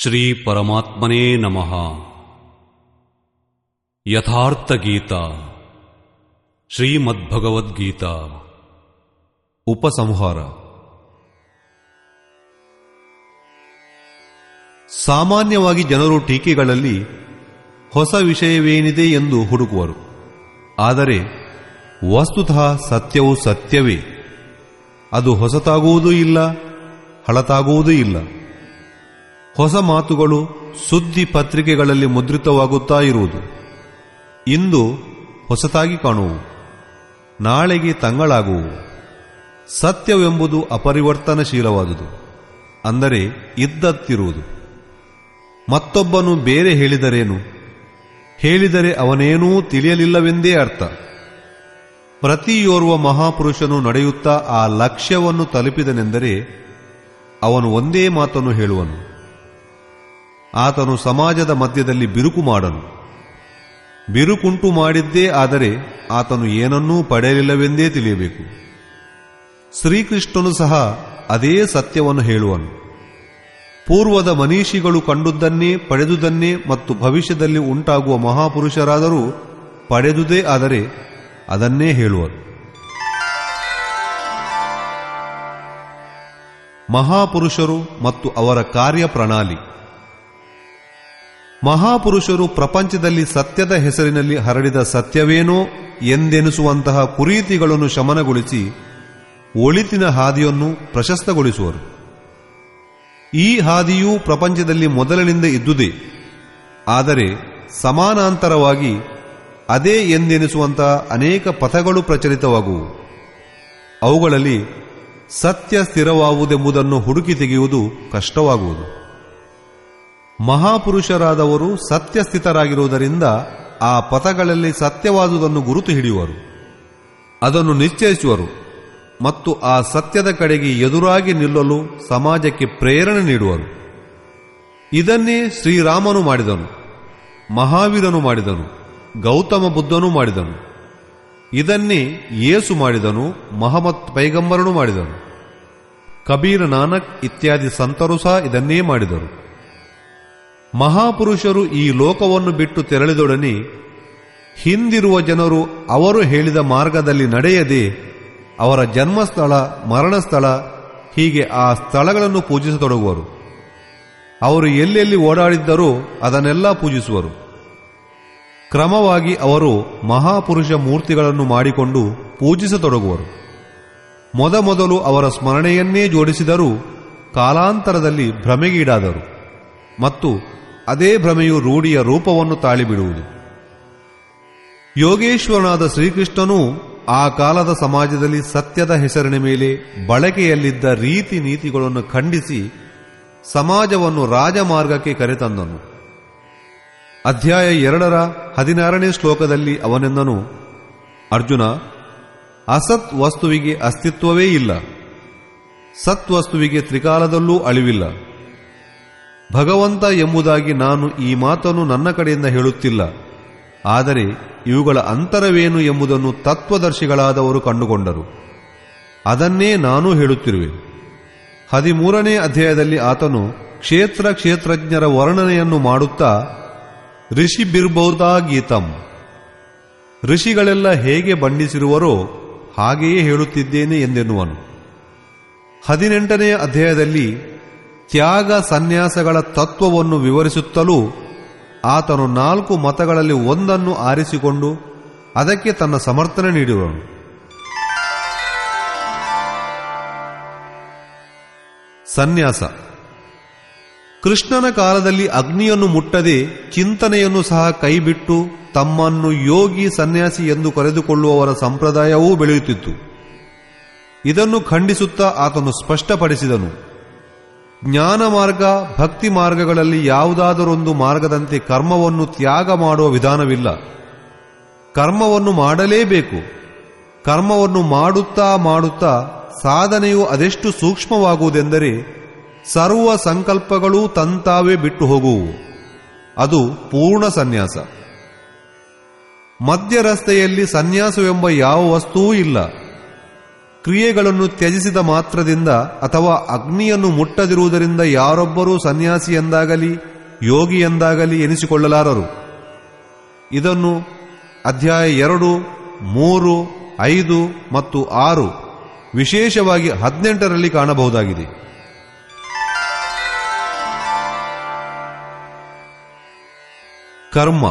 ಶ್ರೀ ಪರಮಾತ್ಮನೇ ನಮಃ ಯಥಾರ್ಥ ಗೀತಾ ಶ್ರೀಮದ್ಭಗವದ್ಗೀತಾ ಉಪಸಂಹಾರ ಸಾಮಾನ್ಯವಾಗಿ ಜನರು ಟೀಕೆಗಳಲ್ಲಿ ಹೊಸ ವಿಷಯವೇನಿದೆ ಎಂದು ಹುಡುಕುವರು ಆದರೆ ವಸ್ತುತಃ ಸತ್ಯವು ಸತ್ಯವೇ ಅದು ಹೊಸತಾಗುವುದೂ ಇಲ್ಲ ಹಳತಾಗುವುದೂ ಇಲ್ಲ ಹೊಸ ಮಾತುಗಳು ಸುದ್ದಿ ಪತ್ರಿಕೆಗಳಲ್ಲಿ ಮುದ್ರಿತವಾಗುತ್ತಾ ಇರುವುದು ಇಂದು ಹೊಸತಾಗಿ ಕಾಣುವು ನಾಳೆಗೆ ತಂಗಳಾಗುವು ಸತ್ಯವೆಂಬುದು ಅಪರಿವರ್ತನಶೀಲವಾದುದು ಅಂದರೆ ಇದ್ದತ್ತಿರುವುದು ಮತ್ತೊಬ್ಬನು ಬೇರೆ ಹೇಳಿದರೇನು ಹೇಳಿದರೆ ಅವನೇನೂ ತಿಳಿಯಲಿಲ್ಲವೆಂದೇ ಅರ್ಥ ಪ್ರತಿಯೋರ್ವ ಮಹಾಪುರುಷನು ನಡೆಯುತ್ತಾ ಆ ಲಕ್ಷ್ಯವನ್ನು ತಲುಪಿದನೆಂದರೆ ಅವನು ಒಂದೇ ಮಾತನ್ನು ಹೇಳುವನು ಆತನು ಸಮಾಜದ ಮಧ್ಯದಲ್ಲಿ ಬಿರುಕು ಮಾಡನು ಬಿರುಕುಂಟು ಮಾಡಿದ್ದೇ ಆದರೆ ಆತನು ಏನನ್ನೂ ಪಡೆಯಲಿಲ್ಲವೆಂದೇ ತಿಳಿಯಬೇಕು ಶ್ರೀಕೃಷ್ಣನು ಸಹ ಅದೇ ಸತ್ಯವನ್ನು ಹೇಳುವನು ಪೂರ್ವದ ಮನೀಷಿಗಳು ಕಂಡುದನ್ನೇ ಪಡೆದುದನ್ನೇ ಮತ್ತು ಭವಿಷ್ಯದಲ್ಲಿ ಉಂಟಾಗುವ ಮಹಾಪುರುಷರಾದರೂ ಪಡೆದುದೇ ಆದರೆ ಅದನ್ನೇ ಹೇಳುವರು ಮಹಾಪುರುಷರು ಮತ್ತು ಅವರ ಕಾರ್ಯ ಪ್ರಣಾಲಿ ಮಹಾಪುರುಷರು ಪ್ರಪಂಚದಲ್ಲಿ ಸತ್ಯದ ಹೆಸರಿನಲ್ಲಿ ಹರಡಿದ ಸತ್ಯವೇನೋ ಎಂದೆನಿಸುವಂತಹ ಕುರೀತಿಗಳನ್ನು ಶಮನಗೊಳಿಸಿ ಒಳಿತಿನ ಹಾದಿಯನ್ನು ಪ್ರಶಸ್ತಗೊಳಿಸುವರು ಈ ಹಾದಿಯೂ ಪ್ರಪಂಚದಲ್ಲಿ ಮೊದಲಿನಿಂದ ಇದ್ದುದೇ ಆದರೆ ಸಮಾನಾಂತರವಾಗಿ ಅದೇ ಎಂದೆನಿಸುವಂತಹ ಅನೇಕ ಪಥಗಳು ಪ್ರಚಲಿತವಾಗುವು ಅವುಗಳಲ್ಲಿ ಸತ್ಯ ಸ್ಥಿರವಾಗುವುದೆಂಬುದನ್ನು ಹುಡುಕಿ ತೆಗೆಯುವುದು ಕಷ್ಟವಾಗುವುದು ಮಹಾಪುರುಷರಾದವರು ಸತ್ಯಸ್ಥಿತರಾಗಿರುವುದರಿಂದ ಆ ಪಥಗಳಲ್ಲಿ ಸತ್ಯವಾದುದನ್ನು ಗುರುತು ಹಿಡಿಯುವರು ಅದನ್ನು ನಿಶ್ಚಯಿಸುವರು ಮತ್ತು ಆ ಸತ್ಯದ ಕಡೆಗೆ ಎದುರಾಗಿ ನಿಲ್ಲಲು ಸಮಾಜಕ್ಕೆ ಪ್ರೇರಣೆ ನೀಡುವರು ಇದನ್ನೇ ಶ್ರೀರಾಮನು ಮಾಡಿದನು ಮಹಾವೀರನು ಮಾಡಿದನು ಗೌತಮ ಬುದ್ಧನು ಮಾಡಿದನು ಇದನ್ನೇ ಯೇಸು ಮಾಡಿದನು ಮಹಮ್ಮದ್ ಪೈಗಂಬರನು ಮಾಡಿದನು ಕಬೀರ ನಾನಕ್ ಇತ್ಯಾದಿ ಸಂತರು ಸಹ ಇದನ್ನೇ ಮಾಡಿದರು ಮಹಾಪುರುಷರು ಈ ಲೋಕವನ್ನು ಬಿಟ್ಟು ತೆರಳಿದೊಡನೆ ಹಿಂದಿರುವ ಜನರು ಅವರು ಹೇಳಿದ ಮಾರ್ಗದಲ್ಲಿ ನಡೆಯದೆ ಅವರ ಜನ್ಮಸ್ಥಳ ಮರಣಸ್ಥಳ ಹೀಗೆ ಆ ಸ್ಥಳಗಳನ್ನು ಪೂಜಿಸತೊಡಗುವರು ಅವರು ಎಲ್ಲೆಲ್ಲಿ ಓಡಾಡಿದ್ದರೋ ಅದನ್ನೆಲ್ಲ ಪೂಜಿಸುವರು ಕ್ರಮವಾಗಿ ಅವರು ಮಹಾಪುರುಷ ಮೂರ್ತಿಗಳನ್ನು ಮಾಡಿಕೊಂಡು ಪೂಜಿಸತೊಡಗುವರು ಮೊದಮೊದಲು ಅವರ ಸ್ಮರಣೆಯನ್ನೇ ಜೋಡಿಸಿದರೂ ಕಾಲಾಂತರದಲ್ಲಿ ಭ್ರಮೆಗೀಡಾದರು ಮತ್ತು ಅದೇ ಭ್ರಮೆಯು ರೂಢಿಯ ರೂಪವನ್ನು ತಾಳಿಬಿಡುವುದು ಯೋಗೇಶ್ವರನಾದ ಶ್ರೀಕೃಷ್ಣನೂ ಆ ಕಾಲದ ಸಮಾಜದಲ್ಲಿ ಸತ್ಯದ ಹೆಸರಿನ ಮೇಲೆ ಬಳಕೆಯಲ್ಲಿದ್ದ ರೀತಿ ನೀತಿಗಳನ್ನು ಖಂಡಿಸಿ ಸಮಾಜವನ್ನು ರಾಜಮಾರ್ಗಕ್ಕೆ ಕರೆತಂದನು ಅಧ್ಯಾಯ ಎರಡರ ಹದಿನಾರನೇ ಶ್ಲೋಕದಲ್ಲಿ ಅವನೆಂದನು ಅರ್ಜುನ ಅಸತ್ ವಸ್ತುವಿಗೆ ಅಸ್ತಿತ್ವವೇ ಇಲ್ಲ ಸತ್ ವಸ್ತುವಿಗೆ ತ್ರಿಕಾಲದಲ್ಲೂ ಅಳಿವಿಲ್ಲ ಭಗವಂತ ಎಂಬುದಾಗಿ ನಾನು ಈ ಮಾತನ್ನು ನನ್ನ ಕಡೆಯಿಂದ ಹೇಳುತ್ತಿಲ್ಲ ಆದರೆ ಇವುಗಳ ಅಂತರವೇನು ಎಂಬುದನ್ನು ತತ್ವದರ್ಶಿಗಳಾದವರು ಕಂಡುಕೊಂಡರು ಅದನ್ನೇ ನಾನೂ ಹೇಳುತ್ತಿರುವೆ ಹದಿಮೂರನೇ ಅಧ್ಯಾಯದಲ್ಲಿ ಆತನು ಕ್ಷೇತ್ರ ಕ್ಷೇತ್ರಜ್ಞರ ವರ್ಣನೆಯನ್ನು ಮಾಡುತ್ತಾ ಋಷಿ ಬಿರ್ಬೌದಾ ಗೀತಂ ಋಷಿಗಳೆಲ್ಲ ಹೇಗೆ ಬಣ್ಣಿಸಿರುವರೋ ಹಾಗೆಯೇ ಹೇಳುತ್ತಿದ್ದೇನೆ ಎಂದೆನ್ನುವನು ಹದಿನೆಂಟನೇ ಅಧ್ಯಾಯದಲ್ಲಿ ತ್ಯಾಗ ಸನ್ಯಾಸಗಳ ತತ್ವವನ್ನು ವಿವರಿಸುತ್ತಲೂ ಆತನು ನಾಲ್ಕು ಮತಗಳಲ್ಲಿ ಒಂದನ್ನು ಆರಿಸಿಕೊಂಡು ಅದಕ್ಕೆ ತನ್ನ ಸಮರ್ಥನೆ ನೀಡಿರುವನು ಸನ್ಯಾಸ ಕೃಷ್ಣನ ಕಾಲದಲ್ಲಿ ಅಗ್ನಿಯನ್ನು ಮುಟ್ಟದೆ ಚಿಂತನೆಯನ್ನು ಸಹ ಕೈಬಿಟ್ಟು ತಮ್ಮನ್ನು ಯೋಗಿ ಸನ್ಯಾಸಿ ಎಂದು ಕರೆದುಕೊಳ್ಳುವವರ ಸಂಪ್ರದಾಯವೂ ಬೆಳೆಯುತ್ತಿತ್ತು ಇದನ್ನು ಖಂಡಿಸುತ್ತಾ ಆತನು ಸ್ಪಷ್ಟಪಡಿಸಿದನು ಜ್ಞಾನ ಮಾರ್ಗ ಭಕ್ತಿ ಮಾರ್ಗಗಳಲ್ಲಿ ಯಾವುದಾದರೊಂದು ಮಾರ್ಗದಂತೆ ಕರ್ಮವನ್ನು ತ್ಯಾಗ ಮಾಡುವ ವಿಧಾನವಿಲ್ಲ ಕರ್ಮವನ್ನು ಮಾಡಲೇಬೇಕು ಕರ್ಮವನ್ನು ಮಾಡುತ್ತಾ ಮಾಡುತ್ತಾ ಸಾಧನೆಯು ಅದೆಷ್ಟು ಸೂಕ್ಷ್ಮವಾಗುವುದೆಂದರೆ ಸರ್ವ ಸಂಕಲ್ಪಗಳೂ ತಂತಾವೇ ಬಿಟ್ಟು ಹೋಗುವು ಅದು ಪೂರ್ಣ ಸನ್ಯಾಸ ಮಧ್ಯ ರಸ್ತೆಯಲ್ಲಿ ಸನ್ಯಾಸವೆಂಬ ಯಾವ ವಸ್ತುವೂ ಇಲ್ಲ ಕ್ರಿಯೆಗಳನ್ನು ತ್ಯಜಿಸಿದ ಮಾತ್ರದಿಂದ ಅಥವಾ ಅಗ್ನಿಯನ್ನು ಮುಟ್ಟದಿರುವುದರಿಂದ ಯಾರೊಬ್ಬರೂ ಸನ್ಯಾಸಿ ಎಂದಾಗಲಿ ಯೋಗಿ ಎಂದಾಗಲಿ ಎನಿಸಿಕೊಳ್ಳಲಾರರು ಇದನ್ನು ಅಧ್ಯಾಯ ಎರಡು ಮೂರು ಐದು ಮತ್ತು ಆರು ವಿಶೇಷವಾಗಿ ಹದಿನೆಂಟರಲ್ಲಿ ಕಾಣಬಹುದಾಗಿದೆ ಕರ್ಮ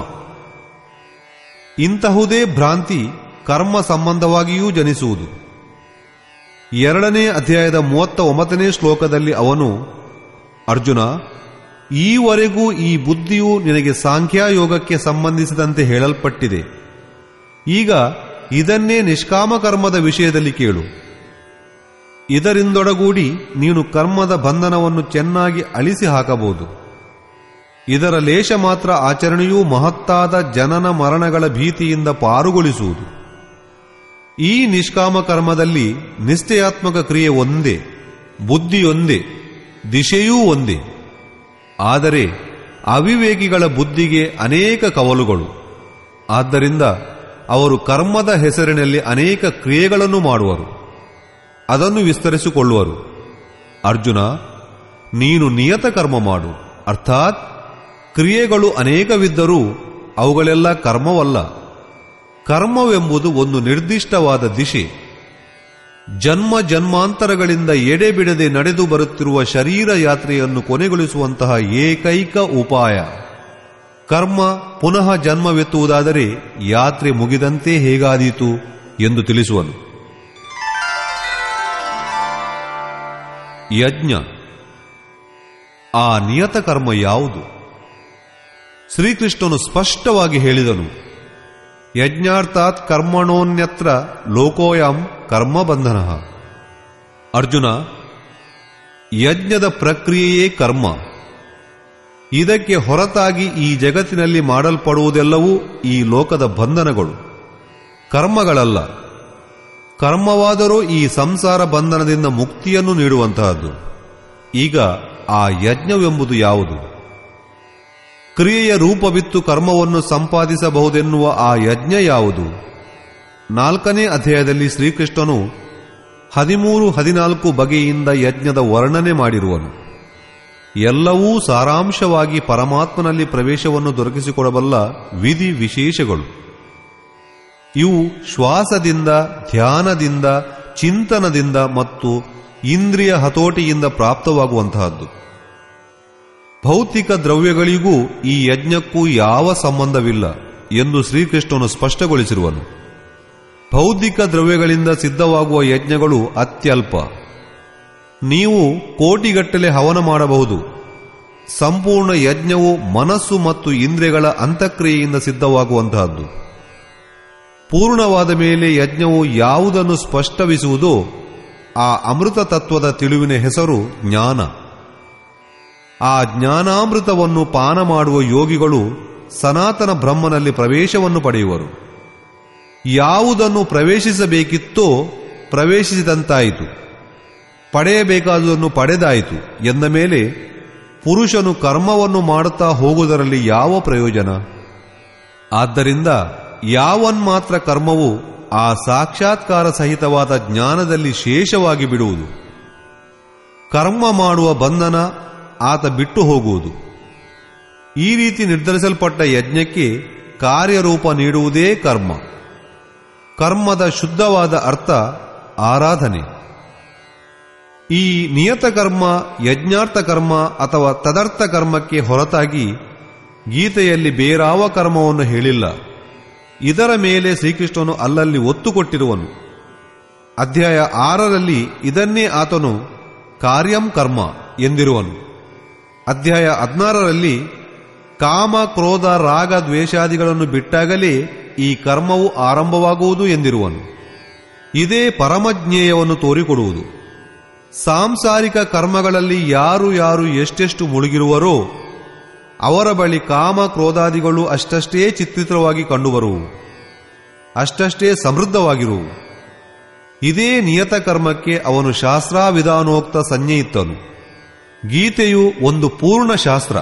ಇಂತಹುದೇ ಭ್ರಾಂತಿ ಕರ್ಮ ಸಂಬಂಧವಾಗಿಯೂ ಜನಿಸುವುದು ಎರಡನೇ ಅಧ್ಯಾಯದ ಮೂವತ್ತ ಒಂಬತ್ತನೇ ಶ್ಲೋಕದಲ್ಲಿ ಅವನು ಅರ್ಜುನ ಈವರೆಗೂ ಈ ಬುದ್ಧಿಯು ನಿನಗೆ ಸಾಂಖ್ಯಯೋಗಕ್ಕೆ ಸಂಬಂಧಿಸಿದಂತೆ ಹೇಳಲ್ಪಟ್ಟಿದೆ ಈಗ ಇದನ್ನೇ ನಿಷ್ಕಾಮ ಕರ್ಮದ ವಿಷಯದಲ್ಲಿ ಕೇಳು ಇದರಿಂದೊಡಗೂಡಿ ನೀನು ಕರ್ಮದ ಬಂಧನವನ್ನು ಚೆನ್ನಾಗಿ ಅಳಿಸಿ ಹಾಕಬಹುದು ಇದರ ಲೇಷ ಮಾತ್ರ ಆಚರಣೆಯೂ ಮಹತ್ತಾದ ಜನನ ಮರಣಗಳ ಭೀತಿಯಿಂದ ಪಾರುಗೊಳಿಸುವುದು ಈ ನಿಷ್ಕಾಮ ಕರ್ಮದಲ್ಲಿ ನಿಶ್ಚಯಾತ್ಮಕ ಕ್ರಿಯೆ ಒಂದೇ ಬುದ್ಧಿಯೊಂದೇ ದಿಶೆಯೂ ಒಂದೇ ಆದರೆ ಅವಿವೇಕಿಗಳ ಬುದ್ಧಿಗೆ ಅನೇಕ ಕವಲುಗಳು ಆದ್ದರಿಂದ ಅವರು ಕರ್ಮದ ಹೆಸರಿನಲ್ಲಿ ಅನೇಕ ಕ್ರಿಯೆಗಳನ್ನು ಮಾಡುವರು ಅದನ್ನು ವಿಸ್ತರಿಸಿಕೊಳ್ಳುವರು ಅರ್ಜುನ ನೀನು ನಿಯತ ಕರ್ಮ ಮಾಡು ಅರ್ಥಾತ್ ಕ್ರಿಯೆಗಳು ಅನೇಕವಿದ್ದರೂ ಅವುಗಳೆಲ್ಲ ಕರ್ಮವಲ್ಲ ಕರ್ಮವೆಂಬುದು ಒಂದು ನಿರ್ದಿಷ್ಟವಾದ ದಿಶೆ ಜನ್ಮ ಜನ್ಮಾಂತರಗಳಿಂದ ಎಡೆಬಿಡದೆ ನಡೆದು ಬರುತ್ತಿರುವ ಶರೀರ ಯಾತ್ರೆಯನ್ನು ಕೊನೆಗೊಳಿಸುವಂತಹ ಏಕೈಕ ಉಪಾಯ ಕರ್ಮ ಪುನಃ ಜನ್ಮವೆತ್ತುವುದಾದರೆ ಯಾತ್ರೆ ಮುಗಿದಂತೆ ಹೇಗಾದೀತು ಎಂದು ತಿಳಿಸುವನು ಯಜ್ಞ ಆ ನಿಯತ ಕರ್ಮ ಯಾವುದು ಶ್ರೀಕೃಷ್ಣನು ಸ್ಪಷ್ಟವಾಗಿ ಹೇಳಿದನು ಯಜ್ಞಾರ್ಥಾತ್ ಕರ್ಮಣೋನ್ಯತ್ರ ಲೋಕೋಯಂ ಕರ್ಮಬಂಧನ ಅರ್ಜುನ ಯಜ್ಞದ ಪ್ರಕ್ರಿಯೆಯೇ ಕರ್ಮ ಇದಕ್ಕೆ ಹೊರತಾಗಿ ಈ ಜಗತ್ತಿನಲ್ಲಿ ಮಾಡಲ್ಪಡುವುದೆಲ್ಲವೂ ಈ ಲೋಕದ ಬಂಧನಗಳು ಕರ್ಮಗಳಲ್ಲ ಕರ್ಮವಾದರೂ ಈ ಸಂಸಾರ ಬಂಧನದಿಂದ ಮುಕ್ತಿಯನ್ನು ನೀಡುವಂತಹದ್ದು ಈಗ ಆ ಯಜ್ಞವೆಂಬುದು ಯಾವುದು ಕ್ರಿಯೆಯ ರೂಪವಿತ್ತು ಕರ್ಮವನ್ನು ಸಂಪಾದಿಸಬಹುದೆನ್ನುವ ಆ ಯಜ್ಞ ಯಾವುದು ನಾಲ್ಕನೇ ಅಧ್ಯಾಯದಲ್ಲಿ ಶ್ರೀಕೃಷ್ಣನು ಹದಿಮೂರು ಹದಿನಾಲ್ಕು ಬಗೆಯಿಂದ ಯಜ್ಞದ ವರ್ಣನೆ ಮಾಡಿರುವನು ಎಲ್ಲವೂ ಸಾರಾಂಶವಾಗಿ ಪರಮಾತ್ಮನಲ್ಲಿ ಪ್ರವೇಶವನ್ನು ದೊರಕಿಸಿಕೊಡಬಲ್ಲ ವಿಧಿ ವಿಶೇಷಗಳು ಇವು ಶ್ವಾಸದಿಂದ ಧ್ಯಾನದಿಂದ ಚಿಂತನದಿಂದ ಮತ್ತು ಇಂದ್ರಿಯ ಹತೋಟಿಯಿಂದ ಪ್ರಾಪ್ತವಾಗುವಂತಹದ್ದು ಭೌತಿಕ ದ್ರವ್ಯಗಳಿಗೂ ಈ ಯಜ್ಞಕ್ಕೂ ಯಾವ ಸಂಬಂಧವಿಲ್ಲ ಎಂದು ಶ್ರೀಕೃಷ್ಣನು ಸ್ಪಷ್ಟಗೊಳಿಸಿರುವನು ಭೌತಿಕ ದ್ರವ್ಯಗಳಿಂದ ಸಿದ್ಧವಾಗುವ ಯಜ್ಞಗಳು ಅತ್ಯಲ್ಪ ನೀವು ಕೋಟಿಗಟ್ಟಲೆ ಹವನ ಮಾಡಬಹುದು ಸಂಪೂರ್ಣ ಯಜ್ಞವು ಮನಸ್ಸು ಮತ್ತು ಇಂದ್ರಿಯಗಳ ಅಂತಕ್ರಿಯೆಯಿಂದ ಸಿದ್ಧವಾಗುವಂತಹದ್ದು ಪೂರ್ಣವಾದ ಮೇಲೆ ಯಜ್ಞವು ಯಾವುದನ್ನು ಸ್ಪಷ್ಟವಿಸುವುದೋ ಆ ಅಮೃತ ತತ್ವದ ತಿಳಿವಿನ ಹೆಸರು ಜ್ಞಾನ ಆ ಜ್ಞಾನಾಮೃತವನ್ನು ಪಾನ ಮಾಡುವ ಯೋಗಿಗಳು ಸನಾತನ ಬ್ರಹ್ಮನಲ್ಲಿ ಪ್ರವೇಶವನ್ನು ಪಡೆಯುವರು ಯಾವುದನ್ನು ಪ್ರವೇಶಿಸಬೇಕಿತ್ತೋ ಪ್ರವೇಶಿಸಿದಂತಾಯಿತು ಪಡೆಯಬೇಕಾದುದನ್ನು ಪಡೆದಾಯಿತು ಎಂದ ಮೇಲೆ ಪುರುಷನು ಕರ್ಮವನ್ನು ಮಾಡುತ್ತಾ ಹೋಗುವುದರಲ್ಲಿ ಯಾವ ಪ್ರಯೋಜನ ಆದ್ದರಿಂದ ಯಾವನ್ಮಾತ್ರ ಕರ್ಮವು ಆ ಸಾಕ್ಷಾತ್ಕಾರ ಸಹಿತವಾದ ಜ್ಞಾನದಲ್ಲಿ ಶೇಷವಾಗಿ ಬಿಡುವುದು ಕರ್ಮ ಮಾಡುವ ಬಂಧನ ಆತ ಬಿಟ್ಟು ಹೋಗುವುದು ಈ ರೀತಿ ನಿರ್ಧರಿಸಲ್ಪಟ್ಟ ಯಜ್ಞಕ್ಕೆ ಕಾರ್ಯರೂಪ ನೀಡುವುದೇ ಕರ್ಮ ಕರ್ಮದ ಶುದ್ಧವಾದ ಅರ್ಥ ಆರಾಧನೆ ಈ ನಿಯತ ಕರ್ಮ ಯಜ್ಞಾರ್ಥ ಕರ್ಮ ಅಥವಾ ತದರ್ಥ ಕರ್ಮಕ್ಕೆ ಹೊರತಾಗಿ ಗೀತೆಯಲ್ಲಿ ಬೇರಾವ ಕರ್ಮವನ್ನು ಹೇಳಿಲ್ಲ ಇದರ ಮೇಲೆ ಶ್ರೀಕೃಷ್ಣನು ಅಲ್ಲಲ್ಲಿ ಒತ್ತು ಕೊಟ್ಟಿರುವನು ಅಧ್ಯಾಯ ಆರರಲ್ಲಿ ಇದನ್ನೇ ಆತನು ಕಾರ್ಯಂ ಕರ್ಮ ಎಂದಿರುವನು ಅಧ್ಯಾಯ ಹದಿನಾರರಲ್ಲಿ ಕಾಮ ಕ್ರೋಧ ರಾಗ ದ್ವೇಷಾದಿಗಳನ್ನು ಬಿಟ್ಟಾಗಲೇ ಈ ಕರ್ಮವು ಆರಂಭವಾಗುವುದು ಎಂದಿರುವನು ಇದೇ ಪರಮಜ್ಞೇಯವನ್ನು ತೋರಿಕೊಡುವುದು ಸಾಂಸಾರಿಕ ಕರ್ಮಗಳಲ್ಲಿ ಯಾರು ಯಾರು ಎಷ್ಟೆಷ್ಟು ಮುಳುಗಿರುವರೋ ಅವರ ಬಳಿ ಕಾಮ ಕ್ರೋಧಾದಿಗಳು ಅಷ್ಟಷ್ಟೇ ಚಿತ್ರಿತವಾಗಿ ಕಂಡುಬರುವು ಅಷ್ಟಷ್ಟೇ ಸಮೃದ್ಧವಾಗಿರುವು ಇದೇ ನಿಯತ ಕರ್ಮಕ್ಕೆ ಅವನು ಶಾಸ್ತ್ರಾವಿಧಾನೋಕ್ತ ಸಂಜ್ಞೆ ಇತ್ತನು ಗೀತೆಯು ಒಂದು ಪೂರ್ಣ ಶಾಸ್ತ್ರ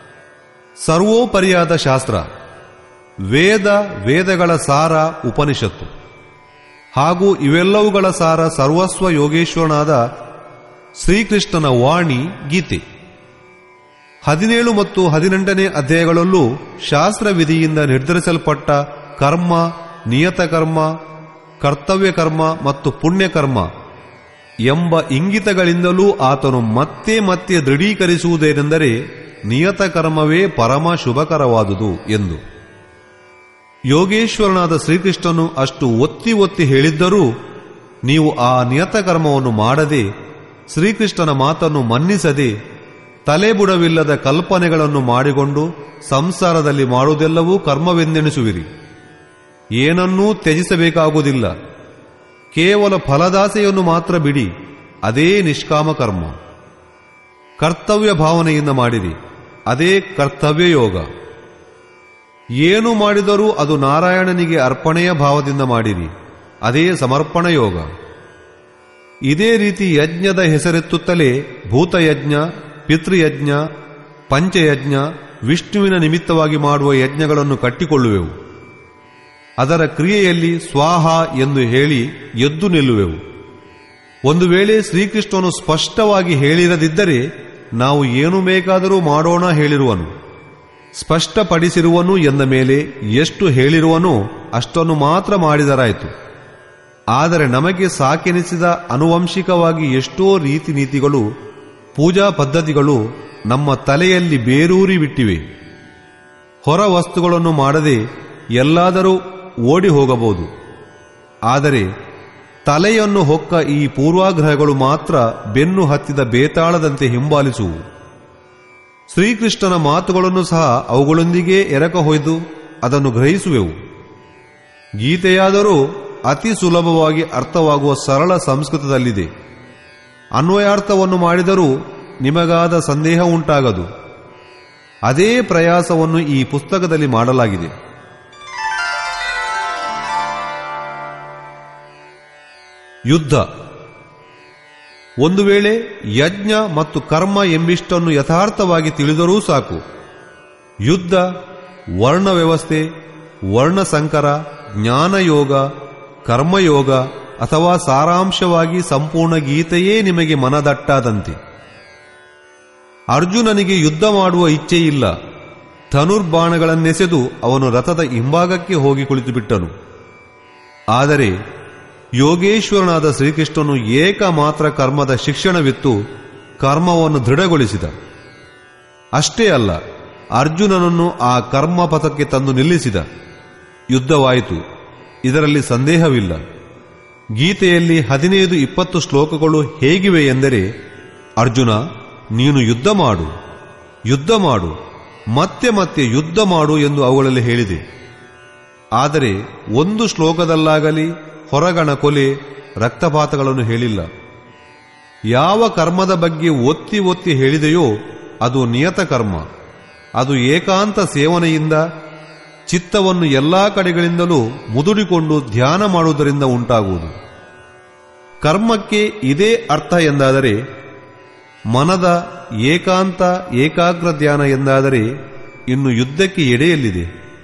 ಸರ್ವೋಪರಿಯಾದ ಶಾಸ್ತ್ರ ವೇದ ವೇದಗಳ ಸಾರ ಉಪನಿಷತ್ತು ಹಾಗೂ ಇವೆಲ್ಲವುಗಳ ಸಾರ ಸರ್ವಸ್ವ ಯೋಗೇಶ್ವರನಾದ ಶ್ರೀಕೃಷ್ಣನ ವಾಣಿ ಗೀತೆ ಹದಿನೇಳು ಮತ್ತು ಹದಿನೆಂಟನೇ ಅಧ್ಯಾಯಗಳಲ್ಲೂ ಶಾಸ್ತ್ರ ವಿಧಿಯಿಂದ ನಿರ್ಧರಿಸಲ್ಪಟ್ಟ ಕರ್ಮ ನಿಯತ ಕರ್ಮ ಕರ್ತವ್ಯ ಕರ್ಮ ಮತ್ತು ಪುಣ್ಯಕರ್ಮ ಎಂಬ ಇಂಗಿತಗಳಿಂದಲೂ ಆತನು ಮತ್ತೆ ಮತ್ತೆ ದೃಢೀಕರಿಸುವುದೇನೆಂದರೆ ನಿಯತ ಕರ್ಮವೇ ಪರಮ ಶುಭಕರವಾದುದು ಎಂದು ಯೋಗೇಶ್ವರನಾದ ಶ್ರೀಕೃಷ್ಣನು ಅಷ್ಟು ಒತ್ತಿ ಒತ್ತಿ ಹೇಳಿದ್ದರೂ ನೀವು ಆ ನಿಯತ ಕರ್ಮವನ್ನು ಮಾಡದೆ ಶ್ರೀಕೃಷ್ಣನ ಮಾತನ್ನು ಮನ್ನಿಸದೆ ತಲೆಬುಡವಿಲ್ಲದ ಕಲ್ಪನೆಗಳನ್ನು ಮಾಡಿಕೊಂಡು ಸಂಸಾರದಲ್ಲಿ ಮಾಡುವುದೆಲ್ಲವೂ ಕರ್ಮವೆಂದೆಣಿಸುವಿರಿ ಏನನ್ನೂ ತ್ಯಜಿಸಬೇಕಾಗುವುದಿಲ್ಲ ಕೇವಲ ಫಲದಾಸೆಯನ್ನು ಮಾತ್ರ ಬಿಡಿ ಅದೇ ನಿಷ್ಕಾಮ ಕರ್ಮ ಕರ್ತವ್ಯ ಭಾವನೆಯಿಂದ ಮಾಡಿರಿ ಅದೇ ಕರ್ತವ್ಯ ಯೋಗ ಏನು ಮಾಡಿದರೂ ಅದು ನಾರಾಯಣನಿಗೆ ಅರ್ಪಣೆಯ ಭಾವದಿಂದ ಮಾಡಿರಿ ಅದೇ ಸಮರ್ಪಣ ಯೋಗ ಇದೇ ರೀತಿ ಯಜ್ಞದ ಹೆಸರೆತ್ತುತ್ತಲೇ ಭೂತಯಜ್ಞ ಪಿತೃಯಜ್ಞ ಪಂಚಯಜ್ಞ ವಿಷ್ಣುವಿನ ನಿಮಿತ್ತವಾಗಿ ಮಾಡುವ ಯಜ್ಞಗಳನ್ನು ಕಟ್ಟಿಕೊಳ್ಳುವೆವು ಅದರ ಕ್ರಿಯೆಯಲ್ಲಿ ಸ್ವಾಹ ಎಂದು ಹೇಳಿ ಎದ್ದು ನಿಲ್ಲುವೆವು ಒಂದು ವೇಳೆ ಶ್ರೀಕೃಷ್ಣನು ಸ್ಪಷ್ಟವಾಗಿ ಹೇಳಿರದಿದ್ದರೆ ನಾವು ಏನು ಬೇಕಾದರೂ ಮಾಡೋಣ ಹೇಳಿರುವನು ಸ್ಪಷ್ಟಪಡಿಸಿರುವನು ಎಂದ ಮೇಲೆ ಎಷ್ಟು ಹೇಳಿರುವನೋ ಅಷ್ಟನ್ನು ಮಾತ್ರ ಮಾಡಿದರಾಯಿತು ಆದರೆ ನಮಗೆ ಸಾಕೆನಿಸಿದ ಅನುವಂಶಿಕವಾಗಿ ಎಷ್ಟೋ ರೀತಿ ನೀತಿಗಳು ಪೂಜಾ ಪದ್ಧತಿಗಳು ನಮ್ಮ ತಲೆಯಲ್ಲಿ ಬೇರೂರಿ ಬಿಟ್ಟಿವೆ ಹೊರ ವಸ್ತುಗಳನ್ನು ಮಾಡದೆ ಎಲ್ಲಾದರೂ ಓಡಿ ಹೋಗಬಹುದು ಆದರೆ ತಲೆಯನ್ನು ಹೊಕ್ಕ ಈ ಪೂರ್ವಾಗ್ರಹಗಳು ಮಾತ್ರ ಬೆನ್ನು ಹತ್ತಿದ ಬೇತಾಳದಂತೆ ಹಿಂಬಾಲಿಸುವು ಶ್ರೀಕೃಷ್ಣನ ಮಾತುಗಳನ್ನು ಸಹ ಅವುಗಳೊಂದಿಗೆ ಎರಕ ಹೊಯ್ದು ಅದನ್ನು ಗ್ರಹಿಸುವೆವು ಗೀತೆಯಾದರೂ ಅತಿ ಸುಲಭವಾಗಿ ಅರ್ಥವಾಗುವ ಸರಳ ಸಂಸ್ಕೃತದಲ್ಲಿದೆ ಅನ್ವಯಾರ್ಥವನ್ನು ಮಾಡಿದರೂ ನಿಮಗಾದ ಸಂದೇಹ ಉಂಟಾಗದು ಅದೇ ಪ್ರಯಾಸವನ್ನು ಈ ಪುಸ್ತಕದಲ್ಲಿ ಮಾಡಲಾಗಿದೆ ಯುದ್ಧ ಒಂದು ವೇಳೆ ಯಜ್ಞ ಮತ್ತು ಕರ್ಮ ಎಂಬಿಷ್ಟನ್ನು ಯಥಾರ್ಥವಾಗಿ ತಿಳಿದರೂ ಸಾಕು ಯುದ್ಧ ವರ್ಣ ವ್ಯವಸ್ಥೆ ವರ್ಣ ಸಂಕರ ಜ್ಞಾನಯೋಗ ಕರ್ಮಯೋಗ ಅಥವಾ ಸಾರಾಂಶವಾಗಿ ಸಂಪೂರ್ಣ ಗೀತೆಯೇ ನಿಮಗೆ ಮನದಟ್ಟಾದಂತೆ ಅರ್ಜುನನಿಗೆ ಯುದ್ಧ ಮಾಡುವ ಇಚ್ಛೆ ಇಲ್ಲ ಧನುರ್ಬಾಣಗಳನ್ನೆಸೆದು ಅವನು ರಥದ ಹಿಂಭಾಗಕ್ಕೆ ಹೋಗಿ ಕುಳಿತುಬಿಟ್ಟನು ಆದರೆ ಯೋಗೇಶ್ವರನಾದ ಶ್ರೀಕೃಷ್ಣನು ಏಕಮಾತ್ರ ಕರ್ಮದ ಶಿಕ್ಷಣವಿತ್ತು ಕರ್ಮವನ್ನು ದೃಢಗೊಳಿಸಿದ ಅಷ್ಟೇ ಅಲ್ಲ ಅರ್ಜುನನನ್ನು ಆ ಕರ್ಮ ಪಥಕ್ಕೆ ತಂದು ನಿಲ್ಲಿಸಿದ ಯುದ್ಧವಾಯಿತು ಇದರಲ್ಲಿ ಸಂದೇಹವಿಲ್ಲ ಗೀತೆಯಲ್ಲಿ ಹದಿನೈದು ಇಪ್ಪತ್ತು ಶ್ಲೋಕಗಳು ಹೇಗಿವೆ ಎಂದರೆ ಅರ್ಜುನ ನೀನು ಯುದ್ಧ ಮಾಡು ಯುದ್ಧ ಮಾಡು ಮತ್ತೆ ಮತ್ತೆ ಯುದ್ಧ ಮಾಡು ಎಂದು ಅವುಗಳಲ್ಲಿ ಹೇಳಿದೆ ಆದರೆ ಒಂದು ಶ್ಲೋಕದಲ್ಲಾಗಲಿ ಹೊರಗಣ ಕೊಲೆ ರಕ್ತಪಾತಗಳನ್ನು ಹೇಳಿಲ್ಲ ಯಾವ ಕರ್ಮದ ಬಗ್ಗೆ ಒತ್ತಿ ಒತ್ತಿ ಹೇಳಿದೆಯೋ ಅದು ನಿಯತ ಕರ್ಮ ಅದು ಏಕಾಂತ ಸೇವನೆಯಿಂದ ಚಿತ್ತವನ್ನು ಎಲ್ಲಾ ಕಡೆಗಳಿಂದಲೂ ಮುದುಡಿಕೊಂಡು ಧ್ಯಾನ ಮಾಡುವುದರಿಂದ ಉಂಟಾಗುವುದು ಕರ್ಮಕ್ಕೆ ಇದೇ ಅರ್ಥ ಎಂದಾದರೆ ಮನದ ಏಕಾಂತ ಏಕಾಗ್ರ ಧ್ಯಾನ ಎಂದಾದರೆ ಇನ್ನು ಯುದ್ಧಕ್ಕೆ ಎಡೆಯಲ್ಲಿದೆ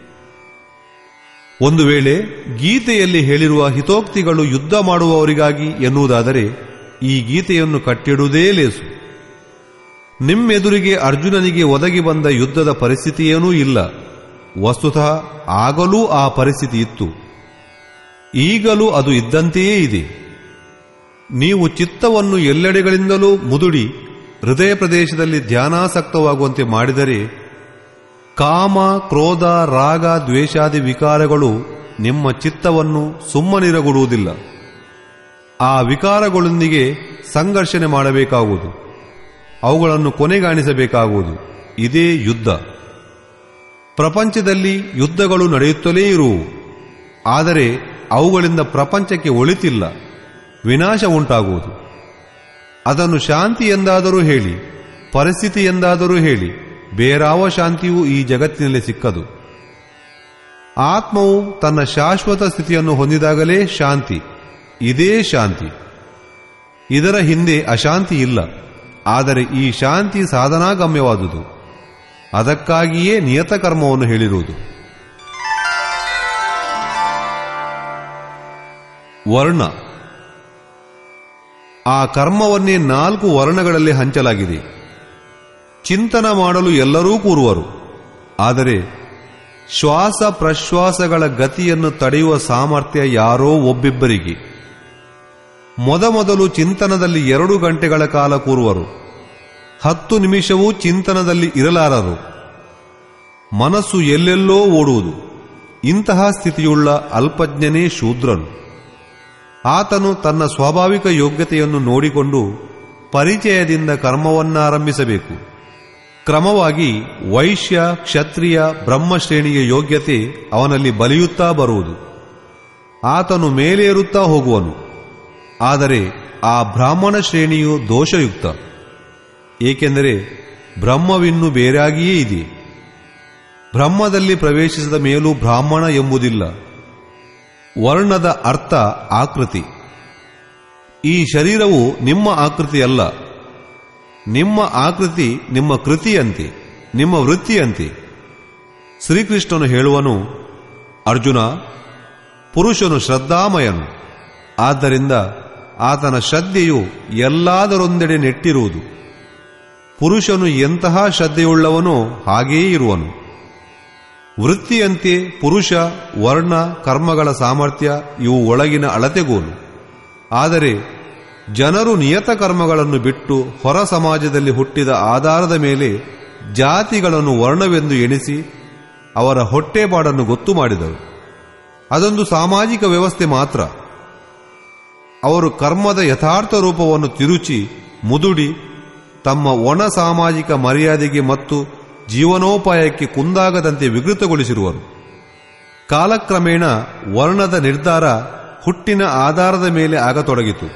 ಒಂದು ವೇಳೆ ಗೀತೆಯಲ್ಲಿ ಹೇಳಿರುವ ಹಿತೋಕ್ತಿಗಳು ಯುದ್ಧ ಮಾಡುವವರಿಗಾಗಿ ಎನ್ನುವುದಾದರೆ ಈ ಗೀತೆಯನ್ನು ಕಟ್ಟಿಡುವುದೇ ಲೇಸು ನಿಮ್ಮೆದುರಿಗೆ ಅರ್ಜುನನಿಗೆ ಒದಗಿ ಬಂದ ಯುದ್ಧದ ಪರಿಸ್ಥಿತಿಯೇನೂ ಇಲ್ಲ ವಸ್ತುತಃ ಆಗಲೂ ಆ ಪರಿಸ್ಥಿತಿ ಇತ್ತು ಈಗಲೂ ಅದು ಇದ್ದಂತೆಯೇ ಇದೆ ನೀವು ಚಿತ್ತವನ್ನು ಎಲ್ಲೆಡೆಗಳಿಂದಲೂ ಮುದುಡಿ ಹೃದಯ ಪ್ರದೇಶದಲ್ಲಿ ಧ್ಯಾನಾಸಕ್ತವಾಗುವಂತೆ ಮಾಡಿದರೆ ಕಾಮ ಕ್ರೋಧ ರಾಗ ದ್ವೇಷಾದಿ ವಿಕಾರಗಳು ನಿಮ್ಮ ಚಿತ್ತವನ್ನು ಸುಮ್ಮನಿರಗೊಡುವುದಿಲ್ಲ ಆ ವಿಕಾರಗಳೊಂದಿಗೆ ಸಂಘರ್ಷಣೆ ಮಾಡಬೇಕಾಗುವುದು ಅವುಗಳನ್ನು ಕೊನೆಗಾಣಿಸಬೇಕಾಗುವುದು ಇದೇ ಯುದ್ಧ ಪ್ರಪಂಚದಲ್ಲಿ ಯುದ್ಧಗಳು ನಡೆಯುತ್ತಲೇ ಇರುವು ಆದರೆ ಅವುಗಳಿಂದ ಪ್ರಪಂಚಕ್ಕೆ ಒಳಿತಿಲ್ಲ ವಿನಾಶ ಉಂಟಾಗುವುದು ಅದನ್ನು ಶಾಂತಿ ಎಂದಾದರೂ ಹೇಳಿ ಪರಿಸ್ಥಿತಿ ಎಂದಾದರೂ ಹೇಳಿ ಬೇರಾವ ಶಾಂತಿಯೂ ಈ ಜಗತ್ತಿನಲ್ಲಿ ಸಿಕ್ಕದು ಆತ್ಮವು ತನ್ನ ಶಾಶ್ವತ ಸ್ಥಿತಿಯನ್ನು ಹೊಂದಿದಾಗಲೇ ಶಾಂತಿ ಇದೇ ಶಾಂತಿ ಇದರ ಹಿಂದೆ ಅಶಾಂತಿ ಇಲ್ಲ ಆದರೆ ಈ ಶಾಂತಿ ಸಾಧನಾಗಮ್ಯವಾದುದು ಅದಕ್ಕಾಗಿಯೇ ನಿಯತಕರ್ಮವನ್ನು ಹೇಳಿರುವುದು ವರ್ಣ ಆ ಕರ್ಮವನ್ನೇ ನಾಲ್ಕು ವರ್ಣಗಳಲ್ಲಿ ಹಂಚಲಾಗಿದೆ ಚಿಂತನ ಮಾಡಲು ಎಲ್ಲರೂ ಕೂರುವರು ಆದರೆ ಶ್ವಾಸ ಪ್ರಶ್ವಾಸಗಳ ಗತಿಯನ್ನು ತಡೆಯುವ ಸಾಮರ್ಥ್ಯ ಯಾರೋ ಒಬ್ಬಿಬ್ಬರಿಗೆ ಮೊದಮೊದಲು ಚಿಂತನದಲ್ಲಿ ಎರಡು ಗಂಟೆಗಳ ಕಾಲ ಕೂರುವರು ಹತ್ತು ನಿಮಿಷವೂ ಚಿಂತನದಲ್ಲಿ ಇರಲಾರರು ಮನಸ್ಸು ಎಲ್ಲೆಲ್ಲೋ ಓಡುವುದು ಇಂತಹ ಸ್ಥಿತಿಯುಳ್ಳ ಅಲ್ಪಜ್ಞನೇ ಶೂದ್ರನು ಆತನು ತನ್ನ ಸ್ವಾಭಾವಿಕ ಯೋಗ್ಯತೆಯನ್ನು ನೋಡಿಕೊಂಡು ಪರಿಚಯದಿಂದ ಕರ್ಮವನ್ನಾರಂಭಿಸಬೇಕು ಕ್ರಮವಾಗಿ ವೈಶ್ಯ ಕ್ಷತ್ರಿಯ ಬ್ರಹ್ಮಶ್ರೇಣಿಯ ಯೋಗ್ಯತೆ ಅವನಲ್ಲಿ ಬಲಿಯುತ್ತಾ ಬರುವುದು ಆತನು ಮೇಲೇರುತ್ತಾ ಹೋಗುವನು ಆದರೆ ಆ ಬ್ರಾಹ್ಮಣ ಶ್ರೇಣಿಯು ದೋಷಯುಕ್ತ ಏಕೆಂದರೆ ಬ್ರಹ್ಮವಿನ್ನು ಬೇರಾಗಿಯೇ ಇದೆ ಬ್ರಹ್ಮದಲ್ಲಿ ಪ್ರವೇಶಿಸಿದ ಮೇಲೂ ಬ್ರಾಹ್ಮಣ ಎಂಬುದಿಲ್ಲ ವರ್ಣದ ಅರ್ಥ ಆಕೃತಿ ಈ ಶರೀರವು ನಿಮ್ಮ ಆಕೃತಿಯಲ್ಲ ನಿಮ್ಮ ಆಕೃತಿ ನಿಮ್ಮ ಕೃತಿಯಂತೆ ನಿಮ್ಮ ವೃತ್ತಿಯಂತೆ ಶ್ರೀಕೃಷ್ಣನು ಹೇಳುವನು ಅರ್ಜುನ ಪುರುಷನು ಶ್ರದ್ಧಾಮಯನು ಆದ್ದರಿಂದ ಆತನ ಶ್ರದ್ಧೆಯು ಎಲ್ಲಾದರೊಂದೆಡೆ ನೆಟ್ಟಿರುವುದು ಪುರುಷನು ಎಂತಹ ಶ್ರದ್ಧೆಯುಳ್ಳವನೋ ಹಾಗೆಯೇ ಇರುವನು ವೃತ್ತಿಯಂತೆ ಪುರುಷ ವರ್ಣ ಕರ್ಮಗಳ ಸಾಮರ್ಥ್ಯ ಇವು ಒಳಗಿನ ಅಳತೆಗೋಲು ಆದರೆ ಜನರು ನಿಯತ ಕರ್ಮಗಳನ್ನು ಬಿಟ್ಟು ಹೊರ ಸಮಾಜದಲ್ಲಿ ಹುಟ್ಟಿದ ಆಧಾರದ ಮೇಲೆ ಜಾತಿಗಳನ್ನು ವರ್ಣವೆಂದು ಎಣಿಸಿ ಅವರ ಹೊಟ್ಟೆಪಾಡನ್ನು ಗೊತ್ತು ಮಾಡಿದರು ಅದೊಂದು ಸಾಮಾಜಿಕ ವ್ಯವಸ್ಥೆ ಮಾತ್ರ ಅವರು ಕರ್ಮದ ಯಥಾರ್ಥ ರೂಪವನ್ನು ತಿರುಚಿ ಮುದುಡಿ ತಮ್ಮ ಒಣ ಸಾಮಾಜಿಕ ಮರ್ಯಾದೆಗೆ ಮತ್ತು ಜೀವನೋಪಾಯಕ್ಕೆ ಕುಂದಾಗದಂತೆ ವಿಕೃತಗೊಳಿಸಿರುವರು ಕಾಲಕ್ರಮೇಣ ವರ್ಣದ ನಿರ್ಧಾರ ಹುಟ್ಟಿನ ಆಧಾರದ ಮೇಲೆ ಆಗತೊಡಗಿತು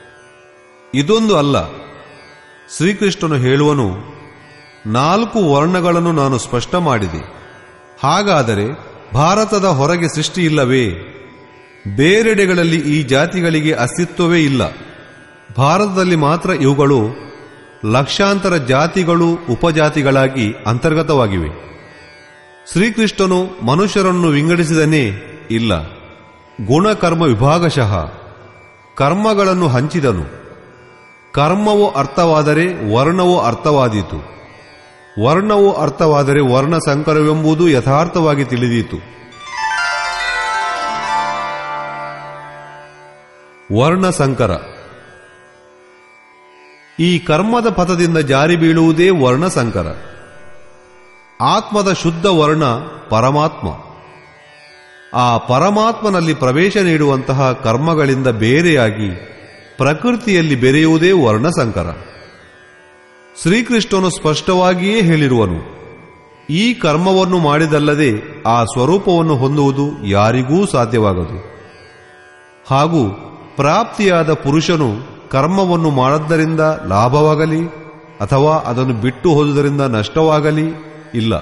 ಇದೊಂದು ಅಲ್ಲ ಶ್ರೀಕೃಷ್ಣನು ಹೇಳುವನು ನಾಲ್ಕು ವರ್ಣಗಳನ್ನು ನಾನು ಸ್ಪಷ್ಟ ಮಾಡಿದೆ ಹಾಗಾದರೆ ಭಾರತದ ಹೊರಗೆ ಸೃಷ್ಟಿ ಇಲ್ಲವೇ ಬೇರೆಡೆಗಳಲ್ಲಿ ಈ ಜಾತಿಗಳಿಗೆ ಅಸ್ತಿತ್ವವೇ ಇಲ್ಲ ಭಾರತದಲ್ಲಿ ಮಾತ್ರ ಇವುಗಳು ಲಕ್ಷಾಂತರ ಜಾತಿಗಳು ಉಪಜಾತಿಗಳಾಗಿ ಅಂತರ್ಗತವಾಗಿವೆ ಶ್ರೀಕೃಷ್ಣನು ಮನುಷ್ಯರನ್ನು ವಿಂಗಡಿಸಿದನೇ ಇಲ್ಲ ಗುಣಕರ್ಮ ವಿಭಾಗಶಃ ಕರ್ಮಗಳನ್ನು ಹಂಚಿದನು ಕರ್ಮವು ಅರ್ಥವಾದರೆ ವರ್ಣವು ಅರ್ಥವಾದೀತು ವರ್ಣವು ಅರ್ಥವಾದರೆ ವರ್ಣ ಸಂಕರವೆಂಬುದು ಯಥಾರ್ಥವಾಗಿ ತಿಳಿದೀತು ವರ್ಣ ಸಂಕರ ಈ ಕರ್ಮದ ಪಥದಿಂದ ಜಾರಿ ಬೀಳುವುದೇ ವರ್ಣ ಸಂಕರ ಆತ್ಮದ ಶುದ್ಧ ವರ್ಣ ಪರಮಾತ್ಮ ಆ ಪರಮಾತ್ಮನಲ್ಲಿ ಪ್ರವೇಶ ನೀಡುವಂತಹ ಕರ್ಮಗಳಿಂದ ಬೇರೆಯಾಗಿ ಪ್ರಕೃತಿಯಲ್ಲಿ ಬೆರೆಯುವುದೇ ವರ್ಣಸಂಕರ ಶ್ರೀಕೃಷ್ಣನು ಸ್ಪಷ್ಟವಾಗಿಯೇ ಹೇಳಿರುವನು ಈ ಕರ್ಮವನ್ನು ಮಾಡಿದಲ್ಲದೆ ಆ ಸ್ವರೂಪವನ್ನು ಹೊಂದುವುದು ಯಾರಿಗೂ ಸಾಧ್ಯವಾಗದು ಹಾಗೂ ಪ್ರಾಪ್ತಿಯಾದ ಪುರುಷನು ಕರ್ಮವನ್ನು ಮಾಡದ್ದರಿಂದ ಲಾಭವಾಗಲಿ ಅಥವಾ ಅದನ್ನು ಬಿಟ್ಟು ಹೋದುದರಿಂದ ನಷ್ಟವಾಗಲಿ ಇಲ್ಲ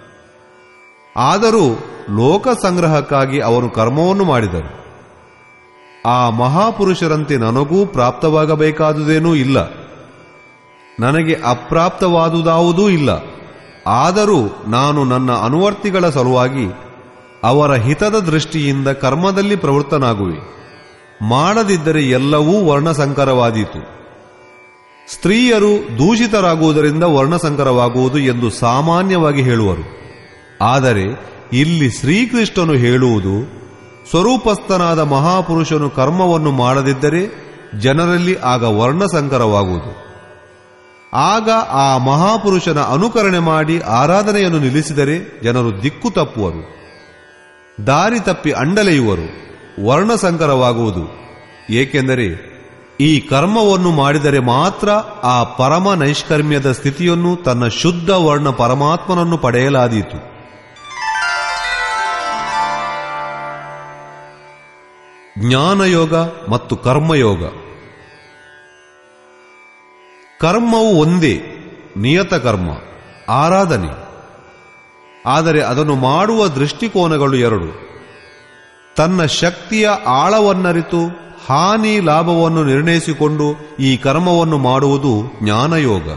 ಆದರೂ ಲೋಕ ಸಂಗ್ರಹಕ್ಕಾಗಿ ಅವನು ಕರ್ಮವನ್ನು ಮಾಡಿದರು ಆ ಮಹಾಪುರುಷರಂತೆ ನನಗೂ ಪ್ರಾಪ್ತವಾಗಬೇಕಾದುದೇನೂ ಇಲ್ಲ ನನಗೆ ಅಪ್ರಾಪ್ತವಾದುದಾವುದೂ ಇಲ್ಲ ಆದರೂ ನಾನು ನನ್ನ ಅನುವರ್ತಿಗಳ ಸಲುವಾಗಿ ಅವರ ಹಿತದ ದೃಷ್ಟಿಯಿಂದ ಕರ್ಮದಲ್ಲಿ ಪ್ರವೃತ್ತನಾಗುವೆ ಮಾಡದಿದ್ದರೆ ಎಲ್ಲವೂ ವರ್ಣಸಂಕರವಾದೀತು ಸ್ತ್ರೀಯರು ದೂಷಿತರಾಗುವುದರಿಂದ ವರ್ಣಸಂಕರವಾಗುವುದು ಎಂದು ಸಾಮಾನ್ಯವಾಗಿ ಹೇಳುವರು ಆದರೆ ಇಲ್ಲಿ ಶ್ರೀಕೃಷ್ಣನು ಹೇಳುವುದು ಸ್ವರೂಪಸ್ಥನಾದ ಮಹಾಪುರುಷನು ಕರ್ಮವನ್ನು ಮಾಡದಿದ್ದರೆ ಜನರಲ್ಲಿ ಆಗ ವರ್ಣಸಂಕರವಾಗುವುದು ಆಗ ಆ ಮಹಾಪುರುಷನ ಅನುಕರಣೆ ಮಾಡಿ ಆರಾಧನೆಯನ್ನು ನಿಲ್ಲಿಸಿದರೆ ಜನರು ದಿಕ್ಕು ತಪ್ಪುವರು ದಾರಿ ತಪ್ಪಿ ಅಂಡಲೆಯುವರು ವರ್ಣಸಂಕರವಾಗುವುದು ಏಕೆಂದರೆ ಈ ಕರ್ಮವನ್ನು ಮಾಡಿದರೆ ಮಾತ್ರ ಆ ಪರಮ ನೈಷ್ಕರ್ಮ್ಯದ ಸ್ಥಿತಿಯನ್ನು ತನ್ನ ಶುದ್ಧ ವರ್ಣ ಪರಮಾತ್ಮನನ್ನು ಪಡೆಯಲಾದೀತು ಜ್ಞಾನಯೋಗ ಮತ್ತು ಕರ್ಮಯೋಗ ಕರ್ಮವು ಒಂದೇ ನಿಯತ ಕರ್ಮ ಆರಾಧನೆ ಆದರೆ ಅದನ್ನು ಮಾಡುವ ದೃಷ್ಟಿಕೋನಗಳು ಎರಡು ತನ್ನ ಶಕ್ತಿಯ ಆಳವನ್ನರಿತು ಹಾನಿ ಲಾಭವನ್ನು ನಿರ್ಣಯಿಸಿಕೊಂಡು ಈ ಕರ್ಮವನ್ನು ಮಾಡುವುದು ಜ್ಞಾನಯೋಗ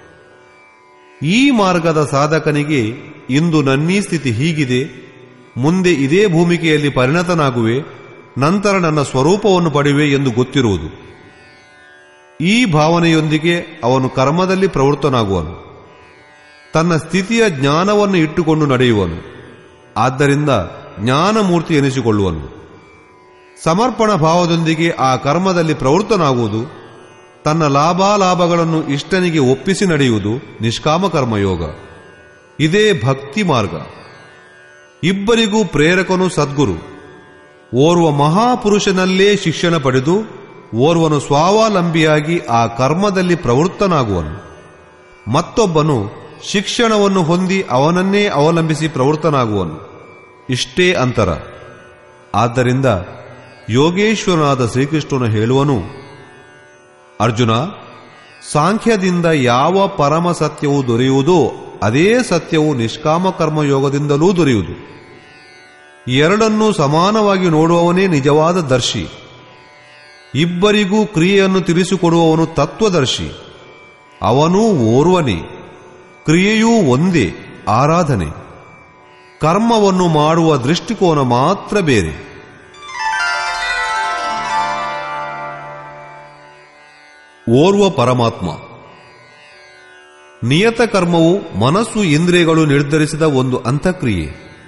ಈ ಮಾರ್ಗದ ಸಾಧಕನಿಗೆ ಇಂದು ನನ್ನೀ ಸ್ಥಿತಿ ಹೀಗಿದೆ ಮುಂದೆ ಇದೇ ಭೂಮಿಕೆಯಲ್ಲಿ ಪರಿಣತನಾಗುವೆ ನಂತರ ನನ್ನ ಸ್ವರೂಪವನ್ನು ಪಡೆಯುವೆ ಎಂದು ಗೊತ್ತಿರುವುದು ಈ ಭಾವನೆಯೊಂದಿಗೆ ಅವನು ಕರ್ಮದಲ್ಲಿ ಪ್ರವೃತ್ತನಾಗುವನು ತನ್ನ ಸ್ಥಿತಿಯ ಜ್ಞಾನವನ್ನು ಇಟ್ಟುಕೊಂಡು ನಡೆಯುವನು ಆದ್ದರಿಂದ ಜ್ಞಾನಮೂರ್ತಿ ಎನಿಸಿಕೊಳ್ಳುವನು ಸಮರ್ಪಣ ಭಾವದೊಂದಿಗೆ ಆ ಕರ್ಮದಲ್ಲಿ ಪ್ರವೃತ್ತನಾಗುವುದು ತನ್ನ ಲಾಭಾಲಾಭಗಳನ್ನು ಇಷ್ಟನಿಗೆ ಒಪ್ಪಿಸಿ ನಡೆಯುವುದು ನಿಷ್ಕಾಮ ಕರ್ಮಯೋಗ ಇದೇ ಭಕ್ತಿ ಮಾರ್ಗ ಇಬ್ಬರಿಗೂ ಪ್ರೇರಕನು ಸದ್ಗುರು ಓರ್ವ ಮಹಾಪುರುಷನಲ್ಲೇ ಶಿಕ್ಷಣ ಪಡೆದು ಓರ್ವನು ಸ್ವಾವಲಂಬಿಯಾಗಿ ಆ ಕರ್ಮದಲ್ಲಿ ಪ್ರವೃತ್ತನಾಗುವನು ಮತ್ತೊಬ್ಬನು ಶಿಕ್ಷಣವನ್ನು ಹೊಂದಿ ಅವನನ್ನೇ ಅವಲಂಬಿಸಿ ಪ್ರವೃತ್ತನಾಗುವನು ಇಷ್ಟೇ ಅಂತರ ಆದ್ದರಿಂದ ಯೋಗೇಶ್ವರನಾದ ಶ್ರೀಕೃಷ್ಣನು ಹೇಳುವನು ಅರ್ಜುನ ಸಾಂಖ್ಯದಿಂದ ಯಾವ ಪರಮ ಸತ್ಯವು ದೊರೆಯುವುದೋ ಅದೇ ಸತ್ಯವು ನಿಷ್ಕಾಮ ಕರ್ಮಯೋಗದಿಂದಲೂ ದೊರೆಯುವುದು ಎರಡನ್ನೂ ಸಮಾನವಾಗಿ ನೋಡುವವನೇ ನಿಜವಾದ ದರ್ಶಿ ಇಬ್ಬರಿಗೂ ಕ್ರಿಯೆಯನ್ನು ತಿಳಿಸಿಕೊಡುವವನು ತತ್ವದರ್ಶಿ ಅವನೂ ಓರ್ವನೇ ಕ್ರಿಯೆಯೂ ಒಂದೇ ಆರಾಧನೆ ಕರ್ಮವನ್ನು ಮಾಡುವ ದೃಷ್ಟಿಕೋನ ಮಾತ್ರ ಬೇರೆ ಓರ್ವ ಪರಮಾತ್ಮ ನಿಯತ ಕರ್ಮವು ಮನಸ್ಸು ಇಂದ್ರಿಯಗಳು ನಿರ್ಧರಿಸಿದ ಒಂದು ಅಂತಕ್ರಿಯೆ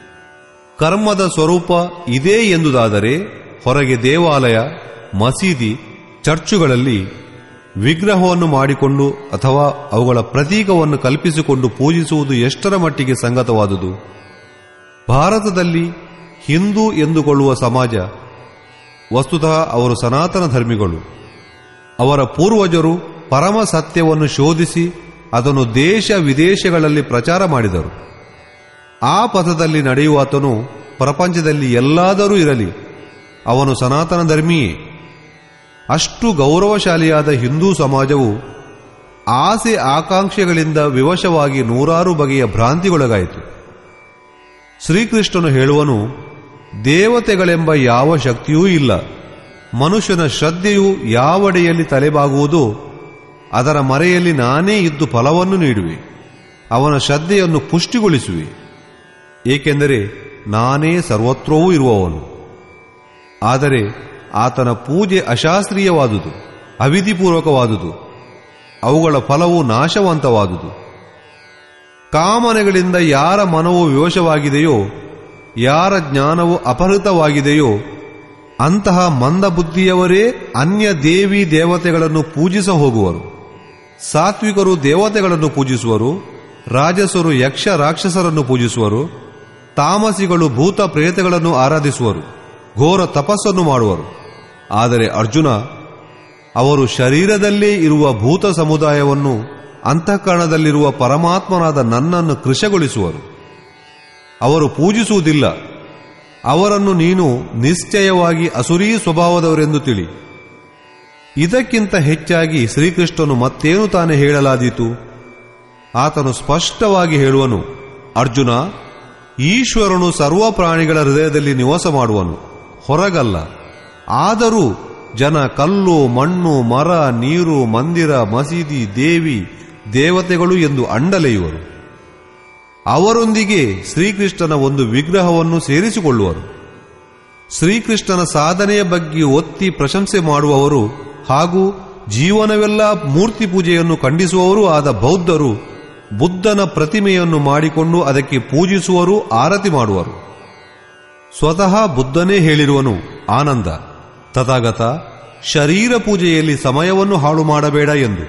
ಕರ್ಮದ ಸ್ವರೂಪ ಇದೇ ಎಂದುದಾದರೆ ಹೊರಗೆ ದೇವಾಲಯ ಮಸೀದಿ ಚರ್ಚುಗಳಲ್ಲಿ ವಿಗ್ರಹವನ್ನು ಮಾಡಿಕೊಂಡು ಅಥವಾ ಅವುಗಳ ಪ್ರತೀಕವನ್ನು ಕಲ್ಪಿಸಿಕೊಂಡು ಪೂಜಿಸುವುದು ಎಷ್ಟರ ಮಟ್ಟಿಗೆ ಸಂಗತವಾದುದು ಭಾರತದಲ್ಲಿ ಹಿಂದೂ ಎಂದುಕೊಳ್ಳುವ ಸಮಾಜ ವಸ್ತುತಃ ಅವರು ಸನಾತನ ಧರ್ಮಿಗಳು ಅವರ ಪೂರ್ವಜರು ಪರಮ ಸತ್ಯವನ್ನು ಶೋಧಿಸಿ ಅದನ್ನು ದೇಶ ವಿದೇಶಗಳಲ್ಲಿ ಪ್ರಚಾರ ಮಾಡಿದರು ಆ ಪಥದಲ್ಲಿ ನಡೆಯುವಾತನು ಪ್ರಪಂಚದಲ್ಲಿ ಎಲ್ಲಾದರೂ ಇರಲಿ ಅವನು ಸನಾತನ ಧರ್ಮಿಯೇ ಅಷ್ಟು ಗೌರವಶಾಲಿಯಾದ ಹಿಂದೂ ಸಮಾಜವು ಆಸೆ ಆಕಾಂಕ್ಷೆಗಳಿಂದ ವಿವಶವಾಗಿ ನೂರಾರು ಬಗೆಯ ಭ್ರಾಂತಿಗೊಳಗಾಯಿತು ಶ್ರೀಕೃಷ್ಣನು ಹೇಳುವನು ದೇವತೆಗಳೆಂಬ ಯಾವ ಶಕ್ತಿಯೂ ಇಲ್ಲ ಮನುಷ್ಯನ ಶ್ರದ್ಧೆಯು ಯಾವಡೆಯಲ್ಲಿ ತಲೆಬಾಗುವುದೋ ಅದರ ಮರೆಯಲ್ಲಿ ನಾನೇ ಇದ್ದು ಫಲವನ್ನು ನೀಡುವೆ ಅವನ ಶ್ರದ್ಧೆಯನ್ನು ಪುಷ್ಟಿಗೊಳಿಸುವೆ ಏಕೆಂದರೆ ನಾನೇ ಸರ್ವತ್ರವೂ ಇರುವವನು ಆದರೆ ಆತನ ಪೂಜೆ ಅಶಾಸ್ತ್ರೀಯವಾದುದು ಅವಿಧಿಪೂರ್ವಕವಾದುದು ಅವುಗಳ ಫಲವು ನಾಶವಂತವಾದುದು ಕಾಮನೆಗಳಿಂದ ಯಾರ ಮನವು ವಿವಶವಾಗಿದೆಯೋ ಯಾರ ಜ್ಞಾನವು ಅಪಹೃತವಾಗಿದೆಯೋ ಅಂತಹ ಮಂದಬುದ್ಧಿಯವರೇ ಅನ್ಯ ದೇವಿ ದೇವತೆಗಳನ್ನು ಪೂಜಿಸ ಹೋಗುವರು ಸಾತ್ವಿಕರು ದೇವತೆಗಳನ್ನು ಪೂಜಿಸುವರು ರಾಜಸರು ಯಕ್ಷ ರಾಕ್ಷಸರನ್ನು ಪೂಜಿಸುವರು ತಾಮಸಿಗಳು ಭೂತ ಪ್ರೇತಗಳನ್ನು ಆರಾಧಿಸುವರು ಘೋರ ತಪಸ್ಸನ್ನು ಮಾಡುವರು ಆದರೆ ಅರ್ಜುನ ಅವರು ಶರೀರದಲ್ಲೇ ಇರುವ ಭೂತ ಸಮುದಾಯವನ್ನು ಅಂತಃಕರಣದಲ್ಲಿರುವ ಪರಮಾತ್ಮನಾದ ನನ್ನನ್ನು ಕೃಶಗೊಳಿಸುವರು ಅವರು ಪೂಜಿಸುವುದಿಲ್ಲ ಅವರನ್ನು ನೀನು ನಿಶ್ಚಯವಾಗಿ ಅಸುರೀ ಸ್ವಭಾವದವರೆಂದು ತಿಳಿ ಇದಕ್ಕಿಂತ ಹೆಚ್ಚಾಗಿ ಶ್ರೀಕೃಷ್ಣನು ಮತ್ತೇನು ತಾನೇ ಹೇಳಲಾದೀತು ಆತನು ಸ್ಪಷ್ಟವಾಗಿ ಹೇಳುವನು ಅರ್ಜುನ ಈಶ್ವರನು ಸರ್ವ ಪ್ರಾಣಿಗಳ ಹೃದಯದಲ್ಲಿ ನಿವಾಸ ಮಾಡುವನು ಹೊರಗಲ್ಲ ಆದರೂ ಜನ ಕಲ್ಲು ಮಣ್ಣು ಮರ ನೀರು ಮಂದಿರ ಮಸೀದಿ ದೇವಿ ದೇವತೆಗಳು ಎಂದು ಅಂಡಲೆಯುವರು ಅವರೊಂದಿಗೆ ಶ್ರೀಕೃಷ್ಣನ ಒಂದು ವಿಗ್ರಹವನ್ನು ಸೇರಿಸಿಕೊಳ್ಳುವರು ಶ್ರೀಕೃಷ್ಣನ ಸಾಧನೆಯ ಬಗ್ಗೆ ಒತ್ತಿ ಪ್ರಶಂಸೆ ಮಾಡುವವರು ಹಾಗೂ ಜೀವನವೆಲ್ಲ ಮೂರ್ತಿ ಪೂಜೆಯನ್ನು ಖಂಡಿಸುವವರೂ ಆದ ಬೌದ್ಧರು ಬುದ್ಧನ ಪ್ರತಿಮೆಯನ್ನು ಮಾಡಿಕೊಂಡು ಅದಕ್ಕೆ ಪೂಜಿಸುವರು ಆರತಿ ಮಾಡುವರು ಸ್ವತಃ ಬುದ್ಧನೇ ಹೇಳಿರುವನು ಆನಂದ ತಥಾಗತ ಶರೀರ ಪೂಜೆಯಲ್ಲಿ ಸಮಯವನ್ನು ಹಾಳು ಮಾಡಬೇಡ ಎಂದು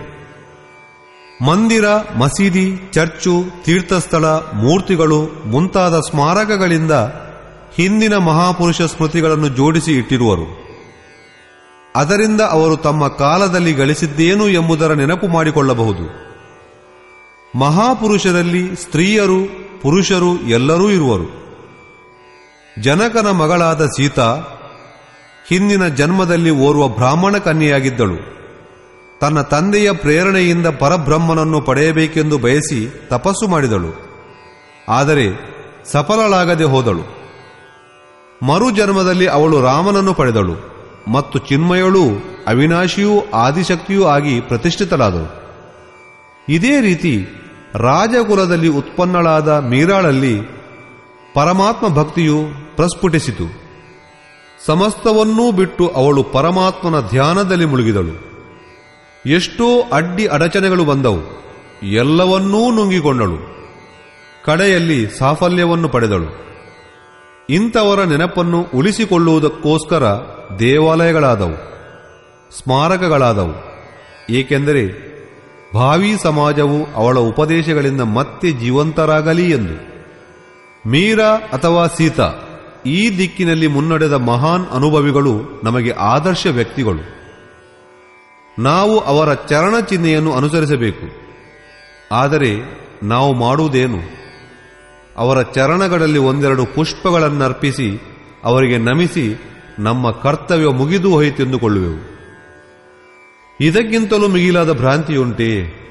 ಮಂದಿರ ಮಸೀದಿ ಚರ್ಚು ತೀರ್ಥಸ್ಥಳ ಮೂರ್ತಿಗಳು ಮುಂತಾದ ಸ್ಮಾರಕಗಳಿಂದ ಹಿಂದಿನ ಮಹಾಪುರುಷ ಸ್ಮೃತಿಗಳನ್ನು ಜೋಡಿಸಿ ಇಟ್ಟಿರುವರು ಅದರಿಂದ ಅವರು ತಮ್ಮ ಕಾಲದಲ್ಲಿ ಗಳಿಸಿದ್ದೇನು ಎಂಬುದರ ನೆನಪು ಮಾಡಿಕೊಳ್ಳಬಹುದು ಮಹಾಪುರುಷರಲ್ಲಿ ಸ್ತ್ರೀಯರು ಪುರುಷರು ಎಲ್ಲರೂ ಇರುವರು ಜನಕನ ಮಗಳಾದ ಸೀತಾ ಹಿಂದಿನ ಜನ್ಮದಲ್ಲಿ ಓರ್ವ ಬ್ರಾಹ್ಮಣ ಕನ್ಯೆಯಾಗಿದ್ದಳು ತನ್ನ ತಂದೆಯ ಪ್ರೇರಣೆಯಿಂದ ಪರಬ್ರಹ್ಮನನ್ನು ಪಡೆಯಬೇಕೆಂದು ಬಯಸಿ ತಪಸ್ಸು ಮಾಡಿದಳು ಆದರೆ ಸಫಲಳಾಗದೆ ಹೋದಳು ಮರು ಜನ್ಮದಲ್ಲಿ ಅವಳು ರಾಮನನ್ನು ಪಡೆದಳು ಮತ್ತು ಚಿನ್ಮಯಳೂ ಅವಿನಾಶಿಯೂ ಆದಿಶಕ್ತಿಯೂ ಆಗಿ ಪ್ರತಿಷ್ಠಿತಳಾದಳು ಇದೇ ರೀತಿ ರಾಜಕುಲದಲ್ಲಿ ಉತ್ಪನ್ನಳಾದ ಮೀರಾಳಲ್ಲಿ ಪರಮಾತ್ಮ ಭಕ್ತಿಯು ಪ್ರಸ್ಫುಟಿಸಿತು ಸಮಸ್ತವನ್ನೂ ಬಿಟ್ಟು ಅವಳು ಪರಮಾತ್ಮನ ಧ್ಯಾನದಲ್ಲಿ ಮುಳುಗಿದಳು ಎಷ್ಟೋ ಅಡ್ಡಿ ಅಡಚಣೆಗಳು ಬಂದವು ಎಲ್ಲವನ್ನೂ ನುಂಗಿಕೊಂಡಳು ಕಡೆಯಲ್ಲಿ ಸಾಫಲ್ಯವನ್ನು ಪಡೆದಳು ಇಂಥವರ ನೆನಪನ್ನು ಉಳಿಸಿಕೊಳ್ಳುವುದಕ್ಕೋಸ್ಕರ ದೇವಾಲಯಗಳಾದವು ಸ್ಮಾರಕಗಳಾದವು ಏಕೆಂದರೆ ಭಾವಿ ಸಮಾಜವು ಅವಳ ಉಪದೇಶಗಳಿಂದ ಮತ್ತೆ ಜೀವಂತರಾಗಲಿ ಎಂದು ಮೀರಾ ಅಥವಾ ಸೀತಾ ಈ ದಿಕ್ಕಿನಲ್ಲಿ ಮುನ್ನಡೆದ ಮಹಾನ್ ಅನುಭವಿಗಳು ನಮಗೆ ಆದರ್ಶ ವ್ಯಕ್ತಿಗಳು ನಾವು ಅವರ ಚರಣ ಚಿಹ್ನೆಯನ್ನು ಅನುಸರಿಸಬೇಕು ಆದರೆ ನಾವು ಮಾಡುವುದೇನು ಅವರ ಚರಣಗಳಲ್ಲಿ ಒಂದೆರಡು ಪುಷ್ಪಗಳನ್ನರ್ಪಿಸಿ ಅವರಿಗೆ ನಮಿಸಿ ನಮ್ಮ ಕರ್ತವ್ಯ ಮುಗಿದು ಹೋಯಿತೆಂದುಕೊಳ್ಳುವೆವು ಇದಕ್ಕಿಂತಲೂ ಮಿಗಿಲಾದ ಭ್ರಾಂತಿಯುಂಟೇ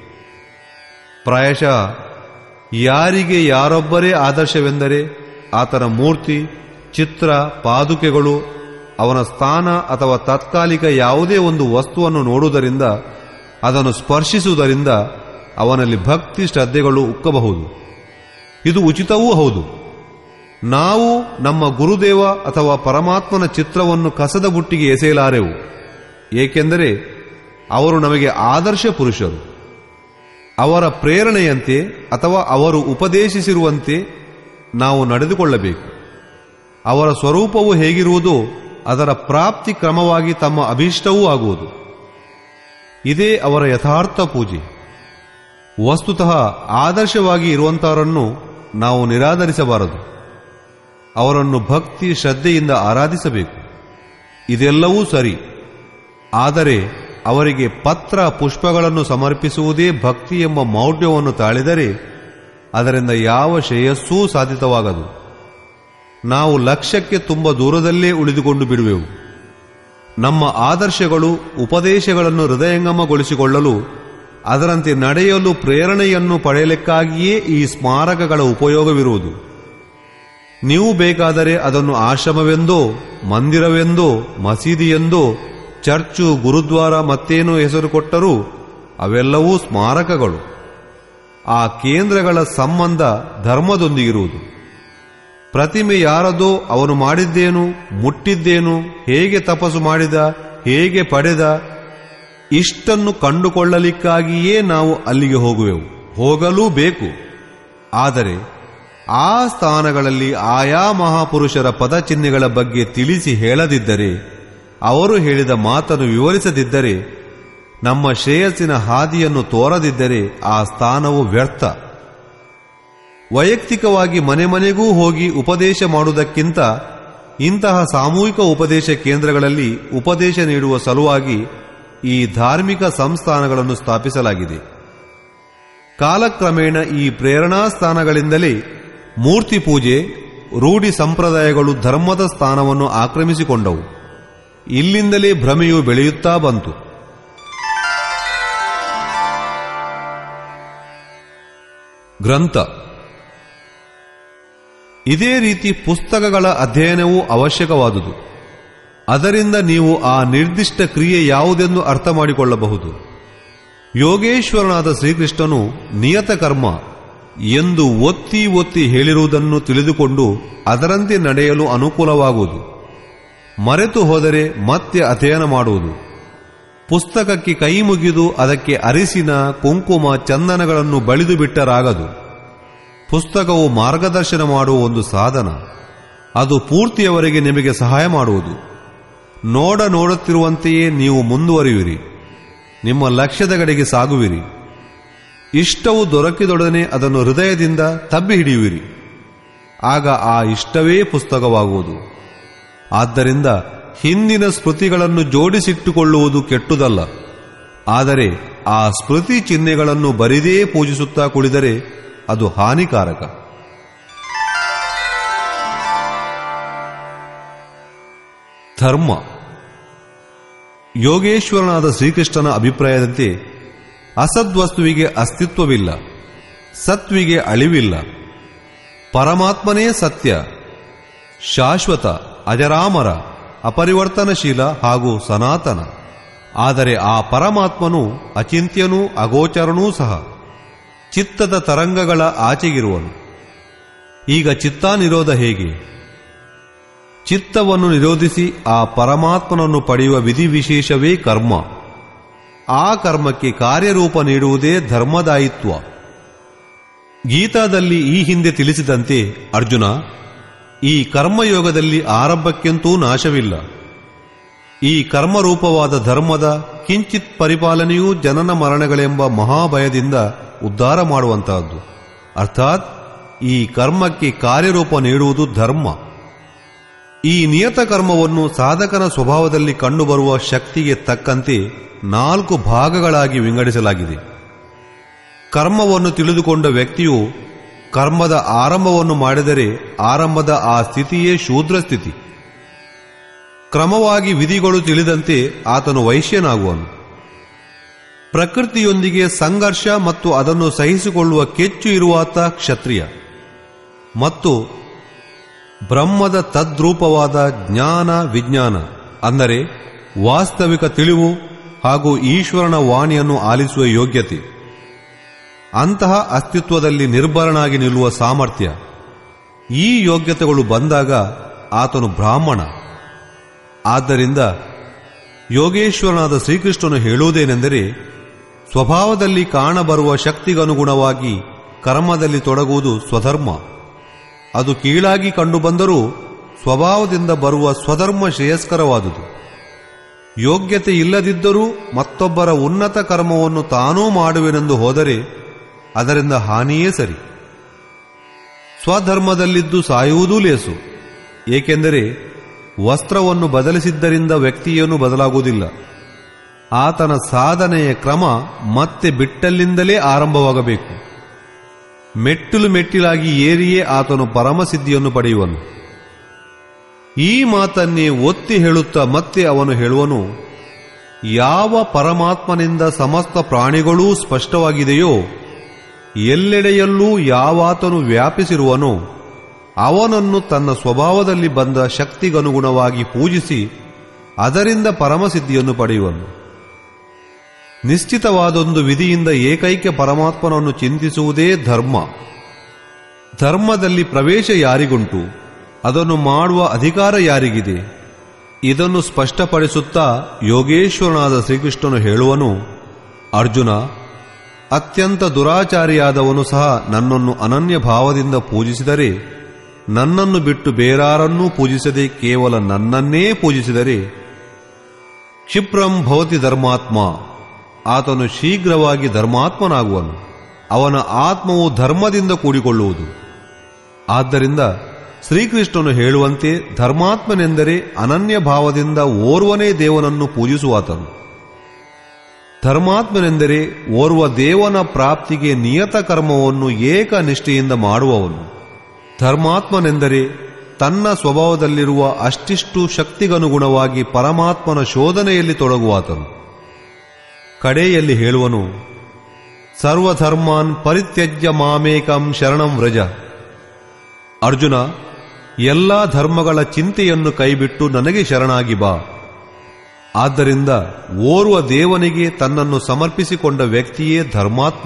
ಪ್ರಾಯಶಃ ಯಾರಿಗೆ ಯಾರೊಬ್ಬರೇ ಆದರ್ಶವೆಂದರೆ ಆತನ ಮೂರ್ತಿ ಚಿತ್ರ ಪಾದುಕೆಗಳು ಅವನ ಸ್ಥಾನ ಅಥವಾ ತಾತ್ಕಾಲಿಕ ಯಾವುದೇ ಒಂದು ವಸ್ತುವನ್ನು ನೋಡುವುದರಿಂದ ಅದನ್ನು ಸ್ಪರ್ಶಿಸುವುದರಿಂದ ಅವನಲ್ಲಿ ಭಕ್ತಿ ಶ್ರದ್ಧೆಗಳು ಉಕ್ಕಬಹುದು ಇದು ಉಚಿತವೂ ಹೌದು ನಾವು ನಮ್ಮ ಗುರುದೇವ ಅಥವಾ ಪರಮಾತ್ಮನ ಚಿತ್ರವನ್ನು ಕಸದ ಬುಟ್ಟಿಗೆ ಎಸೆಯಲಾರೆವು ಏಕೆಂದರೆ ಅವರು ನಮಗೆ ಆದರ್ಶ ಪುರುಷರು ಅವರ ಪ್ರೇರಣೆಯಂತೆ ಅಥವಾ ಅವರು ಉಪದೇಶಿಸಿರುವಂತೆ ನಾವು ನಡೆದುಕೊಳ್ಳಬೇಕು ಅವರ ಸ್ವರೂಪವು ಹೇಗಿರುವುದೋ ಅದರ ಪ್ರಾಪ್ತಿ ಕ್ರಮವಾಗಿ ತಮ್ಮ ಅಭೀಷ್ಟವೂ ಆಗುವುದು ಇದೇ ಅವರ ಯಥಾರ್ಥ ಪೂಜೆ ವಸ್ತುತಃ ಆದರ್ಶವಾಗಿ ಇರುವಂತಹವರನ್ನು ನಾವು ನಿರಾಕರಿಸಬಾರದು ಅವರನ್ನು ಭಕ್ತಿ ಶ್ರದ್ಧೆಯಿಂದ ಆರಾಧಿಸಬೇಕು ಇದೆಲ್ಲವೂ ಸರಿ ಆದರೆ ಅವರಿಗೆ ಪತ್ರ ಪುಷ್ಪಗಳನ್ನು ಸಮರ್ಪಿಸುವುದೇ ಭಕ್ತಿ ಎಂಬ ಮೌಢ್ಯವನ್ನು ತಾಳಿದರೆ ಅದರಿಂದ ಯಾವ ಶ್ರೇಯಸ್ಸೂ ಸಾಧಿತವಾಗದು ನಾವು ಲಕ್ಷ್ಯಕ್ಕೆ ತುಂಬ ದೂರದಲ್ಲೇ ಉಳಿದುಕೊಂಡು ಬಿಡುವೆವು ನಮ್ಮ ಆದರ್ಶಗಳು ಉಪದೇಶಗಳನ್ನು ಹೃದಯಂಗಮಗೊಳಿಸಿಕೊಳ್ಳಲು ಅದರಂತೆ ನಡೆಯಲು ಪ್ರೇರಣೆಯನ್ನು ಪಡೆಯಲಿಕ್ಕಾಗಿಯೇ ಈ ಸ್ಮಾರಕಗಳ ಉಪಯೋಗವಿರುವುದು ನೀವು ಬೇಕಾದರೆ ಅದನ್ನು ಆಶ್ರಮವೆಂದೋ ಮಂದಿರವೆಂದೋ ಮಸೀದಿಯೆಂದೋ ಚರ್ಚು ಗುರುದ್ವಾರ ಮತ್ತೇನೋ ಹೆಸರು ಕೊಟ್ಟರೂ ಅವೆಲ್ಲವೂ ಸ್ಮಾರಕಗಳು ಆ ಕೇಂದ್ರಗಳ ಸಂಬಂಧ ಧರ್ಮದೊಂದಿಗಿರುವುದು ಪ್ರತಿಮೆ ಯಾರದೋ ಅವನು ಮಾಡಿದ್ದೇನು ಮುಟ್ಟಿದ್ದೇನು ಹೇಗೆ ತಪಸ್ಸು ಮಾಡಿದ ಹೇಗೆ ಪಡೆದ ಇಷ್ಟನ್ನು ಕಂಡುಕೊಳ್ಳಲಿಕ್ಕಾಗಿಯೇ ನಾವು ಅಲ್ಲಿಗೆ ಹೋಗುವೆವು ಹೋಗಲೂ ಬೇಕು ಆದರೆ ಆ ಸ್ಥಾನಗಳಲ್ಲಿ ಆಯಾ ಮಹಾಪುರುಷರ ಪದಚಿಹ್ನೆಗಳ ಬಗ್ಗೆ ತಿಳಿಸಿ ಹೇಳದಿದ್ದರೆ ಅವರು ಹೇಳಿದ ಮಾತನ್ನು ವಿವರಿಸದಿದ್ದರೆ ನಮ್ಮ ಶ್ರೇಯಸ್ಸಿನ ಹಾದಿಯನ್ನು ತೋರದಿದ್ದರೆ ಆ ಸ್ಥಾನವು ವ್ಯರ್ಥ ವೈಯಕ್ತಿಕವಾಗಿ ಮನೆ ಮನೆಗೂ ಹೋಗಿ ಉಪದೇಶ ಮಾಡುವುದಕ್ಕಿಂತ ಇಂತಹ ಸಾಮೂಹಿಕ ಉಪದೇಶ ಕೇಂದ್ರಗಳಲ್ಲಿ ಉಪದೇಶ ನೀಡುವ ಸಲುವಾಗಿ ಈ ಧಾರ್ಮಿಕ ಸಂಸ್ಥಾನಗಳನ್ನು ಸ್ಥಾಪಿಸಲಾಗಿದೆ ಕಾಲಕ್ರಮೇಣ ಈ ಪ್ರೇರಣಾ ಸ್ಥಾನಗಳಿಂದಲೇ ಮೂರ್ತಿ ಪೂಜೆ ರೂಢಿ ಸಂಪ್ರದಾಯಗಳು ಧರ್ಮದ ಸ್ಥಾನವನ್ನು ಆಕ್ರಮಿಸಿಕೊಂಡವು ಇಲ್ಲಿಂದಲೇ ಭ್ರಮೆಯು ಬೆಳೆಯುತ್ತಾ ಬಂತು ಗ್ರಂಥ ಇದೇ ರೀತಿ ಪುಸ್ತಕಗಳ ಅಧ್ಯಯನವೂ ಅವಶ್ಯಕವಾದುದು ಅದರಿಂದ ನೀವು ಆ ನಿರ್ದಿಷ್ಟ ಕ್ರಿಯೆ ಯಾವುದೆಂದು ಅರ್ಥ ಮಾಡಿಕೊಳ್ಳಬಹುದು ಯೋಗೇಶ್ವರನಾದ ಶ್ರೀಕೃಷ್ಣನು ನಿಯತ ಕರ್ಮ ಎಂದು ಒತ್ತಿ ಒತ್ತಿ ಹೇಳಿರುವುದನ್ನು ತಿಳಿದುಕೊಂಡು ಅದರಂತೆ ನಡೆಯಲು ಅನುಕೂಲವಾಗುವುದು ಮರೆತು ಹೋದರೆ ಮತ್ತೆ ಅಧ್ಯಯನ ಮಾಡುವುದು ಪುಸ್ತಕಕ್ಕೆ ಕೈ ಮುಗಿದು ಅದಕ್ಕೆ ಅರಿಸಿನ ಕುಂಕುಮ ಚಂದನಗಳನ್ನು ಬಳಿದು ಬಿಟ್ಟರಾಗದು ಪುಸ್ತಕವು ಮಾರ್ಗದರ್ಶನ ಮಾಡುವ ಒಂದು ಸಾಧನ ಅದು ಪೂರ್ತಿಯವರೆಗೆ ನಿಮಗೆ ಸಹಾಯ ಮಾಡುವುದು ನೋಡ ನೋಡುತ್ತಿರುವಂತೆಯೇ ನೀವು ಮುಂದುವರಿಯುವಿರಿ ನಿಮ್ಮ ಲಕ್ಷ್ಯದ ಕಡೆಗೆ ಸಾಗುವಿರಿ ಇಷ್ಟವು ದೊರಕಿದೊಡನೆ ಅದನ್ನು ಹೃದಯದಿಂದ ತಬ್ಬಿ ಹಿಡಿಯುವಿರಿ ಆಗ ಆ ಇಷ್ಟವೇ ಪುಸ್ತಕವಾಗುವುದು ಆದ್ದರಿಂದ ಹಿಂದಿನ ಸ್ಮೃತಿಗಳನ್ನು ಜೋಡಿಸಿಟ್ಟುಕೊಳ್ಳುವುದು ಕೆಟ್ಟುದಲ್ಲ ಆದರೆ ಆ ಸ್ಮೃತಿ ಚಿಹ್ನೆಗಳನ್ನು ಬರಿದೇ ಪೂಜಿಸುತ್ತಾ ಕುಳಿದರೆ ಅದು ಹಾನಿಕಾರಕ ಧರ್ಮ ಯೋಗೇಶ್ವರನಾದ ಶ್ರೀಕೃಷ್ಣನ ಅಭಿಪ್ರಾಯದಂತೆ ಅಸದ್ವಸ್ತುವಿಗೆ ಅಸ್ತಿತ್ವವಿಲ್ಲ ಸತ್ವಿಗೆ ಅಳಿವಿಲ್ಲ ಪರಮಾತ್ಮನೇ ಸತ್ಯ ಶಾಶ್ವತ ಅಜರಾಮರ ಅಪರಿವರ್ತನಶೀಲ ಹಾಗೂ ಸನಾತನ ಆದರೆ ಆ ಪರಮಾತ್ಮನು ಅಚಿಂತ್ಯನೂ ಅಗೋಚರನೂ ಸಹ ಚಿತ್ತದ ತರಂಗಗಳ ಆಚೆಗಿರುವನು ಈಗ ಚಿತ್ತಾನಿರೋಧ ಹೇಗೆ ಚಿತ್ತವನ್ನು ನಿರೋಧಿಸಿ ಆ ಪರಮಾತ್ಮನನ್ನು ಪಡೆಯುವ ವಿಧಿವಿಶೇಷವೇ ಕರ್ಮ ಆ ಕರ್ಮಕ್ಕೆ ಕಾರ್ಯರೂಪ ನೀಡುವುದೇ ಧರ್ಮದಾಯಿತ್ವ ಗೀತಾದಲ್ಲಿ ಈ ಹಿಂದೆ ತಿಳಿಸಿದಂತೆ ಅರ್ಜುನ ಈ ಕರ್ಮಯೋಗದಲ್ಲಿ ಆರಂಭಕ್ಕೆಂತೂ ನಾಶವಿಲ್ಲ ಈ ಕರ್ಮರೂಪವಾದ ಧರ್ಮದ ಕಿಂಚಿತ್ ಪರಿಪಾಲನೆಯೂ ಜನನ ಮರಣಗಳೆಂಬ ಮಹಾಭಯದಿಂದ ಉದ್ಧಾರ ಮಾಡುವಂತಹದ್ದು ಅರ್ಥಾತ್ ಈ ಕರ್ಮಕ್ಕೆ ಕಾರ್ಯರೂಪ ನೀಡುವುದು ಧರ್ಮ ಈ ನಿಯತ ಕರ್ಮವನ್ನು ಸಾಧಕನ ಸ್ವಭಾವದಲ್ಲಿ ಕಂಡುಬರುವ ಶಕ್ತಿಗೆ ತಕ್ಕಂತೆ ನಾಲ್ಕು ಭಾಗಗಳಾಗಿ ವಿಂಗಡಿಸಲಾಗಿದೆ ಕರ್ಮವನ್ನು ತಿಳಿದುಕೊಂಡ ವ್ಯಕ್ತಿಯು ಕರ್ಮದ ಆರಂಭವನ್ನು ಮಾಡಿದರೆ ಆರಂಭದ ಆ ಸ್ಥಿತಿಯೇ ಶೂದ್ರ ಸ್ಥಿತಿ ಕ್ರಮವಾಗಿ ವಿಧಿಗಳು ತಿಳಿದಂತೆ ಆತನು ವೈಶ್ಯನಾಗುವನು ಪ್ರಕೃತಿಯೊಂದಿಗೆ ಸಂಘರ್ಷ ಮತ್ತು ಅದನ್ನು ಸಹಿಸಿಕೊಳ್ಳುವ ಕೆಚ್ಚು ಇರುವಾತ ಕ್ಷತ್ರಿಯ ಮತ್ತು ಬ್ರಹ್ಮದ ತದ್ರೂಪವಾದ ಜ್ಞಾನ ವಿಜ್ಞಾನ ಅಂದರೆ ವಾಸ್ತವಿಕ ತಿಳಿವು ಹಾಗೂ ಈಶ್ವರನ ವಾಣಿಯನ್ನು ಆಲಿಸುವ ಯೋಗ್ಯತೆ ಅಂತಹ ಅಸ್ತಿತ್ವದಲ್ಲಿ ನಿರ್ಭರನಾಗಿ ನಿಲ್ಲುವ ಸಾಮರ್ಥ್ಯ ಈ ಯೋಗ್ಯತೆಗಳು ಬಂದಾಗ ಆತನು ಬ್ರಾಹ್ಮಣ ಆದ್ದರಿಂದ ಯೋಗೇಶ್ವರನಾದ ಶ್ರೀಕೃಷ್ಣನು ಹೇಳುವುದೇನೆಂದರೆ ಸ್ವಭಾವದಲ್ಲಿ ಕಾಣಬರುವ ಶಕ್ತಿಗನುಗುಣವಾಗಿ ಕರ್ಮದಲ್ಲಿ ತೊಡಗುವುದು ಸ್ವಧರ್ಮ ಅದು ಕೀಳಾಗಿ ಕಂಡುಬಂದರೂ ಸ್ವಭಾವದಿಂದ ಬರುವ ಸ್ವಧರ್ಮ ಶ್ರೇಯಸ್ಕರವಾದುದು ಯೋಗ್ಯತೆ ಇಲ್ಲದಿದ್ದರೂ ಮತ್ತೊಬ್ಬರ ಉನ್ನತ ಕರ್ಮವನ್ನು ತಾನೂ ಮಾಡುವೆನೆಂದು ಹೋದರೆ ಅದರಿಂದ ಹಾನಿಯೇ ಸರಿ ಸ್ವಧರ್ಮದಲ್ಲಿದ್ದು ಸಾಯುವುದೂ ಲೇಸು ಏಕೆಂದರೆ ವಸ್ತ್ರವನ್ನು ಬದಲಿಸಿದ್ದರಿಂದ ವ್ಯಕ್ತಿಯೇನೂ ಬದಲಾಗುವುದಿಲ್ಲ ಆತನ ಸಾಧನೆಯ ಕ್ರಮ ಮತ್ತೆ ಬಿಟ್ಟಲ್ಲಿಂದಲೇ ಆರಂಭವಾಗಬೇಕು ಮೆಟ್ಟಿಲು ಮೆಟ್ಟಿಲಾಗಿ ಏರಿಯೇ ಆತನು ಪರಮಸಿದ್ಧಿಯನ್ನು ಪಡೆಯುವನು ಈ ಮಾತನ್ನೇ ಒತ್ತಿ ಹೇಳುತ್ತಾ ಮತ್ತೆ ಅವನು ಹೇಳುವನು ಯಾವ ಪರಮಾತ್ಮನಿಂದ ಸಮಸ್ತ ಪ್ರಾಣಿಗಳೂ ಸ್ಪಷ್ಟವಾಗಿದೆಯೋ ಎಲ್ಲೆಡೆಯಲ್ಲೂ ಯಾವಾತನು ವ್ಯಾಪಿಸಿರುವನೋ ಅವನನ್ನು ತನ್ನ ಸ್ವಭಾವದಲ್ಲಿ ಬಂದ ಶಕ್ತಿಗನುಗುಣವಾಗಿ ಪೂಜಿಸಿ ಅದರಿಂದ ಪರಮಸಿದ್ಧಿಯನ್ನು ಪಡೆಯುವನು ನಿಶ್ಚಿತವಾದೊಂದು ವಿಧಿಯಿಂದ ಏಕೈಕ ಪರಮಾತ್ಮನನ್ನು ಚಿಂತಿಸುವುದೇ ಧರ್ಮ ಧರ್ಮದಲ್ಲಿ ಪ್ರವೇಶ ಯಾರಿಗುಂಟು ಅದನ್ನು ಮಾಡುವ ಅಧಿಕಾರ ಯಾರಿಗಿದೆ ಇದನ್ನು ಸ್ಪಷ್ಟಪಡಿಸುತ್ತಾ ಯೋಗೇಶ್ವರನಾದ ಶ್ರೀಕೃಷ್ಣನು ಹೇಳುವನು ಅರ್ಜುನ ಅತ್ಯಂತ ದುರಾಚಾರಿಯಾದವನು ಸಹ ನನ್ನನ್ನು ಅನನ್ಯ ಭಾವದಿಂದ ಪೂಜಿಸಿದರೆ ನನ್ನನ್ನು ಬಿಟ್ಟು ಬೇರಾರನ್ನೂ ಪೂಜಿಸದೆ ಕೇವಲ ನನ್ನನ್ನೇ ಪೂಜಿಸಿದರೆ ಕ್ಷಿಪ್ರಂ ಭವತಿ ಧರ್ಮಾತ್ಮ ಆತನು ಶೀಘ್ರವಾಗಿ ಧರ್ಮಾತ್ಮನಾಗುವನು ಅವನ ಆತ್ಮವು ಧರ್ಮದಿಂದ ಕೂಡಿಕೊಳ್ಳುವುದು ಆದ್ದರಿಂದ ಶ್ರೀಕೃಷ್ಣನು ಹೇಳುವಂತೆ ಧರ್ಮಾತ್ಮನೆಂದರೆ ಅನನ್ಯ ಭಾವದಿಂದ ಓರ್ವನೇ ದೇವನನ್ನು ಪೂಜಿಸುವಾತನು ಧರ್ಮಾತ್ಮನೆಂದರೆ ಓರ್ವ ದೇವನ ಪ್ರಾಪ್ತಿಗೆ ನಿಯತ ಕರ್ಮವನ್ನು ಏಕ ನಿಷ್ಠೆಯಿಂದ ಮಾಡುವವನು ಧರ್ಮಾತ್ಮನೆಂದರೆ ತನ್ನ ಸ್ವಭಾವದಲ್ಲಿರುವ ಅಷ್ಟಿಷ್ಟು ಶಕ್ತಿಗನುಗುಣವಾಗಿ ಪರಮಾತ್ಮನ ಶೋಧನೆಯಲ್ಲಿ ತೊಡಗುವಾತನು ಕಡೆಯಲ್ಲಿ ಹೇಳುವನು ಸರ್ವಧರ್ಮಾನ್ ಪರಿತ್ಯಜ್ಯ ಮಾಮೇಕಂ ಶರಣಂ ವ್ರಜ ಅರ್ಜುನ ಎಲ್ಲಾ ಧರ್ಮಗಳ ಚಿಂತೆಯನ್ನು ಕೈಬಿಟ್ಟು ನನಗೆ ಶರಣಾಗಿ ಬಾ ಆದ್ದರಿಂದ ಓರ್ವ ದೇವನಿಗೆ ತನ್ನನ್ನು ಸಮರ್ಪಿಸಿಕೊಂಡ ವ್ಯಕ್ತಿಯೇ ಧರ್ಮಾತ್ಮ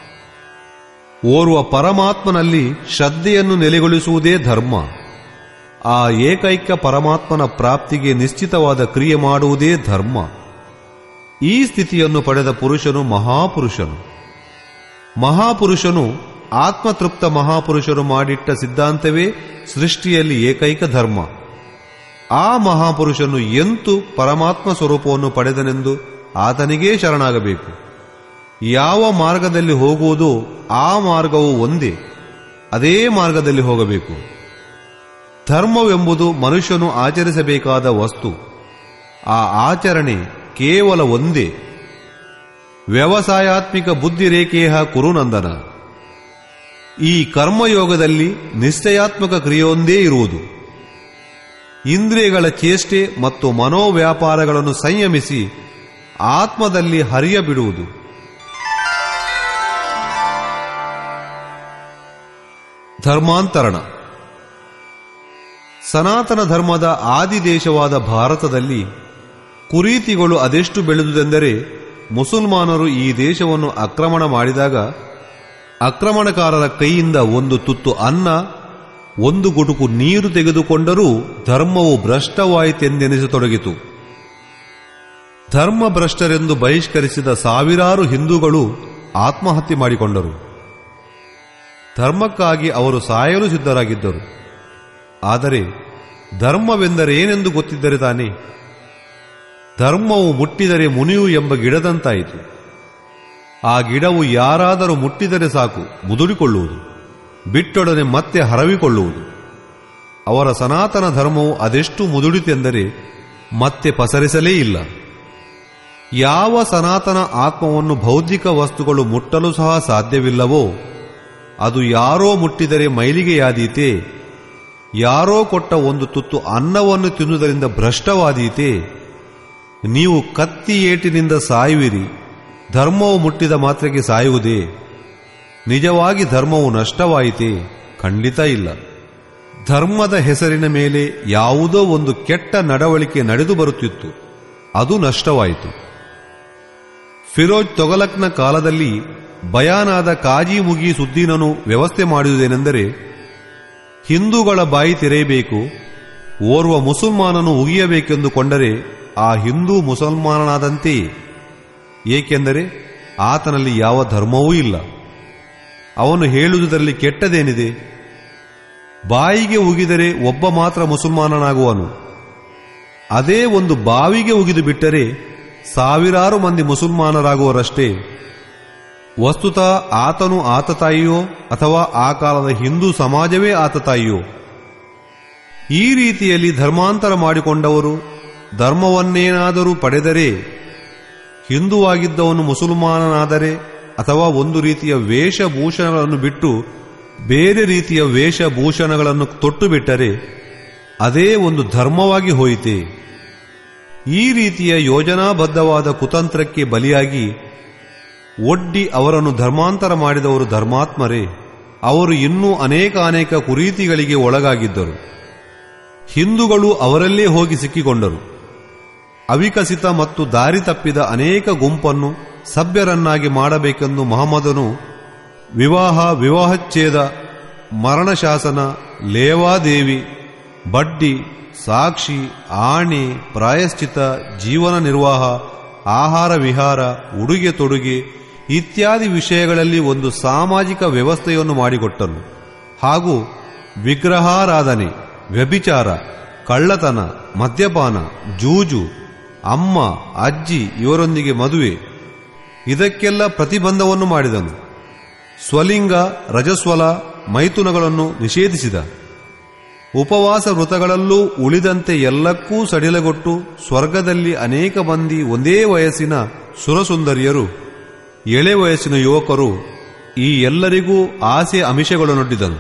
ಓರ್ವ ಪರಮಾತ್ಮನಲ್ಲಿ ಶ್ರದ್ಧೆಯನ್ನು ನೆಲೆಗೊಳಿಸುವುದೇ ಧರ್ಮ ಆ ಏಕೈಕ ಪರಮಾತ್ಮನ ಪ್ರಾಪ್ತಿಗೆ ನಿಶ್ಚಿತವಾದ ಕ್ರಿಯೆ ಮಾಡುವುದೇ ಧರ್ಮ ಈ ಸ್ಥಿತಿಯನ್ನು ಪಡೆದ ಪುರುಷನು ಮಹಾಪುರುಷನು ಮಹಾಪುರುಷನು ಆತ್ಮತೃಪ್ತ ಮಹಾಪುರುಷರು ಮಾಡಿಟ್ಟ ಸಿದ್ಧಾಂತವೇ ಸೃಷ್ಟಿಯಲ್ಲಿ ಏಕೈಕ ಧರ್ಮ ಆ ಮಹಾಪುರುಷನು ಎಂತು ಪರಮಾತ್ಮ ಸ್ವರೂಪವನ್ನು ಪಡೆದನೆಂದು ಆತನಿಗೇ ಶರಣಾಗಬೇಕು ಯಾವ ಮಾರ್ಗದಲ್ಲಿ ಹೋಗುವುದೋ ಆ ಮಾರ್ಗವು ಒಂದೇ ಅದೇ ಮಾರ್ಗದಲ್ಲಿ ಹೋಗಬೇಕು ಧರ್ಮವೆಂಬುದು ಮನುಷ್ಯನು ಆಚರಿಸಬೇಕಾದ ವಸ್ತು ಆ ಆಚರಣೆ ಕೇವಲ ಒಂದೇ ವ್ಯವಸಾಯಾತ್ಮಿಕ ಬುದ್ಧಿರೇಖೇಹ ಕುರುನಂದನ ಈ ಕರ್ಮಯೋಗದಲ್ಲಿ ನಿಶ್ಚಯಾತ್ಮಕ ಕ್ರಿಯೆಯೊಂದೇ ಇರುವುದು ಇಂದ್ರಿಯಗಳ ಚೇಷ್ಟೆ ಮತ್ತು ಮನೋವ್ಯಾಪಾರಗಳನ್ನು ಸಂಯಮಿಸಿ ಆತ್ಮದಲ್ಲಿ ಹರಿಯ ಬಿಡುವುದು ಧರ್ಮಾಂತರಣ ಸನಾತನ ಧರ್ಮದ ಆದಿದೇಶವಾದ ಭಾರತದಲ್ಲಿ ಕುರೀತಿಗಳು ಅದೆಷ್ಟು ಬೆಳೆದುದೆಂದರೆ ಮುಸಲ್ಮಾನರು ಈ ದೇಶವನ್ನು ಆಕ್ರಮಣ ಮಾಡಿದಾಗ ಆಕ್ರಮಣಕಾರರ ಕೈಯಿಂದ ಒಂದು ತುತ್ತು ಅನ್ನ ಒಂದು ಗುಟುಕು ನೀರು ತೆಗೆದುಕೊಂಡರೂ ಧರ್ಮವು ಭ್ರಷ್ಟವಾಯಿತೆಂದೆನಿಸತೊಡಗಿತು ಧರ್ಮ ಭ್ರಷ್ಟರೆಂದು ಬಹಿಷ್ಕರಿಸಿದ ಸಾವಿರಾರು ಹಿಂದೂಗಳು ಆತ್ಮಹತ್ಯೆ ಮಾಡಿಕೊಂಡರು ಧರ್ಮಕ್ಕಾಗಿ ಅವರು ಸಾಯಲು ಸಿದ್ಧರಾಗಿದ್ದರು ಆದರೆ ಧರ್ಮವೆಂದರೇನೆಂದು ಗೊತ್ತಿದ್ದರೆ ತಾನೇ ಧರ್ಮವು ಮುಟ್ಟಿದರೆ ಮುನಿಯು ಎಂಬ ಗಿಡದಂತಾಯಿತು ಆ ಗಿಡವು ಯಾರಾದರೂ ಮುಟ್ಟಿದರೆ ಸಾಕು ಮುದುಡಿಕೊಳ್ಳುವುದು ಬಿಟ್ಟೊಡನೆ ಮತ್ತೆ ಹರವಿಕೊಳ್ಳುವುದು ಅವರ ಸನಾತನ ಧರ್ಮವು ಅದೆಷ್ಟು ಮುದುಡಿತೆಂದರೆ ಮತ್ತೆ ಪಸರಿಸಲೇ ಇಲ್ಲ ಯಾವ ಸನಾತನ ಆತ್ಮವನ್ನು ಭೌತಿಕ ವಸ್ತುಗಳು ಮುಟ್ಟಲು ಸಹ ಸಾಧ್ಯವಿಲ್ಲವೋ ಅದು ಯಾರೋ ಮುಟ್ಟಿದರೆ ಮೈಲಿಗೆಯಾದೀತೆ ಯಾರೋ ಕೊಟ್ಟ ಒಂದು ತುತ್ತು ಅನ್ನವನ್ನು ತಿನ್ನುವುದರಿಂದ ಭ್ರಷ್ಟವಾದೀತೆ ನೀವು ಕತ್ತಿ ಏಟಿನಿಂದ ಸಾಯುವಿರಿ ಧರ್ಮವು ಮುಟ್ಟಿದ ಮಾತ್ರಕ್ಕೆ ಸಾಯುವುದೇ ನಿಜವಾಗಿ ಧರ್ಮವು ನಷ್ಟವಾಯಿತೆ ಖಂಡಿತ ಇಲ್ಲ ಧರ್ಮದ ಹೆಸರಿನ ಮೇಲೆ ಯಾವುದೋ ಒಂದು ಕೆಟ್ಟ ನಡವಳಿಕೆ ನಡೆದು ಬರುತ್ತಿತ್ತು ಅದು ನಷ್ಟವಾಯಿತು ಫಿರೋಜ್ ತೊಗಲಕ್ನ ಕಾಲದಲ್ಲಿ ಬಯಾನಾದ ಕಾಜಿ ಮುಗಿ ಸುದ್ದೀನನು ವ್ಯವಸ್ಥೆ ಮಾಡುವುದೇನೆಂದರೆ ಹಿಂದೂಗಳ ಬಾಯಿ ತೆರೆಯಬೇಕು ಓರ್ವ ಮುಸಲ್ಮಾನನು ಉಗಿಯಬೇಕೆಂದುಕೊಂಡರೆ ಆ ಹಿಂದೂ ಮುಸಲ್ಮಾನನಾದಂತೆಯೇ ಏಕೆಂದರೆ ಆತನಲ್ಲಿ ಯಾವ ಧರ್ಮವೂ ಇಲ್ಲ ಅವನು ಹೇಳುವುದರಲ್ಲಿ ಕೆಟ್ಟದೇನಿದೆ ಬಾಯಿಗೆ ಉಗಿದರೆ ಒಬ್ಬ ಮಾತ್ರ ಮುಸಲ್ಮಾನನಾಗುವನು ಅದೇ ಒಂದು ಬಾವಿಗೆ ಉಗಿದು ಬಿಟ್ಟರೆ ಸಾವಿರಾರು ಮಂದಿ ಮುಸಲ್ಮಾನರಾಗುವರಷ್ಟೇ ವಸ್ತುತ ಆತನು ಆತ ತಾಯಿಯೋ ಅಥವಾ ಆ ಕಾಲದ ಹಿಂದೂ ಸಮಾಜವೇ ಆತ ತಾಯಿಯೋ ಈ ರೀತಿಯಲ್ಲಿ ಧರ್ಮಾಂತರ ಮಾಡಿಕೊಂಡವರು ಧರ್ಮವನ್ನೇನಾದರೂ ಪಡೆದರೆ ಹಿಂದುವಾಗಿದ್ದವನು ಮುಸಲ್ಮಾನನಾದರೆ ಅಥವಾ ಒಂದು ರೀತಿಯ ವೇಷಭೂಷಣಗಳನ್ನು ಬಿಟ್ಟು ಬೇರೆ ರೀತಿಯ ವೇಷಭೂಷಣಗಳನ್ನು ತೊಟ್ಟು ಬಿಟ್ಟರೆ ಅದೇ ಒಂದು ಧರ್ಮವಾಗಿ ಹೋಯಿತೆ ಈ ರೀತಿಯ ಯೋಜನಾಬದ್ಧವಾದ ಕುತಂತ್ರಕ್ಕೆ ಬಲಿಯಾಗಿ ಒಡ್ಡಿ ಅವರನ್ನು ಧರ್ಮಾಂತರ ಮಾಡಿದವರು ಧರ್ಮಾತ್ಮರೇ ಅವರು ಇನ್ನೂ ಅನೇಕ ಅನೇಕ ಕುರೀತಿಗಳಿಗೆ ಒಳಗಾಗಿದ್ದರು ಹಿಂದೂಗಳು ಅವರಲ್ಲೇ ಹೋಗಿ ಸಿಕ್ಕಿಕೊಂಡರು ಅವಿಕಸಿತ ಮತ್ತು ದಾರಿ ತಪ್ಪಿದ ಅನೇಕ ಗುಂಪನ್ನು ಸಭ್ಯರನ್ನಾಗಿ ಮಾಡಬೇಕೆಂದು ಮಹಮ್ಮದನು ವಿವಾಹ ವಿವಾಹಚ್ಛೇದ ಮರಣಶಾಸನ ಲೇವಾದೇವಿ ಬಡ್ಡಿ ಸಾಕ್ಷಿ ಆಣೆ ಪ್ರಾಯಶ್ಚಿತ ಜೀವನ ನಿರ್ವಾಹ ಆಹಾರ ವಿಹಾರ ಉಡುಗೆ ತೊಡುಗೆ ಇತ್ಯಾದಿ ವಿಷಯಗಳಲ್ಲಿ ಒಂದು ಸಾಮಾಜಿಕ ವ್ಯವಸ್ಥೆಯನ್ನು ಮಾಡಿಕೊಟ್ಟನು ಹಾಗೂ ವಿಗ್ರಹಾರಾಧನೆ ವ್ಯಭಿಚಾರ ಕಳ್ಳತನ ಮದ್ಯಪಾನ ಜೂಜು ಅಮ್ಮ ಅಜ್ಜಿ ಇವರೊಂದಿಗೆ ಮದುವೆ ಇದಕ್ಕೆಲ್ಲ ಪ್ರತಿಬಂಧವನ್ನು ಮಾಡಿದನು ಸ್ವಲಿಂಗ ರಜಸ್ವಲ ಮೈಥುನಗಳನ್ನು ನಿಷೇಧಿಸಿದ ಉಪವಾಸ ವೃತಗಳಲ್ಲೂ ಉಳಿದಂತೆ ಎಲ್ಲಕ್ಕೂ ಸಡಿಲಗೊಟ್ಟು ಸ್ವರ್ಗದಲ್ಲಿ ಅನೇಕ ಮಂದಿ ಒಂದೇ ವಯಸ್ಸಿನ ಸುರಸುಂದರಿಯರು ಎಳೆ ವಯಸ್ಸಿನ ಯುವಕರು ಈ ಎಲ್ಲರಿಗೂ ಆಸೆ ಅಮಿಷಗಳನ್ನೊಡ್ಡಿದನು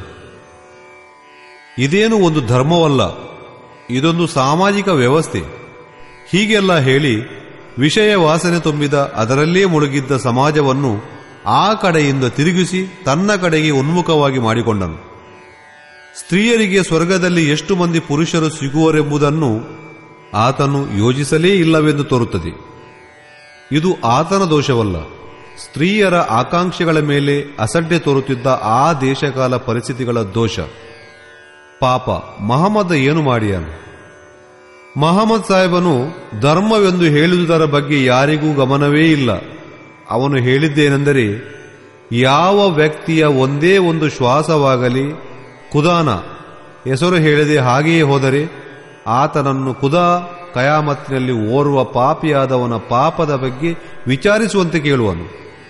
ಇದೇನು ಒಂದು ಧರ್ಮವಲ್ಲ ಇದೊಂದು ಸಾಮಾಜಿಕ ವ್ಯವಸ್ಥೆ ಹೀಗೆಲ್ಲ ಹೇಳಿ ವಿಷಯ ವಾಸನೆ ತುಂಬಿದ ಅದರಲ್ಲೇ ಮುಳುಗಿದ್ದ ಸಮಾಜವನ್ನು ಆ ಕಡೆಯಿಂದ ತಿರುಗಿಸಿ ತನ್ನ ಕಡೆಗೆ ಉನ್ಮುಖವಾಗಿ ಮಾಡಿಕೊಂಡನು ಸ್ತ್ರೀಯರಿಗೆ ಸ್ವರ್ಗದಲ್ಲಿ ಎಷ್ಟು ಮಂದಿ ಪುರುಷರು ಸಿಗುವರೆಂಬುದನ್ನು ಆತನು ಯೋಜಿಸಲೇ ಇಲ್ಲವೆಂದು ತೋರುತ್ತದೆ ಇದು ಆತನ ದೋಷವಲ್ಲ ಸ್ತ್ರೀಯರ ಆಕಾಂಕ್ಷೆಗಳ ಮೇಲೆ ಅಸಡ್ಡೆ ತೋರುತ್ತಿದ್ದ ಆ ದೇಶಕಾಲ ಪರಿಸ್ಥಿತಿಗಳ ದೋಷ ಪಾಪ ಮಹಮ್ಮದ ಏನು ಮಾಡಿಯಾನು ಮಹಮ್ಮದ್ ಸಾಹೇಬನು ಧರ್ಮವೆಂದು ಹೇಳುವುದರ ಬಗ್ಗೆ ಯಾರಿಗೂ ಗಮನವೇ ಇಲ್ಲ ಅವನು ಹೇಳಿದ್ದೇನೆಂದರೆ ಯಾವ ವ್ಯಕ್ತಿಯ ಒಂದೇ ಒಂದು ಶ್ವಾಸವಾಗಲಿ ಕುದಾನ ಹೆಸರು ಹೇಳದೆ ಹಾಗೆಯೇ ಹೋದರೆ ಆತನನ್ನು ಕುದಾ ಕಯಾಮತ್ತಿನಲ್ಲಿ ಓರ್ವ ಪಾಪಿಯಾದವನ ಪಾಪದ ಬಗ್ಗೆ ವಿಚಾರಿಸುವಂತೆ ಕೇಳುವನು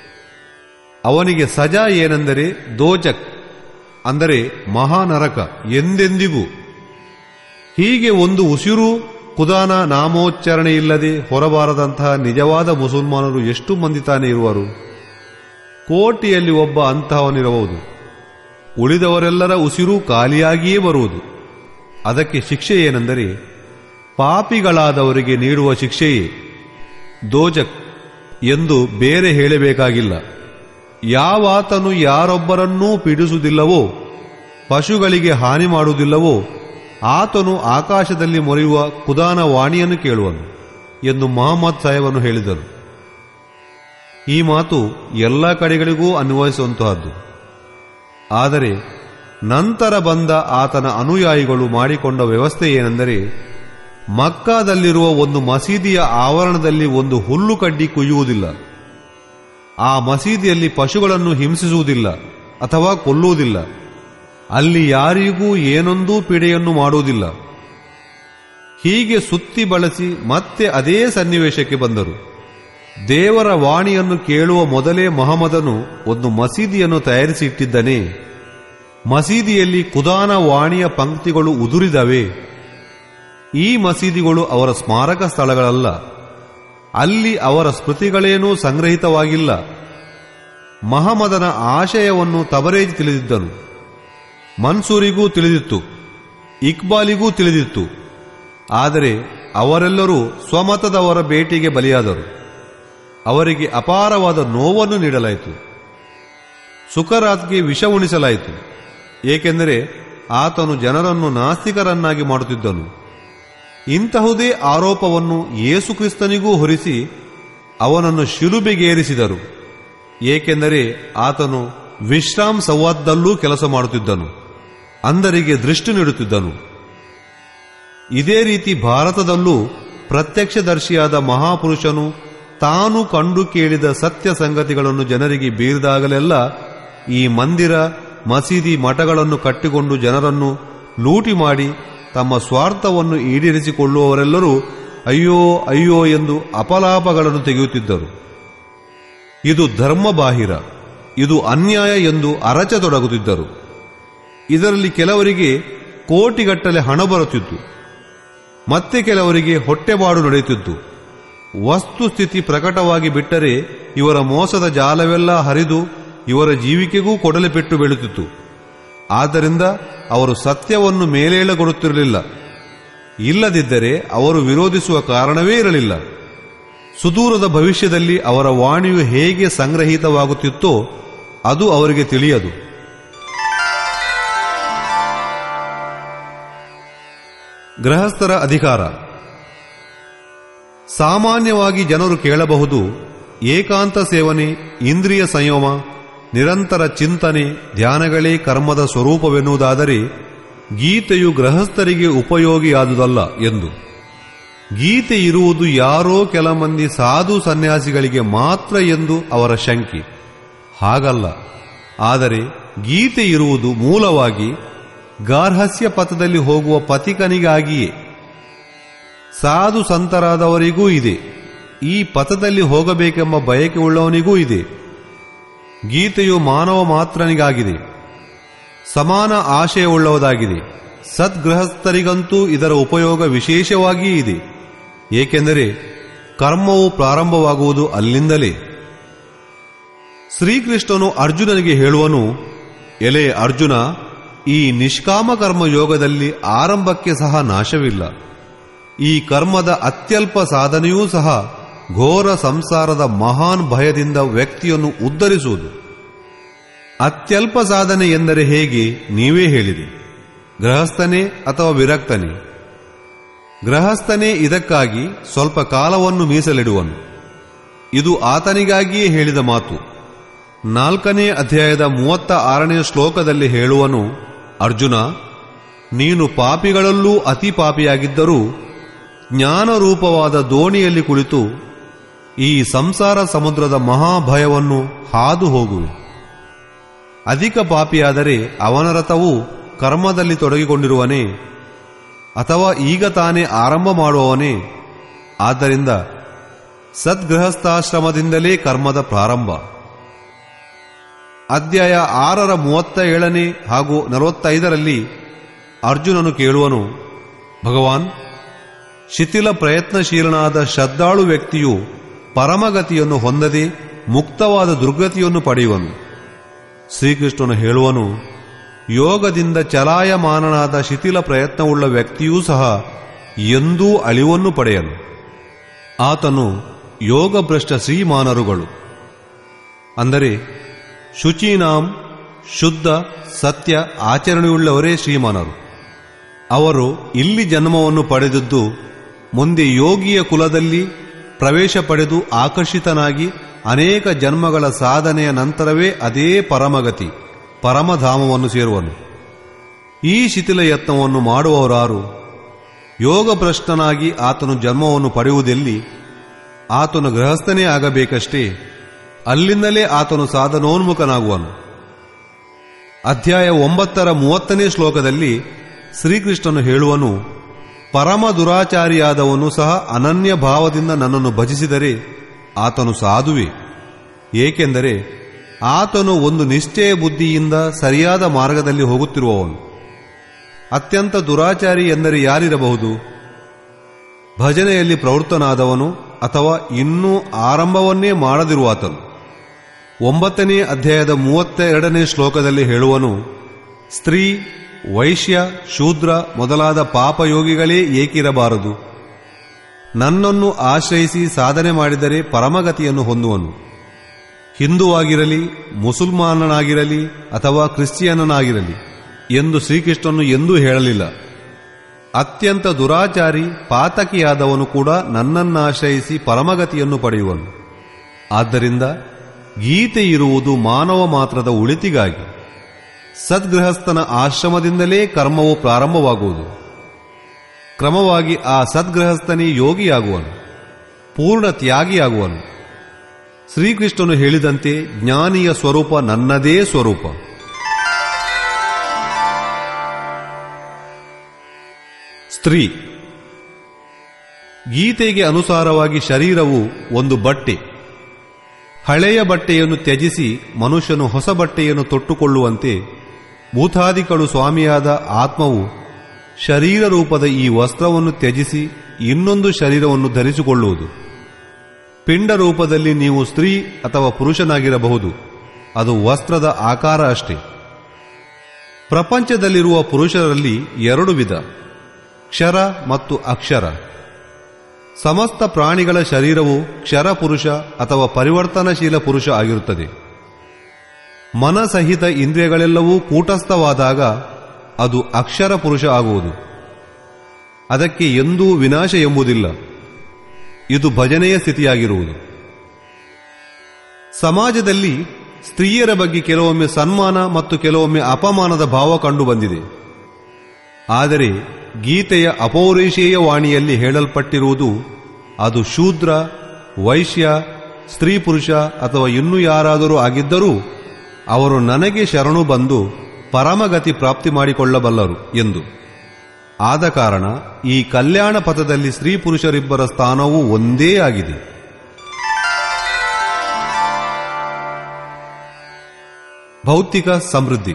ಅವನಿಗೆ ಸಜಾ ಏನೆಂದರೆ ದೋಚಕ್ ಅಂದರೆ ಮಹಾನರಕ ಎಂದೆಂದಿಗೂ ಹೀಗೆ ಒಂದು ಉಸಿರು ಕುದಾನ ನಾಮೋಚ್ಚಾರಣೆ ಇಲ್ಲದೆ ಹೊರಬಾರದಂತಹ ನಿಜವಾದ ಮುಸಲ್ಮಾನರು ಎಷ್ಟು ಮಂದಿ ತಾನೇ ಇರುವರು ಕೋಟಿಯಲ್ಲಿ ಒಬ್ಬ ಅಂತಹವನಿರಬಹುದು ಉಳಿದವರೆಲ್ಲರ ಉಸಿರು ಖಾಲಿಯಾಗಿಯೇ ಬರುವುದು ಅದಕ್ಕೆ ಶಿಕ್ಷೆ ಏನೆಂದರೆ ಪಾಪಿಗಳಾದವರಿಗೆ ನೀಡುವ ಶಿಕ್ಷೆಯೇ ದೋಜಕ್ ಎಂದು ಬೇರೆ ಹೇಳಬೇಕಾಗಿಲ್ಲ ಯಾವಾತನು ಯಾರೊಬ್ಬರನ್ನೂ ಪೀಡಿಸುವುದಿಲ್ಲವೋ ಪಶುಗಳಿಗೆ ಹಾನಿ ಮಾಡುವುದಿಲ್ಲವೋ ಆತನು ಆಕಾಶದಲ್ಲಿ ಮೊರೆಯುವ ಕುದಾನ ವಾಣಿಯನ್ನು ಕೇಳುವನು ಎಂದು ಮಹಮ್ಮದ್ ಸಾಹೇಬನು ಹೇಳಿದರು ಈ ಮಾತು ಎಲ್ಲ ಕಡೆಗಳಿಗೂ ಅನ್ವಯಿಸುವಂತಹದ್ದು ಆದರೆ ನಂತರ ಬಂದ ಆತನ ಅನುಯಾಯಿಗಳು ಮಾಡಿಕೊಂಡ ವ್ಯವಸ್ಥೆ ಏನೆಂದರೆ ಮಕ್ಕಾದಲ್ಲಿರುವ ಒಂದು ಮಸೀದಿಯ ಆವರಣದಲ್ಲಿ ಒಂದು ಹುಲ್ಲು ಕಡ್ಡಿ ಕುಯ್ಯುವುದಿಲ್ಲ ಆ ಮಸೀದಿಯಲ್ಲಿ ಪಶುಗಳನ್ನು ಹಿಂಸಿಸುವುದಿಲ್ಲ ಅಥವಾ ಕೊಲ್ಲುವುದಿಲ್ಲ ಅಲ್ಲಿ ಯಾರಿಗೂ ಏನೊಂದೂ ಪೀಡೆಯನ್ನು ಮಾಡುವುದಿಲ್ಲ ಹೀಗೆ ಸುತ್ತಿ ಬಳಸಿ ಮತ್ತೆ ಅದೇ ಸನ್ನಿವೇಶಕ್ಕೆ ಬಂದರು ದೇವರ ವಾಣಿಯನ್ನು ಕೇಳುವ ಮೊದಲೇ ಮಹಮ್ಮದನು ಒಂದು ಮಸೀದಿಯನ್ನು ತಯಾರಿಸಿ ಇಟ್ಟಿದ್ದನೇ ಮಸೀದಿಯಲ್ಲಿ ಕುದಾನ ವಾಣಿಯ ಪಂಕ್ತಿಗಳು ಉದುರಿದವೆ ಈ ಮಸೀದಿಗಳು ಅವರ ಸ್ಮಾರಕ ಸ್ಥಳಗಳಲ್ಲ ಅಲ್ಲಿ ಅವರ ಸ್ಮೃತಿಗಳೇನೂ ಸಂಗ್ರಹಿತವಾಗಿಲ್ಲ ಮಹಮ್ಮದನ ಆಶಯವನ್ನು ತಬರೇಜ್ ತಿಳಿದಿದ್ದನು ಮನ್ಸೂರಿಗೂ ತಿಳಿದಿತ್ತು ಇಕ್ಬಾಲಿಗೂ ತಿಳಿದಿತ್ತು ಆದರೆ ಅವರೆಲ್ಲರೂ ಸ್ವಮತದವರ ಭೇಟಿಗೆ ಬಲಿಯಾದರು ಅವರಿಗೆ ಅಪಾರವಾದ ನೋವನ್ನು ನೀಡಲಾಯಿತು ಸುಕರಾತ್ಗೆ ವಿಷ ಉಣಿಸಲಾಯಿತು ಏಕೆಂದರೆ ಆತನು ಜನರನ್ನು ನಾಸ್ತಿಕರನ್ನಾಗಿ ಮಾಡುತ್ತಿದ್ದನು ಇಂತಹುದೇ ಆರೋಪವನ್ನು ಯೇಸುಕ್ರಿಸ್ತನಿಗೂ ಹೊರಿಸಿ ಅವನನ್ನು ಶಿಲುಬೆಗೇರಿಸಿದರು ಏಕೆಂದರೆ ಆತನು ವಿಶ್ರಾಮ್ ಸಂವಾದದಲ್ಲೂ ಕೆಲಸ ಮಾಡುತ್ತಿದ್ದನು ಅಂದರಿಗೆ ದೃಷ್ಟಿ ನೀಡುತ್ತಿದ್ದನು ಇದೇ ರೀತಿ ಭಾರತದಲ್ಲೂ ಪ್ರತ್ಯಕ್ಷದರ್ಶಿಯಾದ ಮಹಾಪುರುಷನು ತಾನು ಕಂಡು ಕೇಳಿದ ಸತ್ಯ ಸಂಗತಿಗಳನ್ನು ಜನರಿಗೆ ಬೀರಿದಾಗಲೆಲ್ಲ ಈ ಮಂದಿರ ಮಸೀದಿ ಮಠಗಳನ್ನು ಕಟ್ಟಿಕೊಂಡು ಜನರನ್ನು ಲೂಟಿ ಮಾಡಿ ತಮ್ಮ ಸ್ವಾರ್ಥವನ್ನು ಈಡೇರಿಸಿಕೊಳ್ಳುವವರೆಲ್ಲರೂ ಅಯ್ಯೋ ಅಯ್ಯೋ ಎಂದು ಅಪಲಾಪಗಳನ್ನು ತೆಗೆಯುತ್ತಿದ್ದರು ಇದು ಧರ್ಮಬಾಹಿರ ಇದು ಅನ್ಯಾಯ ಎಂದು ಅರಚತೊಡಗುತ್ತಿದ್ದರು ಇದರಲ್ಲಿ ಕೆಲವರಿಗೆ ಕೋಟಿಗಟ್ಟಲೆ ಹಣ ಬರುತ್ತಿತ್ತು ಮತ್ತೆ ಕೆಲವರಿಗೆ ಹೊಟ್ಟೆಪಾಡು ನಡೆಯುತ್ತಿತ್ತು ವಸ್ತುಸ್ಥಿತಿ ಪ್ರಕಟವಾಗಿ ಬಿಟ್ಟರೆ ಇವರ ಮೋಸದ ಜಾಲವೆಲ್ಲ ಹರಿದು ಇವರ ಜೀವಿಕೆಗೂ ಕೊಡಲೆ ಪೆಟ್ಟು ಬೀಳುತ್ತಿತ್ತು ಆದ್ದರಿಂದ ಅವರು ಸತ್ಯವನ್ನು ಮೇಲೇಳಗೊಡುತ್ತಿರಲಿಲ್ಲ ಇಲ್ಲದಿದ್ದರೆ ಅವರು ವಿರೋಧಿಸುವ ಕಾರಣವೇ ಇರಲಿಲ್ಲ ಸುದೂರದ ಭವಿಷ್ಯದಲ್ಲಿ ಅವರ ವಾಣಿಯು ಹೇಗೆ ಸಂಗ್ರಹಿತವಾಗುತ್ತಿತ್ತೋ ಅದು ಅವರಿಗೆ ತಿಳಿಯದು ಗೃಹಸ್ಥರ ಅಧಿಕಾರ ಸಾಮಾನ್ಯವಾಗಿ ಜನರು ಕೇಳಬಹುದು ಏಕಾಂತ ಸೇವನೆ ಇಂದ್ರಿಯ ಸಂಯಮ ನಿರಂತರ ಚಿಂತನೆ ಧ್ಯಾನಗಳೇ ಕರ್ಮದ ಸ್ವರೂಪವೆನ್ನುವುದಾದರೆ ಗೀತೆಯು ಗೃಹಸ್ಥರಿಗೆ ಉಪಯೋಗಿಯಾದುದಲ್ಲ ಎಂದು ಗೀತೆ ಇರುವುದು ಯಾರೋ ಕೆಲ ಮಂದಿ ಸಾಧು ಸನ್ಯಾಸಿಗಳಿಗೆ ಮಾತ್ರ ಎಂದು ಅವರ ಶಂಕೆ ಹಾಗಲ್ಲ ಆದರೆ ಗೀತೆ ಇರುವುದು ಮೂಲವಾಗಿ ಗಾರ್ಹಸ್ಯ ಪಥದಲ್ಲಿ ಹೋಗುವ ಪಥಿಕನಿಗಾಗಿಯೇ ಸಾಧು ಸಂತರಾದವರಿಗೂ ಇದೆ ಈ ಪಥದಲ್ಲಿ ಹೋಗಬೇಕೆಂಬ ಬಯಕೆ ಉಳ್ಳವನಿಗೂ ಇದೆ ಗೀತೆಯು ಮಾನವ ಮಾತ್ರನಿಗಾಗಿದೆ ಸಮಾನ ಆಶಯವುಳ್ಳವದಾಗಿದೆ ಸದ್ಗೃಹಸ್ಥರಿಗಂತೂ ಇದರ ಉಪಯೋಗ ವಿಶೇಷವಾಗಿಯೇ ಇದೆ ಏಕೆಂದರೆ ಕರ್ಮವು ಪ್ರಾರಂಭವಾಗುವುದು ಅಲ್ಲಿಂದಲೇ ಶ್ರೀಕೃಷ್ಣನು ಅರ್ಜುನನಿಗೆ ಹೇಳುವನು ಎಲೆ ಅರ್ಜುನ ಈ ನಿಷ್ಕಾಮ ಕರ್ಮ ಯೋಗದಲ್ಲಿ ಆರಂಭಕ್ಕೆ ಸಹ ನಾಶವಿಲ್ಲ ಈ ಕರ್ಮದ ಅತ್ಯಲ್ಪ ಸಾಧನೆಯೂ ಸಹ ಘೋರ ಸಂಸಾರದ ಮಹಾನ್ ಭಯದಿಂದ ವ್ಯಕ್ತಿಯನ್ನು ಉದ್ಧರಿಸುವುದು ಅತ್ಯಲ್ಪ ಸಾಧನೆ ಎಂದರೆ ಹೇಗೆ ನೀವೇ ಹೇಳಿರಿ ಗೃಹಸ್ಥನೇ ಅಥವಾ ವಿರಕ್ತನೇ ಗೃಹಸ್ಥನೇ ಇದಕ್ಕಾಗಿ ಸ್ವಲ್ಪ ಕಾಲವನ್ನು ಮೀಸಲಿಡುವನು ಇದು ಆತನಿಗಾಗಿಯೇ ಹೇಳಿದ ಮಾತು ನಾಲ್ಕನೇ ಅಧ್ಯಾಯದ ಮೂವತ್ತ ಆರನೆಯ ಶ್ಲೋಕದಲ್ಲಿ ಹೇಳುವನು ಅರ್ಜುನ ನೀನು ಪಾಪಿಗಳಲ್ಲೂ ಅತಿ ಪಾಪಿಯಾಗಿದ್ದರೂ ಜ್ಞಾನರೂಪವಾದ ದೋಣಿಯಲ್ಲಿ ಕುಳಿತು ಈ ಸಂಸಾರ ಸಮುದ್ರದ ಮಹಾಭಯವನ್ನು ಹಾದು ಹೋಗುವೆ ಅಧಿಕ ಪಾಪಿಯಾದರೆ ಅವನ ರಥವು ಕರ್ಮದಲ್ಲಿ ತೊಡಗಿಕೊಂಡಿರುವನೇ ಅಥವಾ ಈಗ ತಾನೇ ಆರಂಭ ಮಾಡುವವನೇ ಆದ್ದರಿಂದ ಸದ್ಗೃಹಸ್ಥಾಶ್ರಮದಿಂದಲೇ ಕರ್ಮದ ಪ್ರಾರಂಭ ಅಧ್ಯಾಯ ಆರರ ಮೂವತ್ತ ಏಳನೇ ಹಾಗೂ ನಲವತ್ತೈದರಲ್ಲಿ ಅರ್ಜುನನು ಕೇಳುವನು ಭಗವಾನ್ ಶಿಥಿಲ ಪ್ರಯತ್ನಶೀಲನಾದ ಶ್ರದ್ಧಾಳು ವ್ಯಕ್ತಿಯು ಪರಮಗತಿಯನ್ನು ಹೊಂದದೆ ಮುಕ್ತವಾದ ದುರ್ಗತಿಯನ್ನು ಪಡೆಯುವನು ಶ್ರೀಕೃಷ್ಣನು ಹೇಳುವನು ಯೋಗದಿಂದ ಚಲಾಯಮಾನನಾದ ಶಿಥಿಲ ಪ್ರಯತ್ನವುಳ್ಳ ವ್ಯಕ್ತಿಯೂ ಸಹ ಎಂದೂ ಅಳಿವನ್ನು ಪಡೆಯನು ಆತನು ಯೋಗಭ್ರಷ್ಟ ಶ್ರೀಮಾನರುಗಳು ಅಂದರೆ ಶುಚೀನಾಂ ಶುದ್ಧ ಸತ್ಯ ಆಚರಣೆಯುಳ್ಳವರೇ ಶ್ರೀಮಾನರು ಅವರು ಇಲ್ಲಿ ಜನ್ಮವನ್ನು ಪಡೆದದ್ದು ಮುಂದೆ ಯೋಗಿಯ ಕುಲದಲ್ಲಿ ಪ್ರವೇಶ ಪಡೆದು ಆಕರ್ಷಿತನಾಗಿ ಅನೇಕ ಜನ್ಮಗಳ ಸಾಧನೆಯ ನಂತರವೇ ಅದೇ ಪರಮಗತಿ ಪರಮಧಾಮವನ್ನು ಸೇರುವನು ಈ ಶಿಥಿಲ ಯತ್ನವನ್ನು ಮಾಡುವವರಾರು ಯೋಗಭ್ರಷ್ಟನಾಗಿ ಆತನು ಜನ್ಮವನ್ನು ಪಡೆಯುವುದೆಲ್ಲಿ ಆತನು ಗೃಹಸ್ಥನೇ ಆಗಬೇಕಷ್ಟೇ ಅಲ್ಲಿಂದಲೇ ಆತನು ಸಾಧನೋನ್ಮುಖನಾಗುವನು ಅಧ್ಯಾಯ ಒಂಬತ್ತರ ಮೂವತ್ತನೇ ಶ್ಲೋಕದಲ್ಲಿ ಶ್ರೀಕೃಷ್ಣನು ಹೇಳುವನು ಪರಮ ದುರಾಚಾರಿಯಾದವನು ಸಹ ಅನನ್ಯ ಭಾವದಿಂದ ನನ್ನನ್ನು ಭಜಿಸಿದರೆ ಆತನು ಸಾಧುವೆ ಏಕೆಂದರೆ ಆತನು ಒಂದು ನಿಶ್ಚಯ ಬುದ್ಧಿಯಿಂದ ಸರಿಯಾದ ಮಾರ್ಗದಲ್ಲಿ ಹೋಗುತ್ತಿರುವವನು ಅತ್ಯಂತ ದುರಾಚಾರಿ ಎಂದರೆ ಯಾರಿರಬಹುದು ಭಜನೆಯಲ್ಲಿ ಪ್ರವೃತ್ತನಾದವನು ಅಥವಾ ಇನ್ನೂ ಆರಂಭವನ್ನೇ ಮಾಡದಿರುವಾತನು ಒಂಬತ್ತನೇ ಅಧ್ಯಾಯದ ಮೂವತ್ತ ಎರಡನೇ ಶ್ಲೋಕದಲ್ಲಿ ಹೇಳುವನು ಸ್ತ್ರೀ ವೈಶ್ಯ ಶೂದ್ರ ಮೊದಲಾದ ಪಾಪಯೋಗಿಗಳೇ ಏಕಿರಬಾರದು ನನ್ನನ್ನು ಆಶ್ರಯಿಸಿ ಸಾಧನೆ ಮಾಡಿದರೆ ಪರಮಗತಿಯನ್ನು ಹೊಂದುವನು ಹಿಂದುವಾಗಿರಲಿ ಮುಸಲ್ಮಾನನಾಗಿರಲಿ ಅಥವಾ ಕ್ರಿಶ್ಚಿಯನ್ನನಾಗಿರಲಿ ಎಂದು ಶ್ರೀಕೃಷ್ಣನು ಎಂದೂ ಹೇಳಲಿಲ್ಲ ಅತ್ಯಂತ ದುರಾಚಾರಿ ಪಾತಕಿಯಾದವನು ಕೂಡ ನನ್ನನ್ನಾಶ್ರಯಿಸಿ ಪರಮಗತಿಯನ್ನು ಪಡೆಯುವನು ಆದ್ದರಿಂದ ಗೀತೆ ಇರುವುದು ಮಾನವ ಮಾತ್ರದ ಉಳಿತಿಗಾಗಿ ಸದ್ಗೃಹಸ್ಥನ ಆಶ್ರಮದಿಂದಲೇ ಕರ್ಮವು ಪ್ರಾರಂಭವಾಗುವುದು ಕ್ರಮವಾಗಿ ಆ ಸದ್ಗೃಹಸ್ಥನೇ ಯೋಗಿಯಾಗುವನು ಪೂರ್ಣ ತ್ಯಾಗಿಯಾಗುವನು ಶ್ರೀಕೃಷ್ಣನು ಹೇಳಿದಂತೆ ಜ್ಞಾನಿಯ ಸ್ವರೂಪ ನನ್ನದೇ ಸ್ವರೂಪ ಸ್ತ್ರೀ ಗೀತೆಗೆ ಅನುಸಾರವಾಗಿ ಶರೀರವು ಒಂದು ಬಟ್ಟೆ ಹಳೆಯ ಬಟ್ಟೆಯನ್ನು ತ್ಯಜಿಸಿ ಮನುಷ್ಯನು ಹೊಸ ಬಟ್ಟೆಯನ್ನು ತೊಟ್ಟುಕೊಳ್ಳುವಂತೆ ಭೂತಾದಿಗಳು ಸ್ವಾಮಿಯಾದ ಆತ್ಮವು ಶರೀರ ರೂಪದ ಈ ವಸ್ತ್ರವನ್ನು ತ್ಯಜಿಸಿ ಇನ್ನೊಂದು ಶರೀರವನ್ನು ಧರಿಸಿಕೊಳ್ಳುವುದು ಪಿಂಡ ರೂಪದಲ್ಲಿ ನೀವು ಸ್ತ್ರೀ ಅಥವಾ ಪುರುಷನಾಗಿರಬಹುದು ಅದು ವಸ್ತ್ರದ ಆಕಾರ ಅಷ್ಟೇ ಪ್ರಪಂಚದಲ್ಲಿರುವ ಪುರುಷರಲ್ಲಿ ಎರಡು ವಿಧ ಕ್ಷರ ಮತ್ತು ಅಕ್ಷರ ಸಮಸ್ತ ಪ್ರಾಣಿಗಳ ಶರೀರವು ಕ್ಷರ ಪುರುಷ ಅಥವಾ ಪರಿವರ್ತನಶೀಲ ಪುರುಷ ಆಗಿರುತ್ತದೆ ಮನಸಹಿತ ಇಂದ್ರಿಯಗಳೆಲ್ಲವೂ ಕೂಟಸ್ಥವಾದಾಗ ಅದು ಅಕ್ಷರ ಪುರುಷ ಆಗುವುದು ಅದಕ್ಕೆ ಎಂದೂ ವಿನಾಶ ಎಂಬುದಿಲ್ಲ ಇದು ಭಜನೆಯ ಸ್ಥಿತಿಯಾಗಿರುವುದು ಸಮಾಜದಲ್ಲಿ ಸ್ತ್ರೀಯರ ಬಗ್ಗೆ ಕೆಲವೊಮ್ಮೆ ಸನ್ಮಾನ ಮತ್ತು ಕೆಲವೊಮ್ಮೆ ಅಪಮಾನದ ಭಾವ ಕಂಡುಬಂದಿದೆ ಆದರೆ ಗೀತೆಯ ಅಪೌರೇಶೀಯ ವಾಣಿಯಲ್ಲಿ ಹೇಳಲ್ಪಟ್ಟಿರುವುದು ಅದು ಶೂದ್ರ ವೈಶ್ಯ ಸ್ತ್ರೀ ಪುರುಷ ಅಥವಾ ಇನ್ನೂ ಯಾರಾದರೂ ಆಗಿದ್ದರೂ ಅವರು ನನಗೆ ಶರಣು ಬಂದು ಪರಮಗತಿ ಪ್ರಾಪ್ತಿ ಮಾಡಿಕೊಳ್ಳಬಲ್ಲರು ಎಂದು ಆದ ಕಾರಣ ಈ ಕಲ್ಯಾಣ ಪಥದಲ್ಲಿ ಸ್ತ್ರೀ ಪುರುಷರಿಬ್ಬರ ಸ್ಥಾನವೂ ಒಂದೇ ಆಗಿದೆ ಭೌತಿಕ ಸಮೃದ್ಧಿ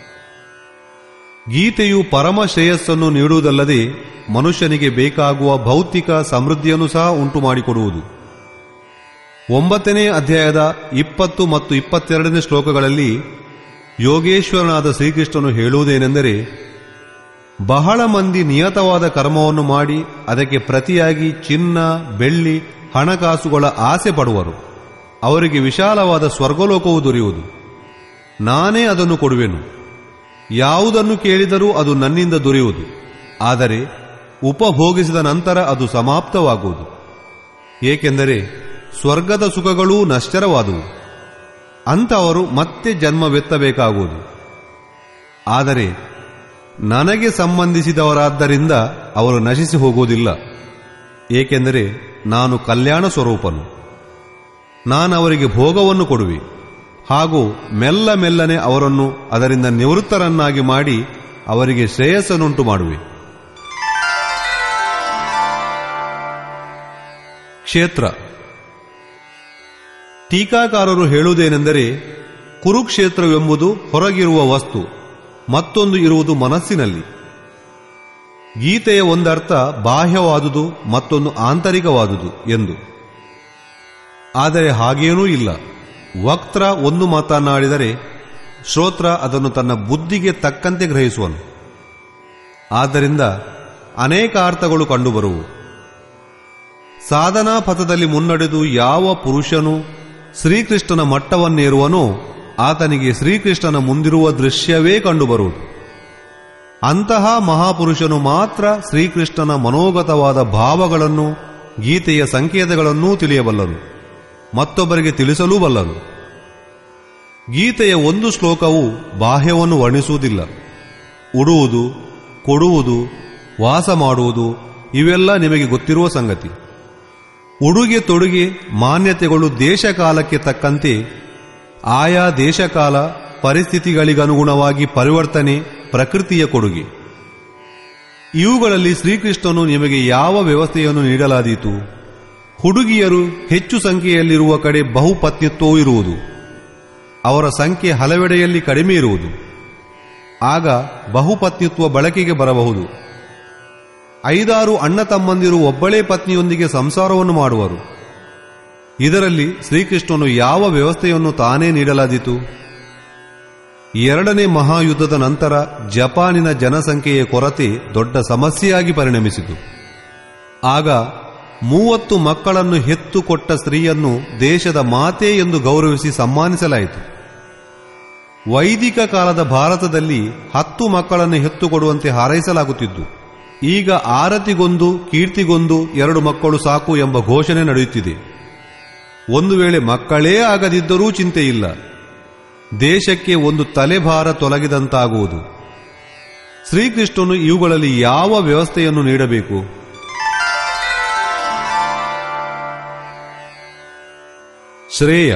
ಗೀತೆಯು ಪರಮ ಶ್ರೇಯಸ್ಸನ್ನು ನೀಡುವುದಲ್ಲದೆ ಮನುಷ್ಯನಿಗೆ ಬೇಕಾಗುವ ಭೌತಿಕ ಸಮೃದ್ಧಿಯನ್ನು ಸಹ ಉಂಟು ಮಾಡಿಕೊಡುವುದು ಒಂಬತ್ತನೇ ಅಧ್ಯಾಯದ ಇಪ್ಪತ್ತು ಮತ್ತು ಇಪ್ಪತ್ತೆರಡನೇ ಶ್ಲೋಕಗಳಲ್ಲಿ ಯೋಗೇಶ್ವರನಾದ ಶ್ರೀಕೃಷ್ಣನು ಹೇಳುವುದೇನೆಂದರೆ ಬಹಳ ಮಂದಿ ನಿಯತವಾದ ಕರ್ಮವನ್ನು ಮಾಡಿ ಅದಕ್ಕೆ ಪ್ರತಿಯಾಗಿ ಚಿನ್ನ ಬೆಳ್ಳಿ ಹಣಕಾಸುಗಳ ಆಸೆ ಪಡುವರು ಅವರಿಗೆ ವಿಶಾಲವಾದ ಸ್ವರ್ಗಲೋಕವು ದೊರೆಯುವುದು ನಾನೇ ಅದನ್ನು ಕೊಡುವೆನು ಯಾವುದನ್ನು ಕೇಳಿದರೂ ಅದು ನನ್ನಿಂದ ದೊರೆಯುವುದು ಆದರೆ ಉಪಭೋಗಿಸಿದ ನಂತರ ಅದು ಸಮಾಪ್ತವಾಗುವುದು ಏಕೆಂದರೆ ಸ್ವರ್ಗದ ಸುಖಗಳೂ ನಶ್ಚರವಾದುವು ಅಂಥವರು ಮತ್ತೆ ಜನ್ಮವೆತ್ತಬೇಕಾಗುವುದು ಆದರೆ ನನಗೆ ಸಂಬಂಧಿಸಿದವರಾದ್ದರಿಂದ ಅವರು ನಶಿಸಿ ಹೋಗುವುದಿಲ್ಲ ಏಕೆಂದರೆ ನಾನು ಕಲ್ಯಾಣ ಸ್ವರೂಪನು ನಾನವರಿಗೆ ಭೋಗವನ್ನು ಕೊಡುವೆ ಹಾಗೂ ಮೆಲ್ಲ ಮೆಲ್ಲನೆ ಅವರನ್ನು ಅದರಿಂದ ನಿವೃತ್ತರನ್ನಾಗಿ ಮಾಡಿ ಅವರಿಗೆ ಶ್ರೇಯಸ್ಸನ್ನುಂಟು ಮಾಡುವೆ ಕ್ಷೇತ್ರ ಟೀಕಾಕಾರರು ಹೇಳುವುದೇನೆಂದರೆ ಕುರುಕ್ಷೇತ್ರವೆಂಬುದು ಹೊರಗಿರುವ ವಸ್ತು ಮತ್ತೊಂದು ಇರುವುದು ಮನಸ್ಸಿನಲ್ಲಿ ಗೀತೆಯ ಒಂದರ್ಥ ಬಾಹ್ಯವಾದುದು ಮತ್ತೊಂದು ಆಂತರಿಕವಾದುದು ಎಂದು ಆದರೆ ಹಾಗೇನೂ ಇಲ್ಲ ವಕ್ತ್ರ ಒಂದು ಮಾತನಾಡಿದರೆ ಶ್ರೋತ್ರ ಅದನ್ನು ತನ್ನ ಬುದ್ಧಿಗೆ ತಕ್ಕಂತೆ ಗ್ರಹಿಸುವನು ಆದ್ದರಿಂದ ಅನೇಕ ಅರ್ಥಗಳು ಕಂಡುಬರುವು ಸಾಧನಾ ಪಥದಲ್ಲಿ ಮುನ್ನಡೆದು ಯಾವ ಪುರುಷನು ಶ್ರೀಕೃಷ್ಣನ ಮಟ್ಟವನ್ನೇರುವನೋ ಆತನಿಗೆ ಶ್ರೀಕೃಷ್ಣನ ಮುಂದಿರುವ ದೃಶ್ಯವೇ ಕಂಡುಬರುವುದು ಅಂತಹ ಮಹಾಪುರುಷನು ಮಾತ್ರ ಶ್ರೀಕೃಷ್ಣನ ಮನೋಗತವಾದ ಭಾವಗಳನ್ನು ಗೀತೆಯ ಸಂಕೇತಗಳನ್ನೂ ತಿಳಿಯಬಲ್ಲನು ಮತ್ತೊಬ್ಬರಿಗೆ ತಿಳಿಸಲೂ ಬಲ್ಲನು ಗೀತೆಯ ಒಂದು ಶ್ಲೋಕವು ಬಾಹ್ಯವನ್ನು ವರ್ಣಿಸುವುದಿಲ್ಲ ಉಡುವುದು ಕೊಡುವುದು ವಾಸ ಮಾಡುವುದು ಇವೆಲ್ಲ ನಿಮಗೆ ಗೊತ್ತಿರುವ ಸಂಗತಿ ಉಡುಗೆ ತೊಡುಗೆ ಮಾನ್ಯತೆಗಳು ದೇಶಕಾಲಕ್ಕೆ ತಕ್ಕಂತೆ ಆಯಾ ದೇಶಕಾಲ ಪರಿಸ್ಥಿತಿಗಳಿಗನುಗುಣವಾಗಿ ಪರಿವರ್ತನೆ ಪ್ರಕೃತಿಯ ಕೊಡುಗೆ ಇವುಗಳಲ್ಲಿ ಶ್ರೀಕೃಷ್ಣನು ನಿಮಗೆ ಯಾವ ವ್ಯವಸ್ಥೆಯನ್ನು ನೀಡಲಾದೀತು ಹುಡುಗಿಯರು ಹೆಚ್ಚು ಸಂಖ್ಯೆಯಲ್ಲಿರುವ ಕಡೆ ಬಹುಪತ್ನಿತ್ವವೂ ಇರುವುದು ಅವರ ಸಂಖ್ಯೆ ಹಲವೆಡೆಯಲ್ಲಿ ಕಡಿಮೆ ಇರುವುದು ಆಗ ಬಹುಪತ್ನಿತ್ವ ಬಳಕೆಗೆ ಬರಬಹುದು ಐದಾರು ಅಣ್ಣ ತಮ್ಮಂದಿರು ಒಬ್ಬಳೇ ಪತ್ನಿಯೊಂದಿಗೆ ಸಂಸಾರವನ್ನು ಮಾಡುವರು ಇದರಲ್ಲಿ ಶ್ರೀಕೃಷ್ಣನು ಯಾವ ವ್ಯವಸ್ಥೆಯನ್ನು ತಾನೇ ನೀಡಲಾದೀತು ಎರಡನೇ ಮಹಾಯುದ್ಧದ ನಂತರ ಜಪಾನಿನ ಜನಸಂಖ್ಯೆಯ ಕೊರತೆ ದೊಡ್ಡ ಸಮಸ್ಯೆಯಾಗಿ ಪರಿಣಮಿಸಿತು ಆಗ ಮೂವತ್ತು ಮಕ್ಕಳನ್ನು ಹೆತ್ತು ಕೊಟ್ಟ ಸ್ತ್ರೀಯನ್ನು ದೇಶದ ಮಾತೆ ಎಂದು ಗೌರವಿಸಿ ಸನ್ಮಾನಿಸಲಾಯಿತು ವೈದಿಕ ಕಾಲದ ಭಾರತದಲ್ಲಿ ಹತ್ತು ಮಕ್ಕಳನ್ನು ಹೆತ್ತು ಕೊಡುವಂತೆ ಹಾರೈಸಲಾಗುತ್ತಿದ್ದು ಈಗ ಆರತಿಗೊಂದು ಕೀರ್ತಿಗೊಂದು ಎರಡು ಮಕ್ಕಳು ಸಾಕು ಎಂಬ ಘೋಷಣೆ ನಡೆಯುತ್ತಿದೆ ಒಂದು ವೇಳೆ ಮಕ್ಕಳೇ ಆಗದಿದ್ದರೂ ಚಿಂತೆ ಇಲ್ಲ ದೇಶಕ್ಕೆ ಒಂದು ತಲೆಭಾರ ತೊಲಗಿದಂತಾಗುವುದು ಶ್ರೀಕೃಷ್ಣನು ಇವುಗಳಲ್ಲಿ ಯಾವ ವ್ಯವಸ್ಥೆಯನ್ನು ನೀಡಬೇಕು ಶ್ರೇಯ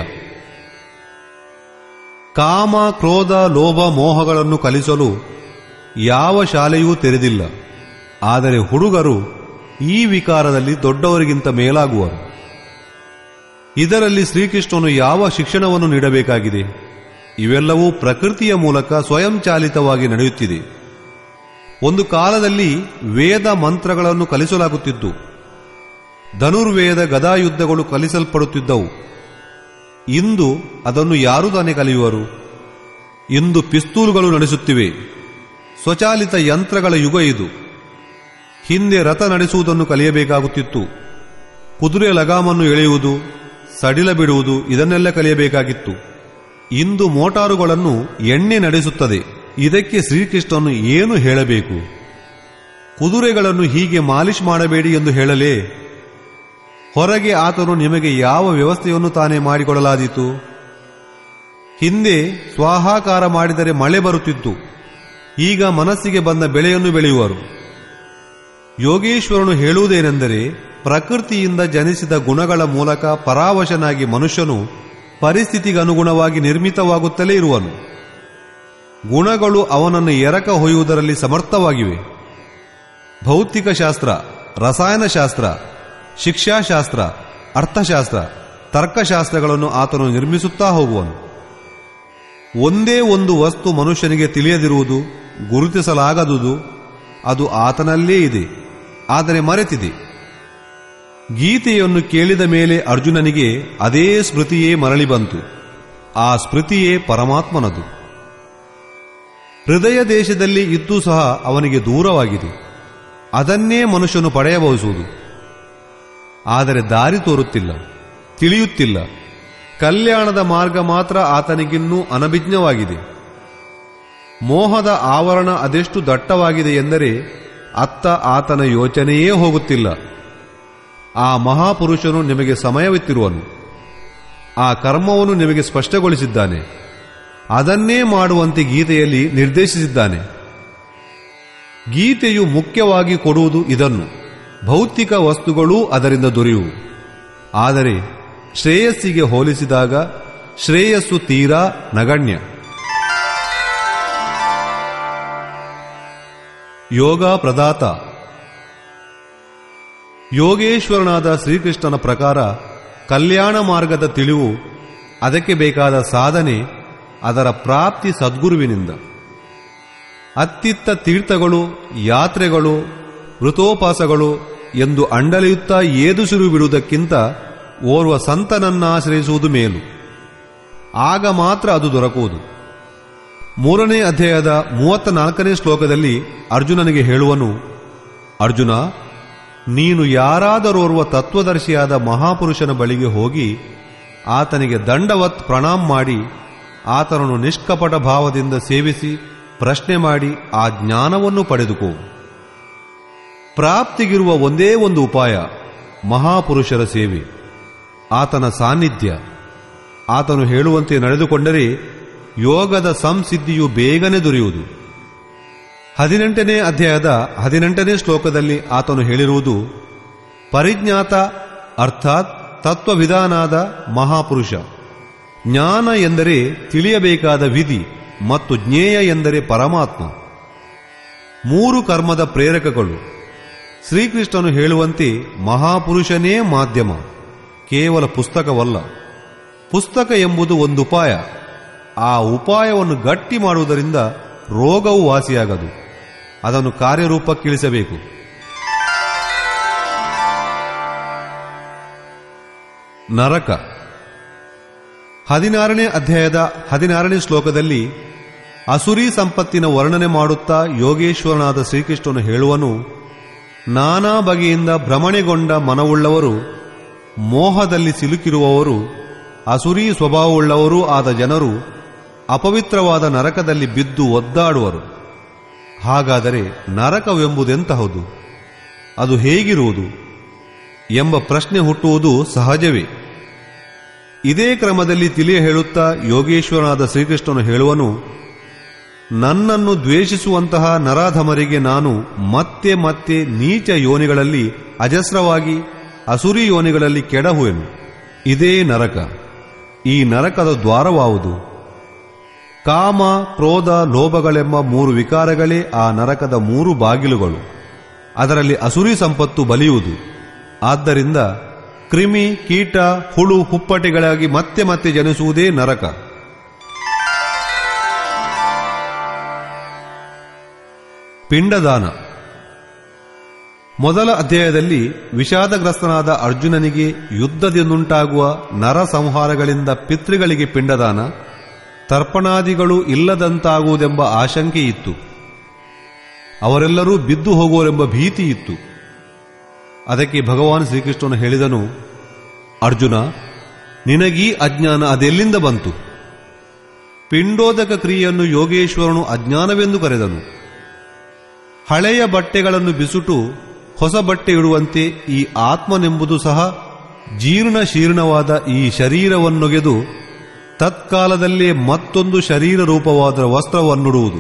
ಕಾಮ ಕ್ರೋಧ ಲೋಭ ಮೋಹಗಳನ್ನು ಕಲಿಸಲು ಯಾವ ಶಾಲೆಯೂ ತೆರೆದಿಲ್ಲ ಆದರೆ ಹುಡುಗರು ಈ ವಿಕಾರದಲ್ಲಿ ದೊಡ್ಡವರಿಗಿಂತ ಮೇಲಾಗುವರು ಇದರಲ್ಲಿ ಶ್ರೀಕೃಷ್ಣನು ಯಾವ ಶಿಕ್ಷಣವನ್ನು ನೀಡಬೇಕಾಗಿದೆ ಇವೆಲ್ಲವೂ ಪ್ರಕೃತಿಯ ಮೂಲಕ ಸ್ವಯಂಚಾಲಿತವಾಗಿ ನಡೆಯುತ್ತಿದೆ ಒಂದು ಕಾಲದಲ್ಲಿ ವೇದ ಮಂತ್ರಗಳನ್ನು ಕಲಿಸಲಾಗುತ್ತಿದ್ದು ಧನುರ್ವೇದ ಗದಾಯುದ್ಧಗಳು ಕಲಿಸಲ್ಪಡುತ್ತಿದ್ದವು ಇಂದು ಅದನ್ನು ಯಾರು ತಾನೇ ಕಲಿಯುವರು ಇಂದು ಪಿಸ್ತೂಲ್ಗಳು ನಡೆಸುತ್ತಿವೆ ಸ್ವಚಾಲಿತ ಯಂತ್ರಗಳ ಯುಗ ಇದು ಹಿಂದೆ ರಥ ನಡೆಸುವುದನ್ನು ಕಲಿಯಬೇಕಾಗುತ್ತಿತ್ತು ಕುದುರೆ ಲಗಾಮನ್ನು ಎಳೆಯುವುದು ಸಡಿಲ ಬಿಡುವುದು ಇದನ್ನೆಲ್ಲ ಕಲಿಯಬೇಕಾಗಿತ್ತು ಇಂದು ಮೋಟಾರುಗಳನ್ನು ಎಣ್ಣೆ ನಡೆಸುತ್ತದೆ ಇದಕ್ಕೆ ಶ್ರೀಕೃಷ್ಣನು ಏನು ಹೇಳಬೇಕು ಕುದುರೆಗಳನ್ನು ಹೀಗೆ ಮಾಲಿಶ್ ಮಾಡಬೇಡಿ ಎಂದು ಹೇಳಲೇ ಹೊರಗೆ ಆತನು ನಿಮಗೆ ಯಾವ ವ್ಯವಸ್ಥೆಯನ್ನು ತಾನೇ ಮಾಡಿಕೊಡಲಾದೀತು ಹಿಂದೆ ಸ್ವಾಹಾಕಾರ ಮಾಡಿದರೆ ಮಳೆ ಬರುತ್ತಿತ್ತು ಈಗ ಮನಸ್ಸಿಗೆ ಬಂದ ಬೆಳೆಯನ್ನು ಬೆಳೆಯುವರು ಯೋಗೇಶ್ವರನು ಹೇಳುವುದೇನೆಂದರೆ ಪ್ರಕೃತಿಯಿಂದ ಜನಿಸಿದ ಗುಣಗಳ ಮೂಲಕ ಪರಾವಶನಾಗಿ ಮನುಷ್ಯನು ಪರಿಸ್ಥಿತಿಗನುಗುಣವಾಗಿ ನಿರ್ಮಿತವಾಗುತ್ತಲೇ ಇರುವನು ಗುಣಗಳು ಅವನನ್ನು ಎರಕ ಹೊಯ್ಯುವುದರಲ್ಲಿ ಸಮರ್ಥವಾಗಿವೆ ಭೌತಿಕ ಶಾಸ್ತ್ರ ರಸಾಯನಶಾಸ್ತ್ರ ಶಿಕ್ಷಾಶಾಸ್ತ್ರ ಅರ್ಥಶಾಸ್ತ್ರ ತರ್ಕಶಾಸ್ತ್ರಗಳನ್ನು ಆತನು ನಿರ್ಮಿಸುತ್ತಾ ಹೋಗುವನು ಒಂದೇ ಒಂದು ವಸ್ತು ಮನುಷ್ಯನಿಗೆ ತಿಳಿಯದಿರುವುದು ಗುರುತಿಸಲಾಗದುದು ಅದು ಆತನಲ್ಲೇ ಇದೆ ಆದರೆ ಮರೆತಿದೆ ಗೀತೆಯನ್ನು ಕೇಳಿದ ಮೇಲೆ ಅರ್ಜುನನಿಗೆ ಅದೇ ಸ್ಮೃತಿಯೇ ಮರಳಿ ಬಂತು ಆ ಸ್ಮೃತಿಯೇ ಪರಮಾತ್ಮನದು ಹೃದಯ ದೇಶದಲ್ಲಿ ಇದ್ದು ಸಹ ಅವನಿಗೆ ದೂರವಾಗಿದೆ ಅದನ್ನೇ ಮನುಷ್ಯನು ಪಡೆಯಬಹುಸುವುದು ಆದರೆ ದಾರಿ ತೋರುತ್ತಿಲ್ಲ ತಿಳಿಯುತ್ತಿಲ್ಲ ಕಲ್ಯಾಣದ ಮಾರ್ಗ ಮಾತ್ರ ಆತನಿಗಿನ್ನೂ ಅನಭಿಜ್ಞವಾಗಿದೆ ಮೋಹದ ಆವರಣ ಅದೆಷ್ಟು ದಟ್ಟವಾಗಿದೆ ಎಂದರೆ ಅತ್ತ ಆತನ ಯೋಚನೆಯೇ ಹೋಗುತ್ತಿಲ್ಲ ಆ ಮಹಾಪುರುಷನು ನಿಮಗೆ ಸಮಯವಿತ್ತಿರುವನು ಆ ಕರ್ಮವನ್ನು ನಿಮಗೆ ಸ್ಪಷ್ಟಗೊಳಿಸಿದ್ದಾನೆ ಅದನ್ನೇ ಮಾಡುವಂತೆ ಗೀತೆಯಲ್ಲಿ ನಿರ್ದೇಶಿಸಿದ್ದಾನೆ ಗೀತೆಯು ಮುಖ್ಯವಾಗಿ ಕೊಡುವುದು ಇದನ್ನು ಭೌತಿಕ ವಸ್ತುಗಳೂ ಅದರಿಂದ ದೊರೆಯುವು ಆದರೆ ಶ್ರೇಯಸ್ಸಿಗೆ ಹೋಲಿಸಿದಾಗ ಶ್ರೇಯಸ್ಸು ತೀರಾ ನಗಣ್ಯ ಯೋಗ ಪ್ರದಾತ ಯೋಗೇಶ್ವರನಾದ ಶ್ರೀಕೃಷ್ಣನ ಪ್ರಕಾರ ಕಲ್ಯಾಣ ಮಾರ್ಗದ ತಿಳಿವು ಅದಕ್ಕೆ ಬೇಕಾದ ಸಾಧನೆ ಅದರ ಪ್ರಾಪ್ತಿ ಸದ್ಗುರುವಿನಿಂದ ಅತ್ತಿತ್ತ ತೀರ್ಥಗಳು ಯಾತ್ರೆಗಳು ವೃತೋಪಾಸಗಳು ಎಂದು ಅಂಡಲೆಯುತ್ತಾ ಏದುಸಿರು ಬಿಡುವುದಕ್ಕಿಂತ ಓರ್ವ ಸಂತನನ್ನಾಶ್ರಯಿಸುವುದು ಮೇಲು ಆಗ ಮಾತ್ರ ಅದು ದೊರಕುವುದು ಮೂರನೇ ಅಧ್ಯಾಯದ ಮೂವತ್ತ ನಾಲ್ಕನೇ ಶ್ಲೋಕದಲ್ಲಿ ಅರ್ಜುನನಿಗೆ ಹೇಳುವನು ಅರ್ಜುನ ನೀನು ಯಾರಾದರೋರ್ವ ತತ್ವದರ್ಶಿಯಾದ ಮಹಾಪುರುಷನ ಬಳಿಗೆ ಹೋಗಿ ಆತನಿಗೆ ದಂಡವತ್ ಪ್ರಣಾಮ್ ಮಾಡಿ ಆತನನ್ನು ನಿಷ್ಕಪಟ ಭಾವದಿಂದ ಸೇವಿಸಿ ಪ್ರಶ್ನೆ ಮಾಡಿ ಆ ಜ್ಞಾನವನ್ನು ಪಡೆದುಕೋ ಪ್ರಾಪ್ತಿಗಿರುವ ಒಂದೇ ಒಂದು ಉಪಾಯ ಮಹಾಪುರುಷರ ಸೇವೆ ಆತನ ಸಾನ್ನಿಧ್ಯ ಆತನು ಹೇಳುವಂತೆ ನಡೆದುಕೊಂಡರೆ ಯೋಗದ ಸಂಸಿದ್ಧಿಯು ಬೇಗನೆ ದೊರೆಯುವುದು ಹದಿನೆಂಟನೇ ಅಧ್ಯಾಯದ ಹದಿನೆಂಟನೇ ಶ್ಲೋಕದಲ್ಲಿ ಆತನು ಹೇಳಿರುವುದು ಪರಿಜ್ಞಾತ ಅರ್ಥಾತ್ ತತ್ವವಿಧಾನಾದ ಮಹಾಪುರುಷ ಜ್ಞಾನ ಎಂದರೆ ತಿಳಿಯಬೇಕಾದ ವಿಧಿ ಮತ್ತು ಜ್ಞೇಯ ಎಂದರೆ ಪರಮಾತ್ಮ ಮೂರು ಕರ್ಮದ ಪ್ರೇರಕಗಳು ಶ್ರೀಕೃಷ್ಣನು ಹೇಳುವಂತೆ ಮಹಾಪುರುಷನೇ ಮಾಧ್ಯಮ ಕೇವಲ ಪುಸ್ತಕವಲ್ಲ ಪುಸ್ತಕ ಎಂಬುದು ಒಂದು ಉಪಾಯ ಆ ಉಪಾಯವನ್ನು ಗಟ್ಟಿ ಮಾಡುವುದರಿಂದ ರೋಗವು ವಾಸಿಯಾಗದು ಅದನ್ನು ಕಾರ್ಯರೂಪಕ್ಕಿಳಿಸಬೇಕು ನರಕ ಹದಿನಾರನೇ ಅಧ್ಯಾಯದ ಹದಿನಾರನೇ ಶ್ಲೋಕದಲ್ಲಿ ಅಸುರಿ ಸಂಪತ್ತಿನ ವರ್ಣನೆ ಮಾಡುತ್ತಾ ಯೋಗೇಶ್ವರನಾದ ಶ್ರೀಕೃಷ್ಣನು ಹೇಳುವನು ನಾನಾ ಬಗೆಯಿಂದ ಭ್ರಮಣೆಗೊಂಡ ಮನವುಳ್ಳವರು ಮೋಹದಲ್ಲಿ ಸಿಲುಕಿರುವವರು ಅಸುರಿ ಸ್ವಭಾವವುಳ್ಳವರೂ ಆದ ಜನರು ಅಪವಿತ್ರವಾದ ನರಕದಲ್ಲಿ ಬಿದ್ದು ಒದ್ದಾಡುವರು ಹಾಗಾದರೆ ನರಕವೆಂಬುದೆಂತಹದು ಅದು ಹೇಗಿರುವುದು ಎಂಬ ಪ್ರಶ್ನೆ ಹುಟ್ಟುವುದು ಸಹಜವೇ ಇದೇ ಕ್ರಮದಲ್ಲಿ ತಿಳಿಯ ಹೇಳುತ್ತಾ ಯೋಗೇಶ್ವರನಾದ ಶ್ರೀಕೃಷ್ಣನು ಹೇಳುವನು ನನ್ನನ್ನು ದ್ವೇಷಿಸುವಂತಹ ನರಾಧಮರಿಗೆ ನಾನು ಮತ್ತೆ ಮತ್ತೆ ನೀಚ ಯೋನಿಗಳಲ್ಲಿ ಅಜಸ್ರವಾಗಿ ಅಸುರಿ ಯೋನಿಗಳಲ್ಲಿ ಕೆಡಹುವೆನು ಇದೇ ನರಕ ಈ ನರಕದ ದ್ವಾರವಾವುದು ಕಾಮ ಕ್ರೋಧ ಲೋಭಗಳೆಂಬ ಮೂರು ವಿಕಾರಗಳೇ ಆ ನರಕದ ಮೂರು ಬಾಗಿಲುಗಳು ಅದರಲ್ಲಿ ಅಸುರಿ ಸಂಪತ್ತು ಬಲಿಯುವುದು ಆದ್ದರಿಂದ ಕ್ರಿಮಿ ಕೀಟ ಹುಳು ಹುಪ್ಪಟೆಗಳಾಗಿ ಮತ್ತೆ ಮತ್ತೆ ಜನಿಸುವುದೇ ನರಕ ಪಿಂಡದಾನ ಮೊದಲ ಅಧ್ಯಾಯದಲ್ಲಿ ವಿಷಾದಗ್ರಸ್ತನಾದ ಅರ್ಜುನನಿಗೆ ಯುದ್ಧದಿಂದುಂಟಾಗುವ ನರ ಸಂಹಾರಗಳಿಂದ ಪಿತೃಗಳಿಗೆ ಪಿಂಡದಾನ ತರ್ಪಣಾದಿಗಳು ಇಲ್ಲದಂತಾಗುವುದೆಂಬ ಆಶಂಕೆ ಇತ್ತು ಅವರೆಲ್ಲರೂ ಬಿದ್ದು ಹೋಗುವರೆಂಬ ಭೀತಿ ಇತ್ತು ಅದಕ್ಕೆ ಭಗವಾನ್ ಶ್ರೀಕೃಷ್ಣನು ಹೇಳಿದನು ಅರ್ಜುನ ನಿನಗೀ ಅಜ್ಞಾನ ಅದೆಲ್ಲಿಂದ ಬಂತು ಪಿಂಡೋದಕ ಕ್ರಿಯೆಯನ್ನು ಯೋಗೇಶ್ವರನು ಅಜ್ಞಾನವೆಂದು ಕರೆದನು ಹಳೆಯ ಬಟ್ಟೆಗಳನ್ನು ಬಿಸುಟು ಹೊಸ ಬಟ್ಟೆ ಇಡುವಂತೆ ಈ ಆತ್ಮನೆಂಬುದು ಸಹ ಜೀರ್ಣ ಶೀರ್ಣವಾದ ಈ ಶರೀರವನ್ನೊಗೆದು ತತ್ಕಾಲದಲ್ಲೇ ಮತ್ತೊಂದು ಶರೀರ ರೂಪವಾದ ವಸ್ತ್ರವನ್ನುಡುವುದು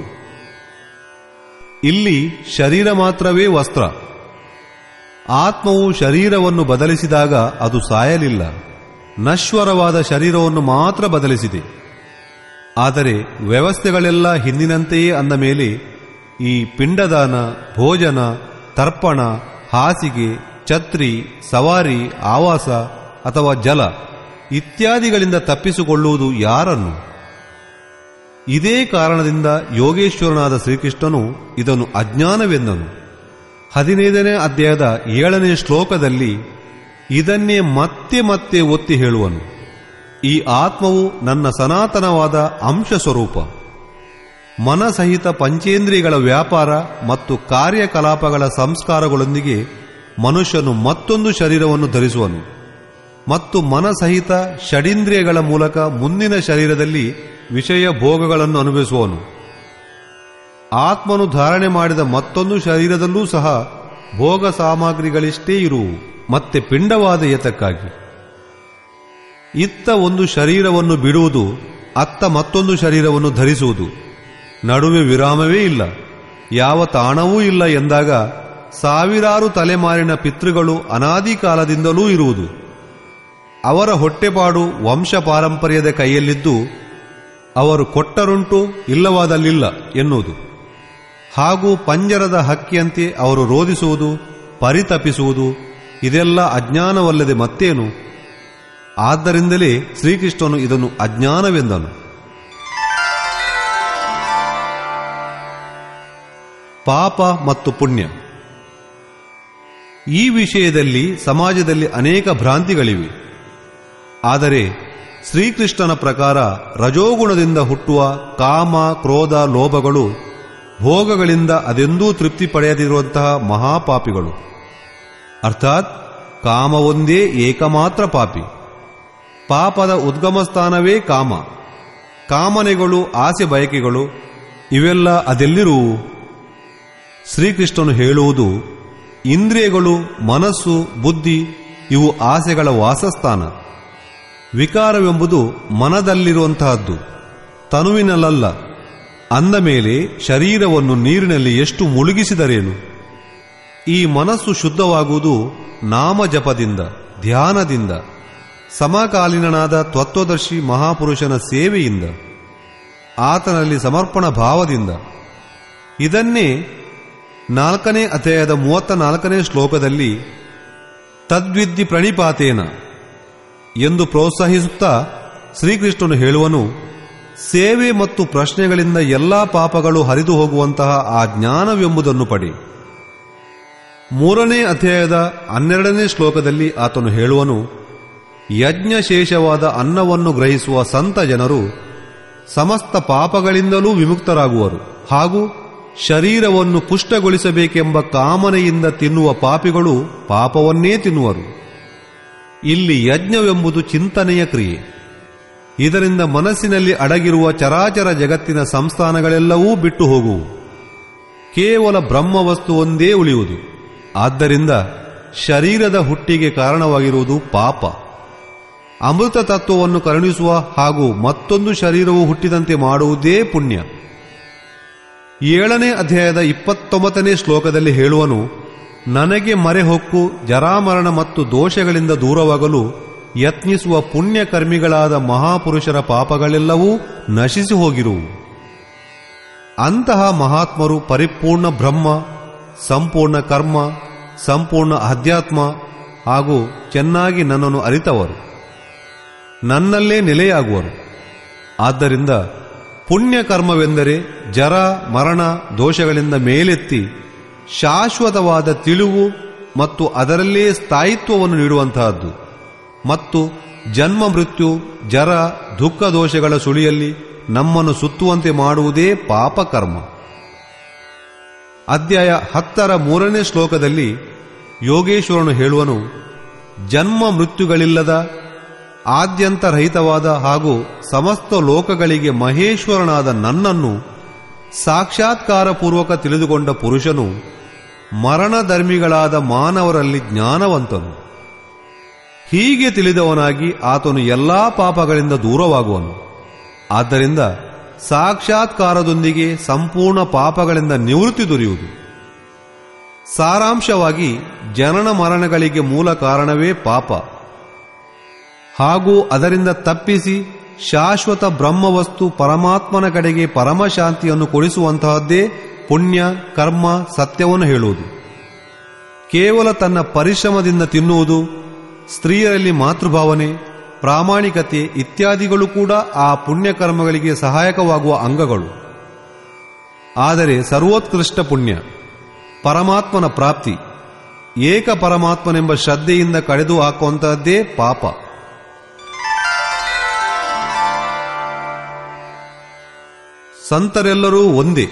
ಇಲ್ಲಿ ಶರೀರ ಮಾತ್ರವೇ ವಸ್ತ್ರ ಆತ್ಮವು ಶರೀರವನ್ನು ಬದಲಿಸಿದಾಗ ಅದು ಸಾಯಲಿಲ್ಲ ನಶ್ವರವಾದ ಶರೀರವನ್ನು ಮಾತ್ರ ಬದಲಿಸಿದೆ ಆದರೆ ವ್ಯವಸ್ಥೆಗಳೆಲ್ಲ ಹಿಂದಿನಂತೆಯೇ ಅಂದ ಮೇಲೆ ಈ ಪಿಂಡದಾನ ಭೋಜನ ತರ್ಪಣ ಹಾಸಿಗೆ ಛತ್ರಿ ಸವಾರಿ ಆವಾಸ ಅಥವಾ ಜಲ ಇತ್ಯಾದಿಗಳಿಂದ ತಪ್ಪಿಸಿಕೊಳ್ಳುವುದು ಯಾರನ್ನು ಇದೇ ಕಾರಣದಿಂದ ಯೋಗೇಶ್ವರನಾದ ಶ್ರೀಕೃಷ್ಣನು ಇದನ್ನು ಅಜ್ಞಾನವೆಂದನು ಹದಿನೈದನೇ ಅಧ್ಯಾಯದ ಏಳನೇ ಶ್ಲೋಕದಲ್ಲಿ ಇದನ್ನೇ ಮತ್ತೆ ಮತ್ತೆ ಒತ್ತಿ ಹೇಳುವನು ಈ ಆತ್ಮವು ನನ್ನ ಸನಾತನವಾದ ಅಂಶ ಸ್ವರೂಪ ಮನಸಹಿತ ಪಂಚೇಂದ್ರಿಯಗಳ ವ್ಯಾಪಾರ ಮತ್ತು ಕಾರ್ಯಕಲಾಪಗಳ ಸಂಸ್ಕಾರಗಳೊಂದಿಗೆ ಮನುಷ್ಯನು ಮತ್ತೊಂದು ಶರೀರವನ್ನು ಧರಿಸುವನು ಮತ್ತು ಮನಸಹಿತ ಷಡೀಂದ್ರಿಯಗಳ ಮೂಲಕ ಮುಂದಿನ ಶರೀರದಲ್ಲಿ ವಿಷಯ ಭೋಗಗಳನ್ನು ಅನುಭವಿಸುವನು ಆತ್ಮನು ಧಾರಣೆ ಮಾಡಿದ ಮತ್ತೊಂದು ಶರೀರದಲ್ಲೂ ಸಹ ಭೋಗ ಸಾಮಗ್ರಿಗಳಿಷ್ಟೇ ಇರುವು ಮತ್ತೆ ಪಿಂಡವಾದ ಏತಕ್ಕಾಗಿ ಇತ್ತ ಒಂದು ಶರೀರವನ್ನು ಬಿಡುವುದು ಅತ್ತ ಮತ್ತೊಂದು ಶರೀರವನ್ನು ಧರಿಸುವುದು ನಡುವೆ ವಿರಾಮವೇ ಇಲ್ಲ ಯಾವ ತಾಣವೂ ಇಲ್ಲ ಎಂದಾಗ ಸಾವಿರಾರು ತಲೆಮಾರಿನ ಪಿತೃಗಳು ಅನಾದಿ ಕಾಲದಿಂದಲೂ ಇರುವುದು ಅವರ ಹೊಟ್ಟೆಪಾಡು ವಂಶ ಪಾರಂಪರ್ಯದ ಕೈಯಲ್ಲಿದ್ದು ಅವರು ಕೊಟ್ಟರುಂಟು ಇಲ್ಲವಾದಲ್ಲಿಲ್ಲ ಎನ್ನುವುದು ಹಾಗೂ ಪಂಜರದ ಹಕ್ಕಿಯಂತೆ ಅವರು ರೋಧಿಸುವುದು ಪರಿತಪಿಸುವುದು ಇದೆಲ್ಲ ಅಜ್ಞಾನವಲ್ಲದೆ ಮತ್ತೇನು ಆದ್ದರಿಂದಲೇ ಶ್ರೀಕೃಷ್ಣನು ಇದನ್ನು ಅಜ್ಞಾನವೆಂದನು ಪಾಪ ಮತ್ತು ಪುಣ್ಯ ಈ ವಿಷಯದಲ್ಲಿ ಸಮಾಜದಲ್ಲಿ ಅನೇಕ ಭ್ರಾಂತಿಗಳಿವೆ ಆದರೆ ಶ್ರೀಕೃಷ್ಣನ ಪ್ರಕಾರ ರಜೋಗುಣದಿಂದ ಹುಟ್ಟುವ ಕಾಮ ಕ್ರೋಧ ಲೋಭಗಳು ಭೋಗಗಳಿಂದ ಅದೆಂದೂ ತೃಪ್ತಿ ಪಡೆಯದಿರುವಂತಹ ಮಹಾಪಾಪಿಗಳು ಅರ್ಥಾತ್ ಕಾಮ ಒಂದೇ ಏಕಮಾತ್ರ ಪಾಪಿ ಪಾಪದ ಉದ್ಗಮ ಸ್ಥಾನವೇ ಕಾಮ ಕಾಮನೆಗಳು ಆಸೆ ಬಯಕೆಗಳು ಇವೆಲ್ಲ ಅದೆಲ್ಲಿರುವು ಶ್ರೀಕೃಷ್ಣನು ಹೇಳುವುದು ಇಂದ್ರಿಯಗಳು ಮನಸ್ಸು ಬುದ್ಧಿ ಇವು ಆಸೆಗಳ ವಾಸಸ್ಥಾನ ವಿಕಾರವೆಂಬುದು ಮನದಲ್ಲಿರುವಂತಹದ್ದು ತನುವಿನಲ್ಲ ಅಂದ ಮೇಲೆ ಶರೀರವನ್ನು ನೀರಿನಲ್ಲಿ ಎಷ್ಟು ಮುಳುಗಿಸಿದರೇನು ಈ ಮನಸ್ಸು ಶುದ್ಧವಾಗುವುದು ನಾಮಜಪದಿಂದ ಧ್ಯಾನದಿಂದ ಸಮಕಾಲೀನನಾದ ತತ್ವದರ್ಶಿ ಮಹಾಪುರುಷನ ಸೇವೆಯಿಂದ ಆತನಲ್ಲಿ ಸಮರ್ಪಣ ಭಾವದಿಂದ ಇದನ್ನೇ ನಾಲ್ಕನೇ ಅಧ್ಯಾಯದ ಮೂವತ್ತ ನಾಲ್ಕನೇ ಶ್ಲೋಕದಲ್ಲಿ ತದ್ವಿದ್ಧಿ ಪ್ರಣಿಪಾತೇನ ಎಂದು ಪ್ರೋತ್ಸಾಹಿಸುತ್ತಾ ಶ್ರೀಕೃಷ್ಣನು ಹೇಳುವನು ಸೇವೆ ಮತ್ತು ಪ್ರಶ್ನೆಗಳಿಂದ ಎಲ್ಲಾ ಪಾಪಗಳು ಹರಿದು ಹೋಗುವಂತಹ ಆ ಜ್ಞಾನವೆಂಬುದನ್ನು ಪಡೆ ಮೂರನೇ ಅಧ್ಯಾಯದ ಹನ್ನೆರಡನೇ ಶ್ಲೋಕದಲ್ಲಿ ಆತನು ಹೇಳುವನು ಯಜ್ಞಶೇಷವಾದ ಅನ್ನವನ್ನು ಗ್ರಹಿಸುವ ಸಂತ ಜನರು ಸಮಸ್ತ ಪಾಪಗಳಿಂದಲೂ ವಿಮುಕ್ತರಾಗುವರು ಹಾಗೂ ಶರೀರವನ್ನು ಪುಷ್ಟಗೊಳಿಸಬೇಕೆಂಬ ಕಾಮನೆಯಿಂದ ತಿನ್ನುವ ಪಾಪಿಗಳು ಪಾಪವನ್ನೇ ತಿನ್ನುವರು ಇಲ್ಲಿ ಯಜ್ಞವೆಂಬುದು ಚಿಂತನೆಯ ಕ್ರಿಯೆ ಇದರಿಂದ ಮನಸ್ಸಿನಲ್ಲಿ ಅಡಗಿರುವ ಚರಾಚರ ಜಗತ್ತಿನ ಸಂಸ್ಥಾನಗಳೆಲ್ಲವೂ ಬಿಟ್ಟು ಹೋಗುವು ಕೇವಲ ಬ್ರಹ್ಮವಸ್ತು ಒಂದೇ ಉಳಿಯುವುದು ಆದ್ದರಿಂದ ಶರೀರದ ಹುಟ್ಟಿಗೆ ಕಾರಣವಾಗಿರುವುದು ಪಾಪ ಅಮೃತ ತತ್ವವನ್ನು ಕರುಣಿಸುವ ಹಾಗೂ ಮತ್ತೊಂದು ಶರೀರವು ಹುಟ್ಟಿದಂತೆ ಮಾಡುವುದೇ ಪುಣ್ಯ ಏಳನೇ ಅಧ್ಯಾಯದ ಇಪ್ಪತ್ತೊಂಬತ್ತನೇ ಶ್ಲೋಕದಲ್ಲಿ ಹೇಳುವನು ನನಗೆ ಮರೆಹೊಕ್ಕು ಜರಾಮರಣ ಮತ್ತು ದೋಷಗಳಿಂದ ದೂರವಾಗಲು ಯತ್ನಿಸುವ ಪುಣ್ಯಕರ್ಮಿಗಳಾದ ಮಹಾಪುರುಷರ ಪಾಪಗಳೆಲ್ಲವೂ ನಶಿಸಿ ಹೋಗಿರುವು ಅಂತಹ ಮಹಾತ್ಮರು ಪರಿಪೂರ್ಣ ಬ್ರಹ್ಮ ಸಂಪೂರ್ಣ ಕರ್ಮ ಸಂಪೂರ್ಣ ಅಧ್ಯಾತ್ಮ ಹಾಗೂ ಚೆನ್ನಾಗಿ ನನ್ನನ್ನು ಅರಿತವರು ನನ್ನಲ್ಲೇ ನೆಲೆಯಾಗುವರು ಆದ್ದರಿಂದ ಪುಣ್ಯ ಕರ್ಮವೆಂದರೆ ಜರ ಮರಣ ದೋಷಗಳಿಂದ ಮೇಲೆತ್ತಿ ಶಾಶ್ವತವಾದ ತಿಳಿವು ಮತ್ತು ಅದರಲ್ಲೇ ಸ್ಥಾಯಿತ್ವವನ್ನು ನೀಡುವಂತಹದ್ದು ಮತ್ತು ಜನ್ಮ ಮೃತ್ಯು ಜರ ದುಃಖ ದೋಷಗಳ ಸುಳಿಯಲ್ಲಿ ನಮ್ಮನ್ನು ಸುತ್ತುವಂತೆ ಮಾಡುವುದೇ ಪಾಪಕರ್ಮ ಅಧ್ಯಾಯ ಹತ್ತರ ಮೂರನೇ ಶ್ಲೋಕದಲ್ಲಿ ಯೋಗೇಶ್ವರನು ಹೇಳುವನು ಜನ್ಮ ಮೃತ್ಯುಗಳಿಲ್ಲದ ಆದ್ಯಂತರಹಿತವಾದ ಹಾಗೂ ಸಮಸ್ತ ಲೋಕಗಳಿಗೆ ಮಹೇಶ್ವರನಾದ ನನ್ನನ್ನು ಸಾಕ್ಷಾತ್ಕಾರಪೂರ್ವಕ ತಿಳಿದುಕೊಂಡ ಪುರುಷನು ಮರಣಧರ್ಮಿಗಳಾದ ಮಾನವರಲ್ಲಿ ಜ್ಞಾನವಂತನು ಹೀಗೆ ತಿಳಿದವನಾಗಿ ಆತನು ಎಲ್ಲಾ ಪಾಪಗಳಿಂದ ದೂರವಾಗುವನು ಆದ್ದರಿಂದ ಸಾಕ್ಷಾತ್ಕಾರದೊಂದಿಗೆ ಸಂಪೂರ್ಣ ಪಾಪಗಳಿಂದ ನಿವೃತ್ತಿ ದೊರೆಯುವುದು ಸಾರಾಂಶವಾಗಿ ಜನನ ಮರಣಗಳಿಗೆ ಮೂಲ ಕಾರಣವೇ ಪಾಪ ಹಾಗೂ ಅದರಿಂದ ತಪ್ಪಿಸಿ ಶಾಶ್ವತ ಬ್ರಹ್ಮವಸ್ತು ಪರಮಾತ್ಮನ ಕಡೆಗೆ ಪರಮಶಾಂತಿಯನ್ನು ಕೊಡಿಸುವಂತಹದ್ದೇ ಪುಣ್ಯ ಕರ್ಮ ಸತ್ಯವನ್ನು ಹೇಳುವುದು ಕೇವಲ ತನ್ನ ಪರಿಶ್ರಮದಿಂದ ತಿನ್ನುವುದು ಸ್ತ್ರೀಯರಲ್ಲಿ ಮಾತೃಭಾವನೆ ಪ್ರಾಮಾಣಿಕತೆ ಇತ್ಯಾದಿಗಳು ಕೂಡ ಆ ಪುಣ್ಯಕರ್ಮಗಳಿಗೆ ಸಹಾಯಕವಾಗುವ ಅಂಗಗಳು ಆದರೆ ಸರ್ವೋತ್ಕೃಷ್ಟ ಪುಣ್ಯ ಪರಮಾತ್ಮನ ಪ್ರಾಪ್ತಿ ಏಕ ಪರಮಾತ್ಮನೆಂಬ ಶ್ರದ್ಧೆಯಿಂದ ಕಳೆದು ಹಾಕುವಂತಹದ್ದೇ ಪಾಪ ಸಂತರೆಲ್ಲರೂ ಒಂದೇ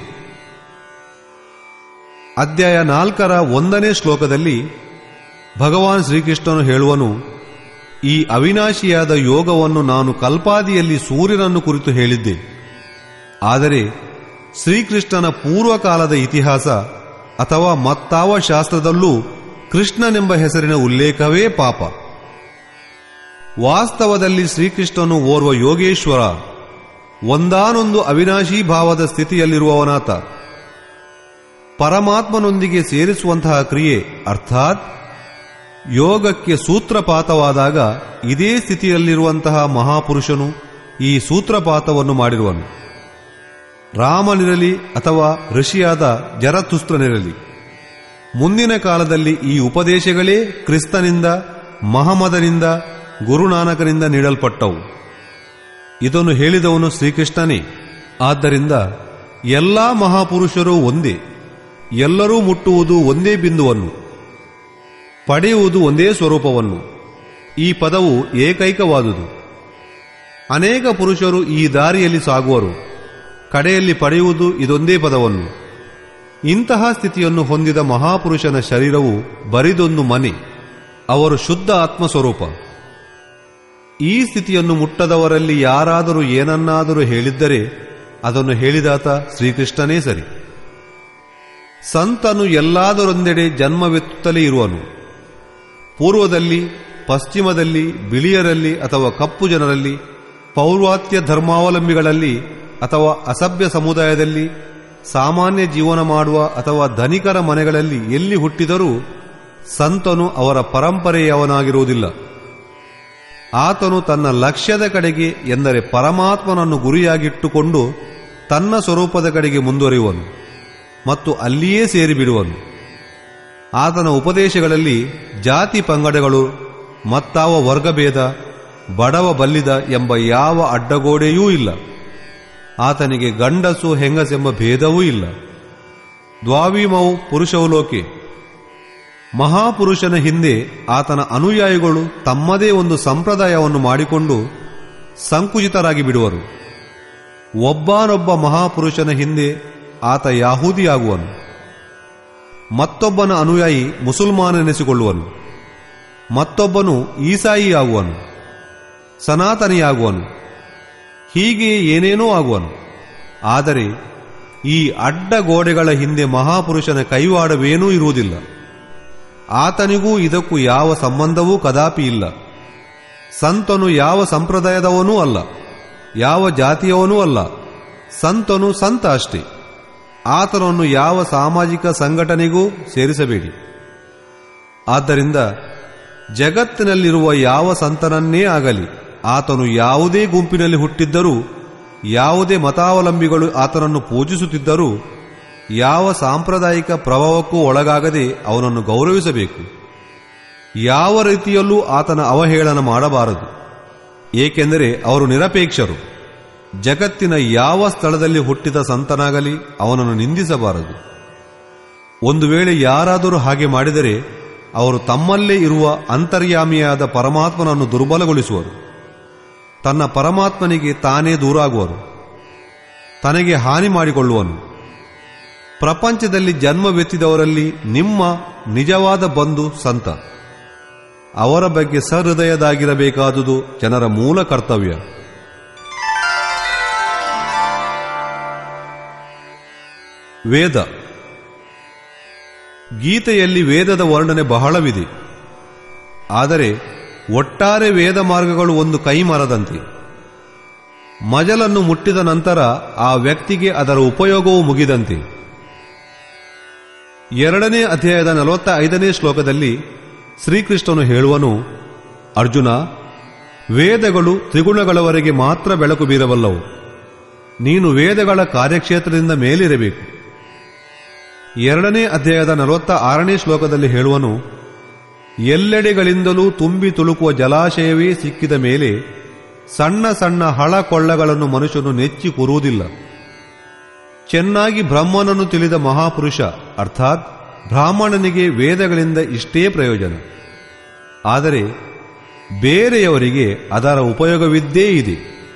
ಅಧ್ಯಾಯ ನಾಲ್ಕರ ಒಂದನೇ ಶ್ಲೋಕದಲ್ಲಿ ಭಗವಾನ್ ಶ್ರೀಕೃಷ್ಣನು ಹೇಳುವನು ಈ ಅವಿನಾಶಿಯಾದ ಯೋಗವನ್ನು ನಾನು ಕಲ್ಪಾದಿಯಲ್ಲಿ ಸೂರ್ಯನನ್ನು ಕುರಿತು ಹೇಳಿದ್ದೆ ಆದರೆ ಶ್ರೀಕೃಷ್ಣನ ಪೂರ್ವಕಾಲದ ಇತಿಹಾಸ ಅಥವಾ ಮತ್ತಾವ ಶಾಸ್ತ್ರದಲ್ಲೂ ಕೃಷ್ಣನೆಂಬ ಹೆಸರಿನ ಉಲ್ಲೇಖವೇ ಪಾಪ ವಾಸ್ತವದಲ್ಲಿ ಶ್ರೀಕೃಷ್ಣನು ಓರ್ವ ಯೋಗೇಶ್ವರ ಒಂದಾನೊಂದು ಅವಿನಾಶಿ ಭಾವದ ಸ್ಥಿತಿಯಲ್ಲಿರುವವನಾತ ಪರಮಾತ್ಮನೊಂದಿಗೆ ಸೇರಿಸುವಂತಹ ಕ್ರಿಯೆ ಅರ್ಥಾತ್ ಯೋಗಕ್ಕೆ ಸೂತ್ರಪಾತವಾದಾಗ ಇದೇ ಸ್ಥಿತಿಯಲ್ಲಿರುವಂತಹ ಮಹಾಪುರುಷನು ಈ ಸೂತ್ರಪಾತವನ್ನು ಮಾಡಿರುವನು ರಾಮನಿರಲಿ ಅಥವಾ ಋಷಿಯಾದ ಜರತುಸ್ತ್ರನಿರಲಿ ಮುಂದಿನ ಕಾಲದಲ್ಲಿ ಈ ಉಪದೇಶಗಳೇ ಕ್ರಿಸ್ತನಿಂದ ಮಹಮದನಿಂದ ಗುರುನಾನಕನಿಂದ ನೀಡಲ್ಪಟ್ಟವು ಇದನ್ನು ಹೇಳಿದವನು ಶ್ರೀಕೃಷ್ಣನೇ ಆದ್ದರಿಂದ ಎಲ್ಲಾ ಮಹಾಪುರುಷರು ಒಂದೇ ಎಲ್ಲರೂ ಮುಟ್ಟುವುದು ಒಂದೇ ಬಿಂದುವನ್ನು ಪಡೆಯುವುದು ಒಂದೇ ಸ್ವರೂಪವನ್ನು ಈ ಪದವು ಏಕೈಕವಾದುದು ಅನೇಕ ಪುರುಷರು ಈ ದಾರಿಯಲ್ಲಿ ಸಾಗುವರು ಕಡೆಯಲ್ಲಿ ಪಡೆಯುವುದು ಇದೊಂದೇ ಪದವನ್ನು ಇಂತಹ ಸ್ಥಿತಿಯನ್ನು ಹೊಂದಿದ ಮಹಾಪುರುಷನ ಶರೀರವು ಬರಿದೊಂದು ಮನೆ ಅವರು ಶುದ್ಧ ಆತ್ಮಸ್ವರೂಪ ಈ ಸ್ಥಿತಿಯನ್ನು ಮುಟ್ಟದವರಲ್ಲಿ ಯಾರಾದರೂ ಏನನ್ನಾದರೂ ಹೇಳಿದ್ದರೆ ಅದನ್ನು ಹೇಳಿದಾತ ಶ್ರೀಕೃಷ್ಣನೇ ಸರಿ ಸಂತನು ಎಲ್ಲಾದರೊಂದೆಡೆ ಜನ್ಮವೆತ್ತುತ್ತಲೇ ಇರುವನು ಪೂರ್ವದಲ್ಲಿ ಪಶ್ಚಿಮದಲ್ಲಿ ಬಿಳಿಯರಲ್ಲಿ ಅಥವಾ ಕಪ್ಪು ಜನರಲ್ಲಿ ಪೌರ್ವಾತ್ಯ ಧರ್ಮಾವಲಂಬಿಗಳಲ್ಲಿ ಅಥವಾ ಅಸಭ್ಯ ಸಮುದಾಯದಲ್ಲಿ ಸಾಮಾನ್ಯ ಜೀವನ ಮಾಡುವ ಅಥವಾ ಧನಿಕರ ಮನೆಗಳಲ್ಲಿ ಎಲ್ಲಿ ಹುಟ್ಟಿದರೂ ಸಂತನು ಅವರ ಪರಂಪರೆಯವನಾಗಿರುವುದಿಲ್ಲ ಆತನು ತನ್ನ ಲಕ್ಷ್ಯದ ಕಡೆಗೆ ಎಂದರೆ ಪರಮಾತ್ಮನನ್ನು ಗುರಿಯಾಗಿಟ್ಟುಕೊಂಡು ತನ್ನ ಸ್ವರೂಪದ ಕಡೆಗೆ ಮುಂದುವರಿಯುವನು ಮತ್ತು ಅಲ್ಲಿಯೇ ಸೇರಿಬಿಡುವನು ಆತನ ಉಪದೇಶಗಳಲ್ಲಿ ಜಾತಿ ಪಂಗಡಗಳು ಮತ್ತಾವ ವರ್ಗಭೇದ ಬಡವ ಬಲ್ಲಿದ ಎಂಬ ಯಾವ ಅಡ್ಡಗೋಡೆಯೂ ಇಲ್ಲ ಆತನಿಗೆ ಗಂಡಸು ಹೆಂಗಸೆಂಬ ಭೇದವೂ ಇಲ್ಲ ದ್ವಾವಿಮವು ಪುರುಷವು ಲೋಕೆ ಮಹಾಪುರುಷನ ಹಿಂದೆ ಆತನ ಅನುಯಾಯಿಗಳು ತಮ್ಮದೇ ಒಂದು ಸಂಪ್ರದಾಯವನ್ನು ಮಾಡಿಕೊಂಡು ಸಂಕುಚಿತರಾಗಿ ಬಿಡುವರು ಒಬ್ಬನೊಬ್ಬ ಮಹಾಪುರುಷನ ಹಿಂದೆ ಆತ ಯಾಹೂದಿಯಾಗುವನು ಮತ್ತೊಬ್ಬನ ಅನುಯಾಯಿ ಮುಸಲ್ಮಾನನೆನಿಸಿಕೊಳ್ಳುವನು ಮತ್ತೊಬ್ಬನು ಈಸಾಯಿಯಾಗುವನು ಸನಾತನಿಯಾಗುವನು ಹೀಗೆ ಏನೇನೋ ಆಗುವನು ಆದರೆ ಈ ಅಡ್ಡ ಗೋಡೆಗಳ ಹಿಂದೆ ಮಹಾಪುರುಷನ ಕೈವಾಡವೇನೂ ಇರುವುದಿಲ್ಲ ಆತನಿಗೂ ಇದಕ್ಕೂ ಯಾವ ಸಂಬಂಧವೂ ಕದಾಪಿ ಇಲ್ಲ ಸಂತನು ಯಾವ ಸಂಪ್ರದಾಯದವನೂ ಅಲ್ಲ ಯಾವ ಜಾತಿಯವನೂ ಅಲ್ಲ ಸಂತನು ಸಂತ ಅಷ್ಟೇ ಆತನನ್ನು ಯಾವ ಸಾಮಾಜಿಕ ಸಂಘಟನೆಗೂ ಸೇರಿಸಬೇಡಿ ಆದ್ದರಿಂದ ಜಗತ್ತಿನಲ್ಲಿರುವ ಯಾವ ಸಂತನನ್ನೇ ಆಗಲಿ ಆತನು ಯಾವುದೇ ಗುಂಪಿನಲ್ಲಿ ಹುಟ್ಟಿದ್ದರೂ ಯಾವುದೇ ಮತಾವಲಂಬಿಗಳು ಆತನನ್ನು ಪೂಜಿಸುತ್ತಿದ್ದರೂ ಯಾವ ಸಾಂಪ್ರದಾಯಿಕ ಪ್ರಭಾವಕ್ಕೂ ಒಳಗಾಗದೆ ಅವನನ್ನು ಗೌರವಿಸಬೇಕು ಯಾವ ರೀತಿಯಲ್ಲೂ ಆತನ ಅವಹೇಳನ ಮಾಡಬಾರದು ಏಕೆಂದರೆ ಅವರು ನಿರಪೇಕ್ಷರು ಜಗತ್ತಿನ ಯಾವ ಸ್ಥಳದಲ್ಲಿ ಹುಟ್ಟಿದ ಸಂತನಾಗಲಿ ಅವನನ್ನು ನಿಂದಿಸಬಾರದು ಒಂದು ವೇಳೆ ಯಾರಾದರೂ ಹಾಗೆ ಮಾಡಿದರೆ ಅವರು ತಮ್ಮಲ್ಲೇ ಇರುವ ಅಂತರ್ಯಾಮಿಯಾದ ಪರಮಾತ್ಮನನ್ನು ದುರ್ಬಲಗೊಳಿಸುವರು ತನ್ನ ಪರಮಾತ್ಮನಿಗೆ ತಾನೇ ದೂರಾಗುವರು ತನಗೆ ಹಾನಿ ಮಾಡಿಕೊಳ್ಳುವನು ಪ್ರಪಂಚದಲ್ಲಿ ಜನ್ಮವೆತ್ತಿದವರಲ್ಲಿ ನಿಮ್ಮ ನಿಜವಾದ ಬಂಧು ಸಂತ ಅವರ ಬಗ್ಗೆ ಸಹೃದಯದಾಗಿರಬೇಕಾದುದು ಜನರ ಮೂಲ ಕರ್ತವ್ಯ ವೇದ ಗೀತೆಯಲ್ಲಿ ವೇದದ ವರ್ಣನೆ ಬಹಳವಿದೆ ಆದರೆ ಒಟ್ಟಾರೆ ವೇದ ಮಾರ್ಗಗಳು ಒಂದು ಕೈಮರದಂತೆ ಮಜಲನ್ನು ಮುಟ್ಟಿದ ನಂತರ ಆ ವ್ಯಕ್ತಿಗೆ ಅದರ ಉಪಯೋಗವು ಮುಗಿದಂತೆ ಎರಡನೇ ಅಧ್ಯಾಯದ ನಲವತ್ತ ಐದನೇ ಶ್ಲೋಕದಲ್ಲಿ ಶ್ರೀಕೃಷ್ಣನು ಹೇಳುವನು ಅರ್ಜುನ ವೇದಗಳು ತ್ರಿಗುಣಗಳವರೆಗೆ ಮಾತ್ರ ಬೆಳಕು ಬೀರಬಲ್ಲವು ನೀನು ವೇದಗಳ ಕಾರ್ಯಕ್ಷೇತ್ರದಿಂದ ಮೇಲಿರಬೇಕು ಎರಡನೇ ಅಧ್ಯಾಯದ ನಲವತ್ತ ಆರನೇ ಶ್ಲೋಕದಲ್ಲಿ ಹೇಳುವನು ಎಲ್ಲೆಡೆಗಳಿಂದಲೂ ತುಂಬಿ ತುಳುಕುವ ಜಲಾಶಯವೇ ಸಿಕ್ಕಿದ ಮೇಲೆ ಸಣ್ಣ ಸಣ್ಣ ಹಳ ಕೊಳ್ಳಗಳನ್ನು ಮನುಷ್ಯನು ನೆಚ್ಚಿ ಕೂರುವುದಿಲ್ಲ ಚೆನ್ನಾಗಿ ಬ್ರಹ್ಮನನ್ನು ತಿಳಿದ ಮಹಾಪುರುಷ ಅರ್ಥಾತ್ ಬ್ರಾಹ್ಮಣನಿಗೆ ವೇದಗಳಿಂದ ಇಷ್ಟೇ ಪ್ರಯೋಜನ ಆದರೆ ಬೇರೆಯವರಿಗೆ ಅದರ ಉಪಯೋಗವಿದ್ದೇ ಇದೆ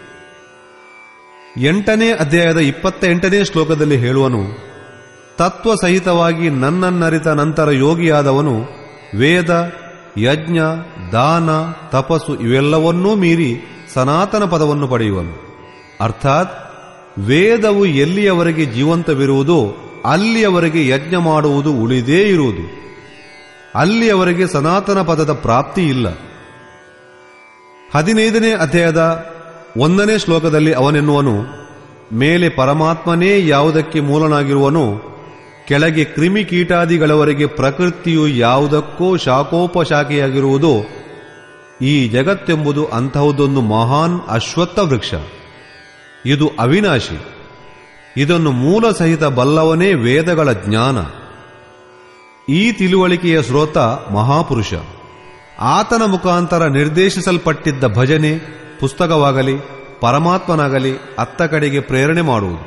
ಎಂಟನೇ ಅಧ್ಯಾಯದ ಇಪ್ಪತ್ತ ಎಂಟನೇ ಶ್ಲೋಕದಲ್ಲಿ ಹೇಳುವನು ತತ್ವ ಸಹಿತವಾಗಿ ನನ್ನನ್ನರಿತ ನಂತರ ಯೋಗಿಯಾದವನು ವೇದ ಯಜ್ಞ ದಾನ ತಪಸ್ಸು ಇವೆಲ್ಲವನ್ನೂ ಮೀರಿ ಸನಾತನ ಪದವನ್ನು ಪಡೆಯುವನು ಅರ್ಥಾತ್ ವೇದವು ಎಲ್ಲಿಯವರೆಗೆ ಜೀವಂತವಿರುವುದೋ ಅಲ್ಲಿಯವರೆಗೆ ಯಜ್ಞ ಮಾಡುವುದು ಉಳಿದೇ ಇರುವುದು ಅಲ್ಲಿಯವರೆಗೆ ಸನಾತನ ಪದದ ಪ್ರಾಪ್ತಿ ಇಲ್ಲ ಹದಿನೈದನೇ ಅಧ್ಯಾಯದ ಒಂದನೇ ಶ್ಲೋಕದಲ್ಲಿ ಅವನೆನ್ನುವನು ಮೇಲೆ ಪರಮಾತ್ಮನೇ ಯಾವುದಕ್ಕೆ ಮೂಲನಾಗಿರುವನೋ ಕೆಳಗೆ ಕ್ರಿಮಿ ಕೀಟಾದಿಗಳವರೆಗೆ ಪ್ರಕೃತಿಯು ಯಾವುದಕ್ಕೋ ಶಾಖೋಪಶಾಖೆಯಾಗಿರುವುದೋ ಈ ಜಗತ್ತೆಂಬುದು ಅಂತಹದೊಂದು ಮಹಾನ್ ಅಶ್ವತ್ಥ ವೃಕ್ಷ ಇದು ಅವಿನಾಶಿ ಇದನ್ನು ಮೂಲ ಸಹಿತ ಬಲ್ಲವನೇ ವೇದಗಳ ಜ್ಞಾನ ಈ ತಿಳುವಳಿಕೆಯ ಸ್ರೋತ ಮಹಾಪುರುಷ ಆತನ ಮುಖಾಂತರ ನಿರ್ದೇಶಿಸಲ್ಪಟ್ಟಿದ್ದ ಭಜನೆ ಪುಸ್ತಕವಾಗಲಿ ಪರಮಾತ್ಮನಾಗಲಿ ಅತ್ತ ಕಡೆಗೆ ಪ್ರೇರಣೆ ಮಾಡುವುದು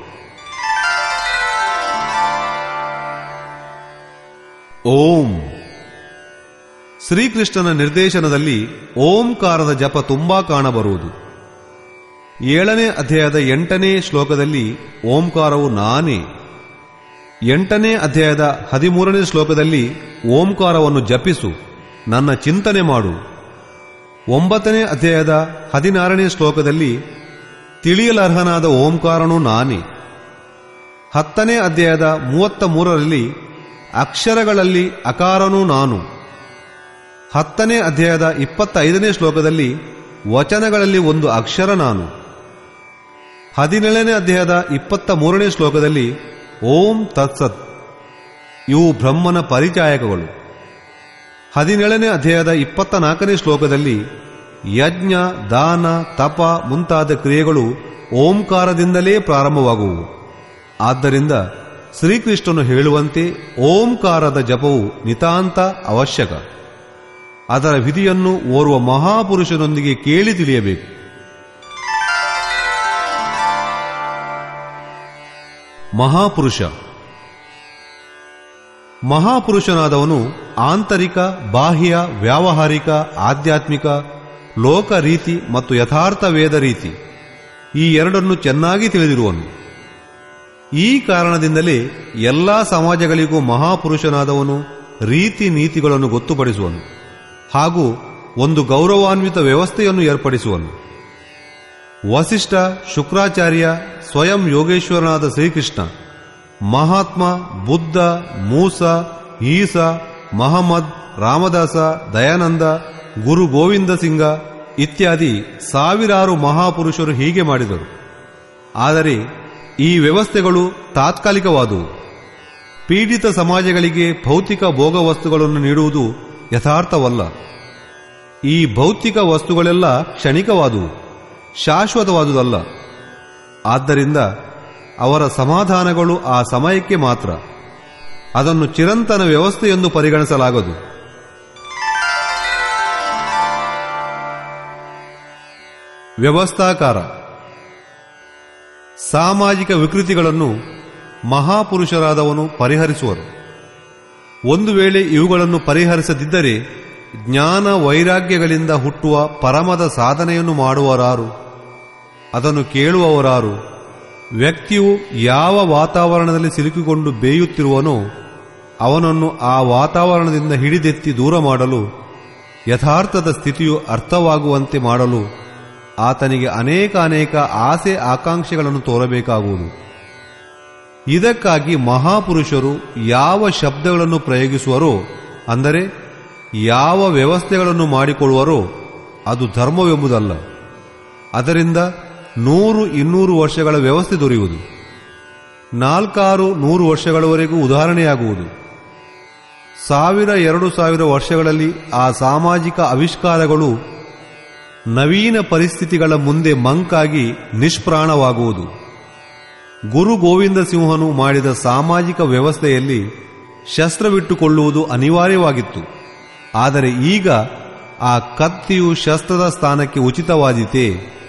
ಓಂ ಶ್ರೀಕೃಷ್ಣನ ನಿರ್ದೇಶನದಲ್ಲಿ ಓಂಕಾರದ ಜಪ ತುಂಬಾ ಕಾಣಬರುವುದು ಏಳನೇ ಅಧ್ಯಾಯದ ಎಂಟನೇ ಶ್ಲೋಕದಲ್ಲಿ ಓಂಕಾರವು ನಾನೇ ಎಂಟನೇ ಅಧ್ಯಾಯದ ಹದಿಮೂರನೇ ಶ್ಲೋಕದಲ್ಲಿ ಓಂಕಾರವನ್ನು ಜಪಿಸು ನನ್ನ ಚಿಂತನೆ ಮಾಡು ಒಂಬತ್ತನೇ ಅಧ್ಯಾಯದ ಹದಿನಾರನೇ ಶ್ಲೋಕದಲ್ಲಿ ತಿಳಿಯಲರ್ಹನಾದ ಓಂಕಾರನು ನಾನೇ ಹತ್ತನೇ ಅಧ್ಯಾಯದ ಮೂವತ್ತ ಮೂರರಲ್ಲಿ ಅಕ್ಷರಗಳಲ್ಲಿ ಅಕಾರನೂ ನಾನು ಹತ್ತನೇ ಅಧ್ಯಾಯದ ಇಪ್ಪತ್ತೈದನೇ ಶ್ಲೋಕದಲ್ಲಿ ವಚನಗಳಲ್ಲಿ ಒಂದು ಅಕ್ಷರ ನಾನು ಹದಿನೇಳನೇ ಅಧ್ಯಾಯದ ಇಪ್ಪತ್ತ ಮೂರನೇ ಶ್ಲೋಕದಲ್ಲಿ ಓಂ ತತ್ಸತ್ ಇವು ಬ್ರಹ್ಮನ ಪರಿಚಾಯಕಗಳು ಹದಿನೇಳನೇ ಅಧ್ಯಾಯದ ಇಪ್ಪತ್ತ ನಾಲ್ಕನೇ ಶ್ಲೋಕದಲ್ಲಿ ಯಜ್ಞ ದಾನ ತಪ ಮುಂತಾದ ಕ್ರಿಯೆಗಳು ಓಂಕಾರದಿಂದಲೇ ಪ್ರಾರಂಭವಾಗುವು ಆದ್ದರಿಂದ ಶ್ರೀಕೃಷ್ಣನು ಹೇಳುವಂತೆ ಓಂಕಾರದ ಜಪವು ನಿತಾಂತ ಅವಶ್ಯಕ ಅದರ ವಿಧಿಯನ್ನು ಓರ್ವ ಮಹಾಪುರುಷನೊಂದಿಗೆ ಕೇಳಿ ತಿಳಿಯಬೇಕು ಮಹಾಪುರುಷ ಮಹಾಪುರುಷನಾದವನು ಆಂತರಿಕ ಬಾಹ್ಯ ವ್ಯಾವಹಾರಿಕ ಆಧ್ಯಾತ್ಮಿಕ ಲೋಕ ರೀತಿ ಮತ್ತು ಯಥಾರ್ಥ ವೇದ ರೀತಿ ಈ ಎರಡನ್ನು ಚೆನ್ನಾಗಿ ತಿಳಿದಿರುವನು ಈ ಕಾರಣದಿಂದಲೇ ಎಲ್ಲಾ ಸಮಾಜಗಳಿಗೂ ಮಹಾಪುರುಷನಾದವನು ರೀತಿ ನೀತಿಗಳನ್ನು ಗೊತ್ತುಪಡಿಸುವನು ಹಾಗೂ ಒಂದು ಗೌರವಾನ್ವಿತ ವ್ಯವಸ್ಥೆಯನ್ನು ಏರ್ಪಡಿಸುವನು ವಸಿಷ್ಠ ಶುಕ್ರಾಚಾರ್ಯ ಸ್ವಯಂ ಯೋಗೇಶ್ವರನಾದ ಶ್ರೀಕೃಷ್ಣ ಮಹಾತ್ಮ ಬುದ್ಧ ಮೂಸ ಈಸ ಮಹಮ್ಮದ್ ರಾಮದಾಸ ದಯಾನಂದ ಗುರು ಗೋವಿಂದ ಸಿಂಗ ಇತ್ಯಾದಿ ಸಾವಿರಾರು ಮಹಾಪುರುಷರು ಹೀಗೆ ಮಾಡಿದರು ಆದರೆ ಈ ವ್ಯವಸ್ಥೆಗಳು ತಾತ್ಕಾಲಿಕವಾದುವು ಪೀಡಿತ ಸಮಾಜಗಳಿಗೆ ಭೌತಿಕ ಭೋಗ ವಸ್ತುಗಳನ್ನು ನೀಡುವುದು ಯಥಾರ್ಥವಲ್ಲ ಈ ಭೌತಿಕ ವಸ್ತುಗಳೆಲ್ಲ ಕ್ಷಣಿಕವಾದುವು ಶಾಶ್ವತವಾದುದಲ್ಲ ಆದ್ದರಿಂದ ಅವರ ಸಮಾಧಾನಗಳು ಆ ಸಮಯಕ್ಕೆ ಮಾತ್ರ ಅದನ್ನು ಚಿರಂತನ ವ್ಯವಸ್ಥೆಯೆಂದು ಪರಿಗಣಿಸಲಾಗದು ವ್ಯವಸ್ಥಾಕಾರ ಸಾಮಾಜಿಕ ವಿಕೃತಿಗಳನ್ನು ಮಹಾಪುರುಷರಾದವನು ಪರಿಹರಿಸುವರು ಒಂದು ವೇಳೆ ಇವುಗಳನ್ನು ಪರಿಹರಿಸದಿದ್ದರೆ ಜ್ಞಾನ ವೈರಾಗ್ಯಗಳಿಂದ ಹುಟ್ಟುವ ಪರಮದ ಸಾಧನೆಯನ್ನು ಮಾಡುವರಾರು ಅದನ್ನು ಕೇಳುವವರಾರು ವ್ಯಕ್ತಿಯು ಯಾವ ವಾತಾವರಣದಲ್ಲಿ ಸಿಲುಕಿಕೊಂಡು ಬೇಯುತ್ತಿರುವನೋ ಅವನನ್ನು ಆ ವಾತಾವರಣದಿಂದ ಹಿಡಿದೆತ್ತಿ ದೂರ ಮಾಡಲು ಯಥಾರ್ಥದ ಸ್ಥಿತಿಯು ಅರ್ಥವಾಗುವಂತೆ ಮಾಡಲು ಆತನಿಗೆ ಅನೇಕ ಅನೇಕ ಆಸೆ ಆಕಾಂಕ್ಷೆಗಳನ್ನು ತೋರಬೇಕಾಗುವುದು ಇದಕ್ಕಾಗಿ ಮಹಾಪುರುಷರು ಯಾವ ಶಬ್ದಗಳನ್ನು ಪ್ರಯೋಗಿಸುವರೋ ಅಂದರೆ ಯಾವ ವ್ಯವಸ್ಥೆಗಳನ್ನು ಮಾಡಿಕೊಳ್ಳುವರೋ ಅದು ಧರ್ಮವೆಂಬುದಲ್ಲ ಅದರಿಂದ ನೂರು ಇನ್ನೂರು ವರ್ಷಗಳ ವ್ಯವಸ್ಥೆ ದೊರೆಯುವುದು ನಾಲ್ಕಾರು ನೂರು ವರ್ಷಗಳವರೆಗೂ ಉದಾಹರಣೆಯಾಗುವುದು ಸಾವಿರ ಎರಡು ಸಾವಿರ ವರ್ಷಗಳಲ್ಲಿ ಆ ಸಾಮಾಜಿಕ ಆವಿಷ್ಕಾರಗಳು ನವೀನ ಪರಿಸ್ಥಿತಿಗಳ ಮುಂದೆ ಮಂಕಾಗಿ ನಿಷ್ಪ್ರಾಣವಾಗುವುದು ಗುರು ಗೋವಿಂದ ಸಿಂಹನು ಮಾಡಿದ ಸಾಮಾಜಿಕ ವ್ಯವಸ್ಥೆಯಲ್ಲಿ ಶಸ್ತ್ರವಿಟ್ಟುಕೊಳ್ಳುವುದು ಅನಿವಾರ್ಯವಾಗಿತ್ತು ಆದರೆ ಈಗ ಆ ಕತ್ತಿಯು ಶಸ್ತ್ರದ ಸ್ಥಾನಕ್ಕೆ ಉಚಿತವಾದೀತೆ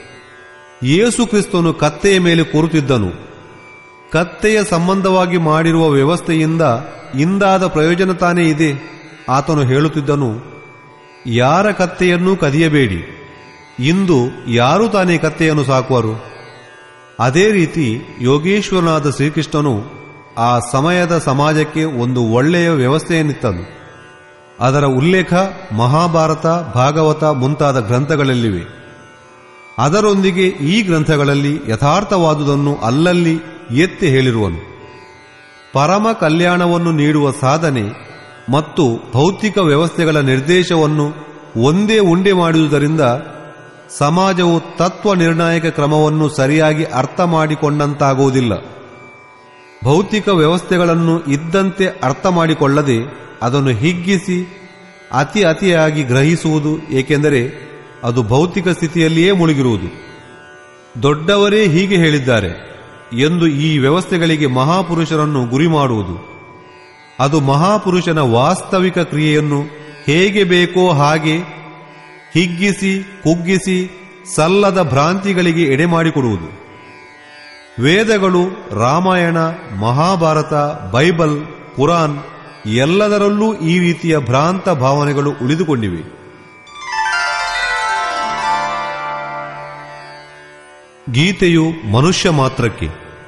ಯೇಸು ಕ್ರಿಸ್ತನು ಕತ್ತೆಯ ಮೇಲೆ ಕೂರುತ್ತಿದ್ದನು ಕತ್ತೆಯ ಸಂಬಂಧವಾಗಿ ಮಾಡಿರುವ ವ್ಯವಸ್ಥೆಯಿಂದ ಇಂದಾದ ಪ್ರಯೋಜನ ತಾನೇ ಇದೆ ಆತನು ಹೇಳುತ್ತಿದ್ದನು ಯಾರ ಕತ್ತೆಯನ್ನೂ ಕದಿಯಬೇಡಿ ಇಂದು ಯಾರು ತಾನೇ ಕತ್ತೆಯನ್ನು ಸಾಕುವರು ಅದೇ ರೀತಿ ಯೋಗೇಶ್ವರನಾದ ಶ್ರೀಕೃಷ್ಣನು ಆ ಸಮಯದ ಸಮಾಜಕ್ಕೆ ಒಂದು ಒಳ್ಳೆಯ ವ್ಯವಸ್ಥೆಯನ್ನಿತ್ತನು ಅದರ ಉಲ್ಲೇಖ ಮಹಾಭಾರತ ಭಾಗವತ ಮುಂತಾದ ಗ್ರಂಥಗಳಲ್ಲಿವೆ ಅದರೊಂದಿಗೆ ಈ ಗ್ರಂಥಗಳಲ್ಲಿ ಯಥಾರ್ಥವಾದುದನ್ನು ಅಲ್ಲಲ್ಲಿ ಎತ್ತಿ ಹೇಳಿರುವನು ಪರಮ ಕಲ್ಯಾಣವನ್ನು ನೀಡುವ ಸಾಧನೆ ಮತ್ತು ಭೌತಿಕ ವ್ಯವಸ್ಥೆಗಳ ನಿರ್ದೇಶವನ್ನು ಒಂದೇ ಉಂಡೆ ಮಾಡುವುದರಿಂದ ಸಮಾಜವು ತತ್ವ ನಿರ್ಣಾಯಕ ಕ್ರಮವನ್ನು ಸರಿಯಾಗಿ ಅರ್ಥ ಮಾಡಿಕೊಂಡಂತಾಗುವುದಿಲ್ಲ ಭೌತಿಕ ವ್ಯವಸ್ಥೆಗಳನ್ನು ಇದ್ದಂತೆ ಅರ್ಥ ಮಾಡಿಕೊಳ್ಳದೆ ಅದನ್ನು ಹಿಗ್ಗಿಸಿ ಅತಿ ಅತಿಯಾಗಿ ಗ್ರಹಿಸುವುದು ಏಕೆಂದರೆ ಅದು ಭೌತಿಕ ಸ್ಥಿತಿಯಲ್ಲಿಯೇ ಮುಳುಗಿರುವುದು ದೊಡ್ಡವರೇ ಹೀಗೆ ಹೇಳಿದ್ದಾರೆ ಎಂದು ಈ ವ್ಯವಸ್ಥೆಗಳಿಗೆ ಮಹಾಪುರುಷರನ್ನು ಗುರಿ ಮಾಡುವುದು ಅದು ಮಹಾಪುರುಷನ ವಾಸ್ತವಿಕ ಕ್ರಿಯೆಯನ್ನು ಹೇಗೆ ಬೇಕೋ ಹಾಗೆ ಹಿಗ್ಗಿಸಿ ಕುಗ್ಗಿಸಿ ಸಲ್ಲದ ಭ್ರಾಂತಿಗಳಿಗೆ ಎಡೆಮಾಡಿಕೊಡುವುದು ವೇದಗಳು ರಾಮಾಯಣ ಮಹಾಭಾರತ ಬೈಬಲ್ ಕುರಾನ್ ಎಲ್ಲದರಲ್ಲೂ ಈ ರೀತಿಯ ಭ್ರಾಂತ ಭಾವನೆಗಳು ಉಳಿದುಕೊಂಡಿವೆ ಗೀತೆಯು ಮನುಷ್ಯ ಮಾತ್ರಕ್ಕೆ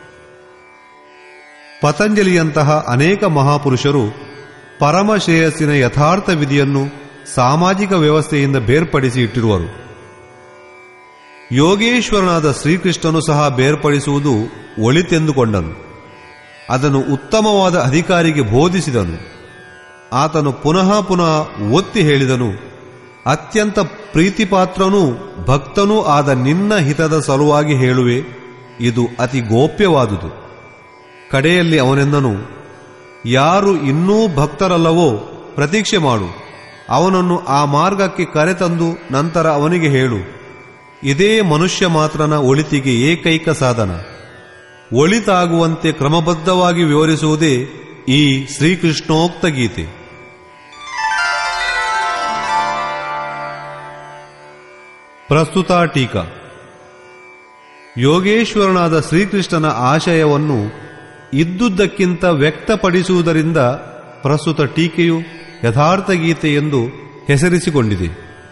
ಪತಂಜಲಿಯಂತಹ ಅನೇಕ ಮಹಾಪುರುಷರು ಪರಮ ಶ್ರೇಯಸ್ಸಿನ ಯಥಾರ್ಥ ವಿಧಿಯನ್ನು ಸಾಮಾಜಿಕ ವ್ಯವಸ್ಥೆಯಿಂದ ಬೇರ್ಪಡಿಸಿ ಇಟ್ಟಿರುವರು ಯೋಗೇಶ್ವರನಾದ ಶ್ರೀಕೃಷ್ಣನು ಸಹ ಬೇರ್ಪಡಿಸುವುದು ಒಳಿತೆಂದುಕೊಂಡನು ಅದನ್ನು ಉತ್ತಮವಾದ ಅಧಿಕಾರಿಗೆ ಬೋಧಿಸಿದನು ಆತನು ಪುನಃ ಪುನಃ ಒತ್ತಿ ಹೇಳಿದನು ಅತ್ಯಂತ ಪ್ರೀತಿಪಾತ್ರನೂ ಭಕ್ತನೂ ಆದ ನಿನ್ನ ಹಿತದ ಸಲುವಾಗಿ ಹೇಳುವೆ ಇದು ಅತಿ ಗೋಪ್ಯವಾದುದು ಕಡೆಯಲ್ಲಿ ಅವನೆಂದನು ಯಾರು ಇನ್ನೂ ಭಕ್ತರಲ್ಲವೋ ಪ್ರತೀಕ್ಷೆ ಮಾಡು ಅವನನ್ನು ಆ ಮಾರ್ಗಕ್ಕೆ ಕರೆತಂದು ನಂತರ ಅವನಿಗೆ ಹೇಳು ಇದೇ ಮನುಷ್ಯ ಮಾತ್ರನ ಒಳಿತಿಗೆ ಏಕೈಕ ಸಾಧನ ಒಳಿತಾಗುವಂತೆ ಕ್ರಮಬದ್ಧವಾಗಿ ವಿವರಿಸುವುದೇ ಈ ಶ್ರೀಕೃಷ್ಣೋಕ್ತ ಗೀತೆ ಪ್ರಸ್ತುತ ಟೀಕಾ ಯೋಗೇಶ್ವರನಾದ ಶ್ರೀಕೃಷ್ಣನ ಆಶಯವನ್ನು ಇದ್ದುದಕ್ಕಿಂತ ವ್ಯಕ್ತಪಡಿಸುವುದರಿಂದ ಪ್ರಸ್ತುತ ಟೀಕೆಯು ಯಥಾರ್ಥ ಗೀತೆ ಎಂದು ಹೆಸರಿಸಿಕೊಂಡಿದೆ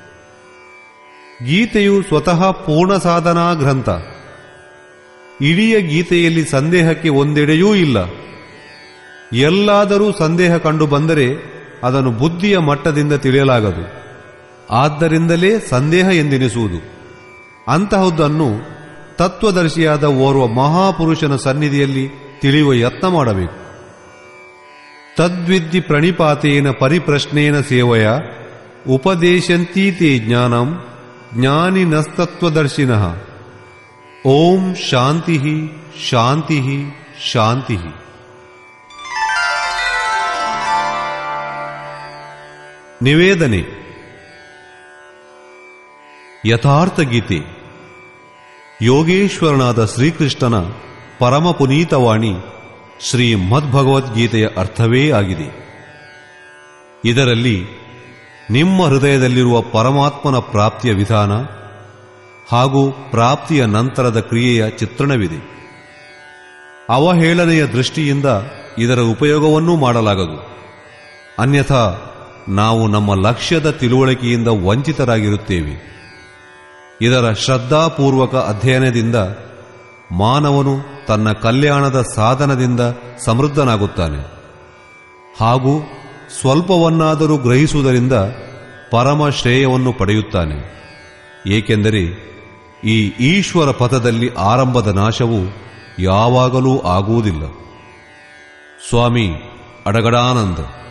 ಗೀತೆಯು ಸ್ವತಃ ಪೂರ್ಣ ಸಾಧನಾ ಗ್ರಂಥ ಇಡೀ ಗೀತೆಯಲ್ಲಿ ಸಂದೇಹಕ್ಕೆ ಒಂದೆಡೆಯೂ ಇಲ್ಲ ಎಲ್ಲಾದರೂ ಸಂದೇಹ ಕಂಡು ಬಂದರೆ ಅದನ್ನು ಬುದ್ಧಿಯ ಮಟ್ಟದಿಂದ ತಿಳಿಯಲಾಗದು ಆದ್ದರಿಂದಲೇ ಸಂದೇಹ ಎಂದೆನಿಸುವುದು ಅಂತಹದ್ದನ್ನು ತತ್ವದರ್ಶಿಯಾದ ಓರ್ವ ಮಹಾಪುರುಷನ ಸನ್ನಿಧಿಯಲ್ಲಿ ತಿಳಿಯುವ ಯತ್ನ ಮಾಡಬೇಕು ತದ್ವಿದ್ಧಿ ಪ್ರಣಿಪಾತೇನ ಪರಿಪ್ರಶ್ನೇನ ಸೇವಯ ಉಪದೇಶಂತೀತೆ ಜ್ಞಾನಂ ಜ್ಞಾನಿನಸ್ತತ್ವದರ್ಶಿನಃ ಓಂ ಶಾಂತಿ ಶಾಂತಿ ಶಾಂತಿ ನಿವೇದನೆ ಯಥಾರ್ಥ ಗೀತೆ ಯೋಗೇಶ್ವರನಾದ ಶ್ರೀಕೃಷ್ಣನ ಪರಮ ಪುನೀತವಾಣಿ ಶ್ರೀ ಮದ್ಭಗವದ್ಗೀತೆಯ ಅರ್ಥವೇ ಆಗಿದೆ ಇದರಲ್ಲಿ ನಿಮ್ಮ ಹೃದಯದಲ್ಲಿರುವ ಪರಮಾತ್ಮನ ಪ್ರಾಪ್ತಿಯ ವಿಧಾನ ಹಾಗೂ ಪ್ರಾಪ್ತಿಯ ನಂತರದ ಕ್ರಿಯೆಯ ಚಿತ್ರಣವಿದೆ ಅವಹೇಳನೆಯ ದೃಷ್ಟಿಯಿಂದ ಇದರ ಉಪಯೋಗವನ್ನೂ ಮಾಡಲಾಗದು ಅನ್ಯಥಾ ನಾವು ನಮ್ಮ ಲಕ್ಷ್ಯದ ತಿಳುವಳಿಕೆಯಿಂದ ವಂಚಿತರಾಗಿರುತ್ತೇವೆ ಇದರ ಶ್ರದ್ಧಾಪೂರ್ವಕ ಅಧ್ಯಯನದಿಂದ ಮಾನವನು ತನ್ನ ಕಲ್ಯಾಣದ ಸಾಧನದಿಂದ ಸಮೃದ್ಧನಾಗುತ್ತಾನೆ ಹಾಗೂ ಸ್ವಲ್ಪವನ್ನಾದರೂ ಗ್ರಹಿಸುವುದರಿಂದ ಪರಮ ಶ್ರೇಯವನ್ನು ಪಡೆಯುತ್ತಾನೆ ಏಕೆಂದರೆ ಈ ಈಶ್ವರ ಪಥದಲ್ಲಿ ಆರಂಭದ ನಾಶವು ಯಾವಾಗಲೂ ಆಗುವುದಿಲ್ಲ ಸ್ವಾಮಿ ಅಡಗಡಾನಂದ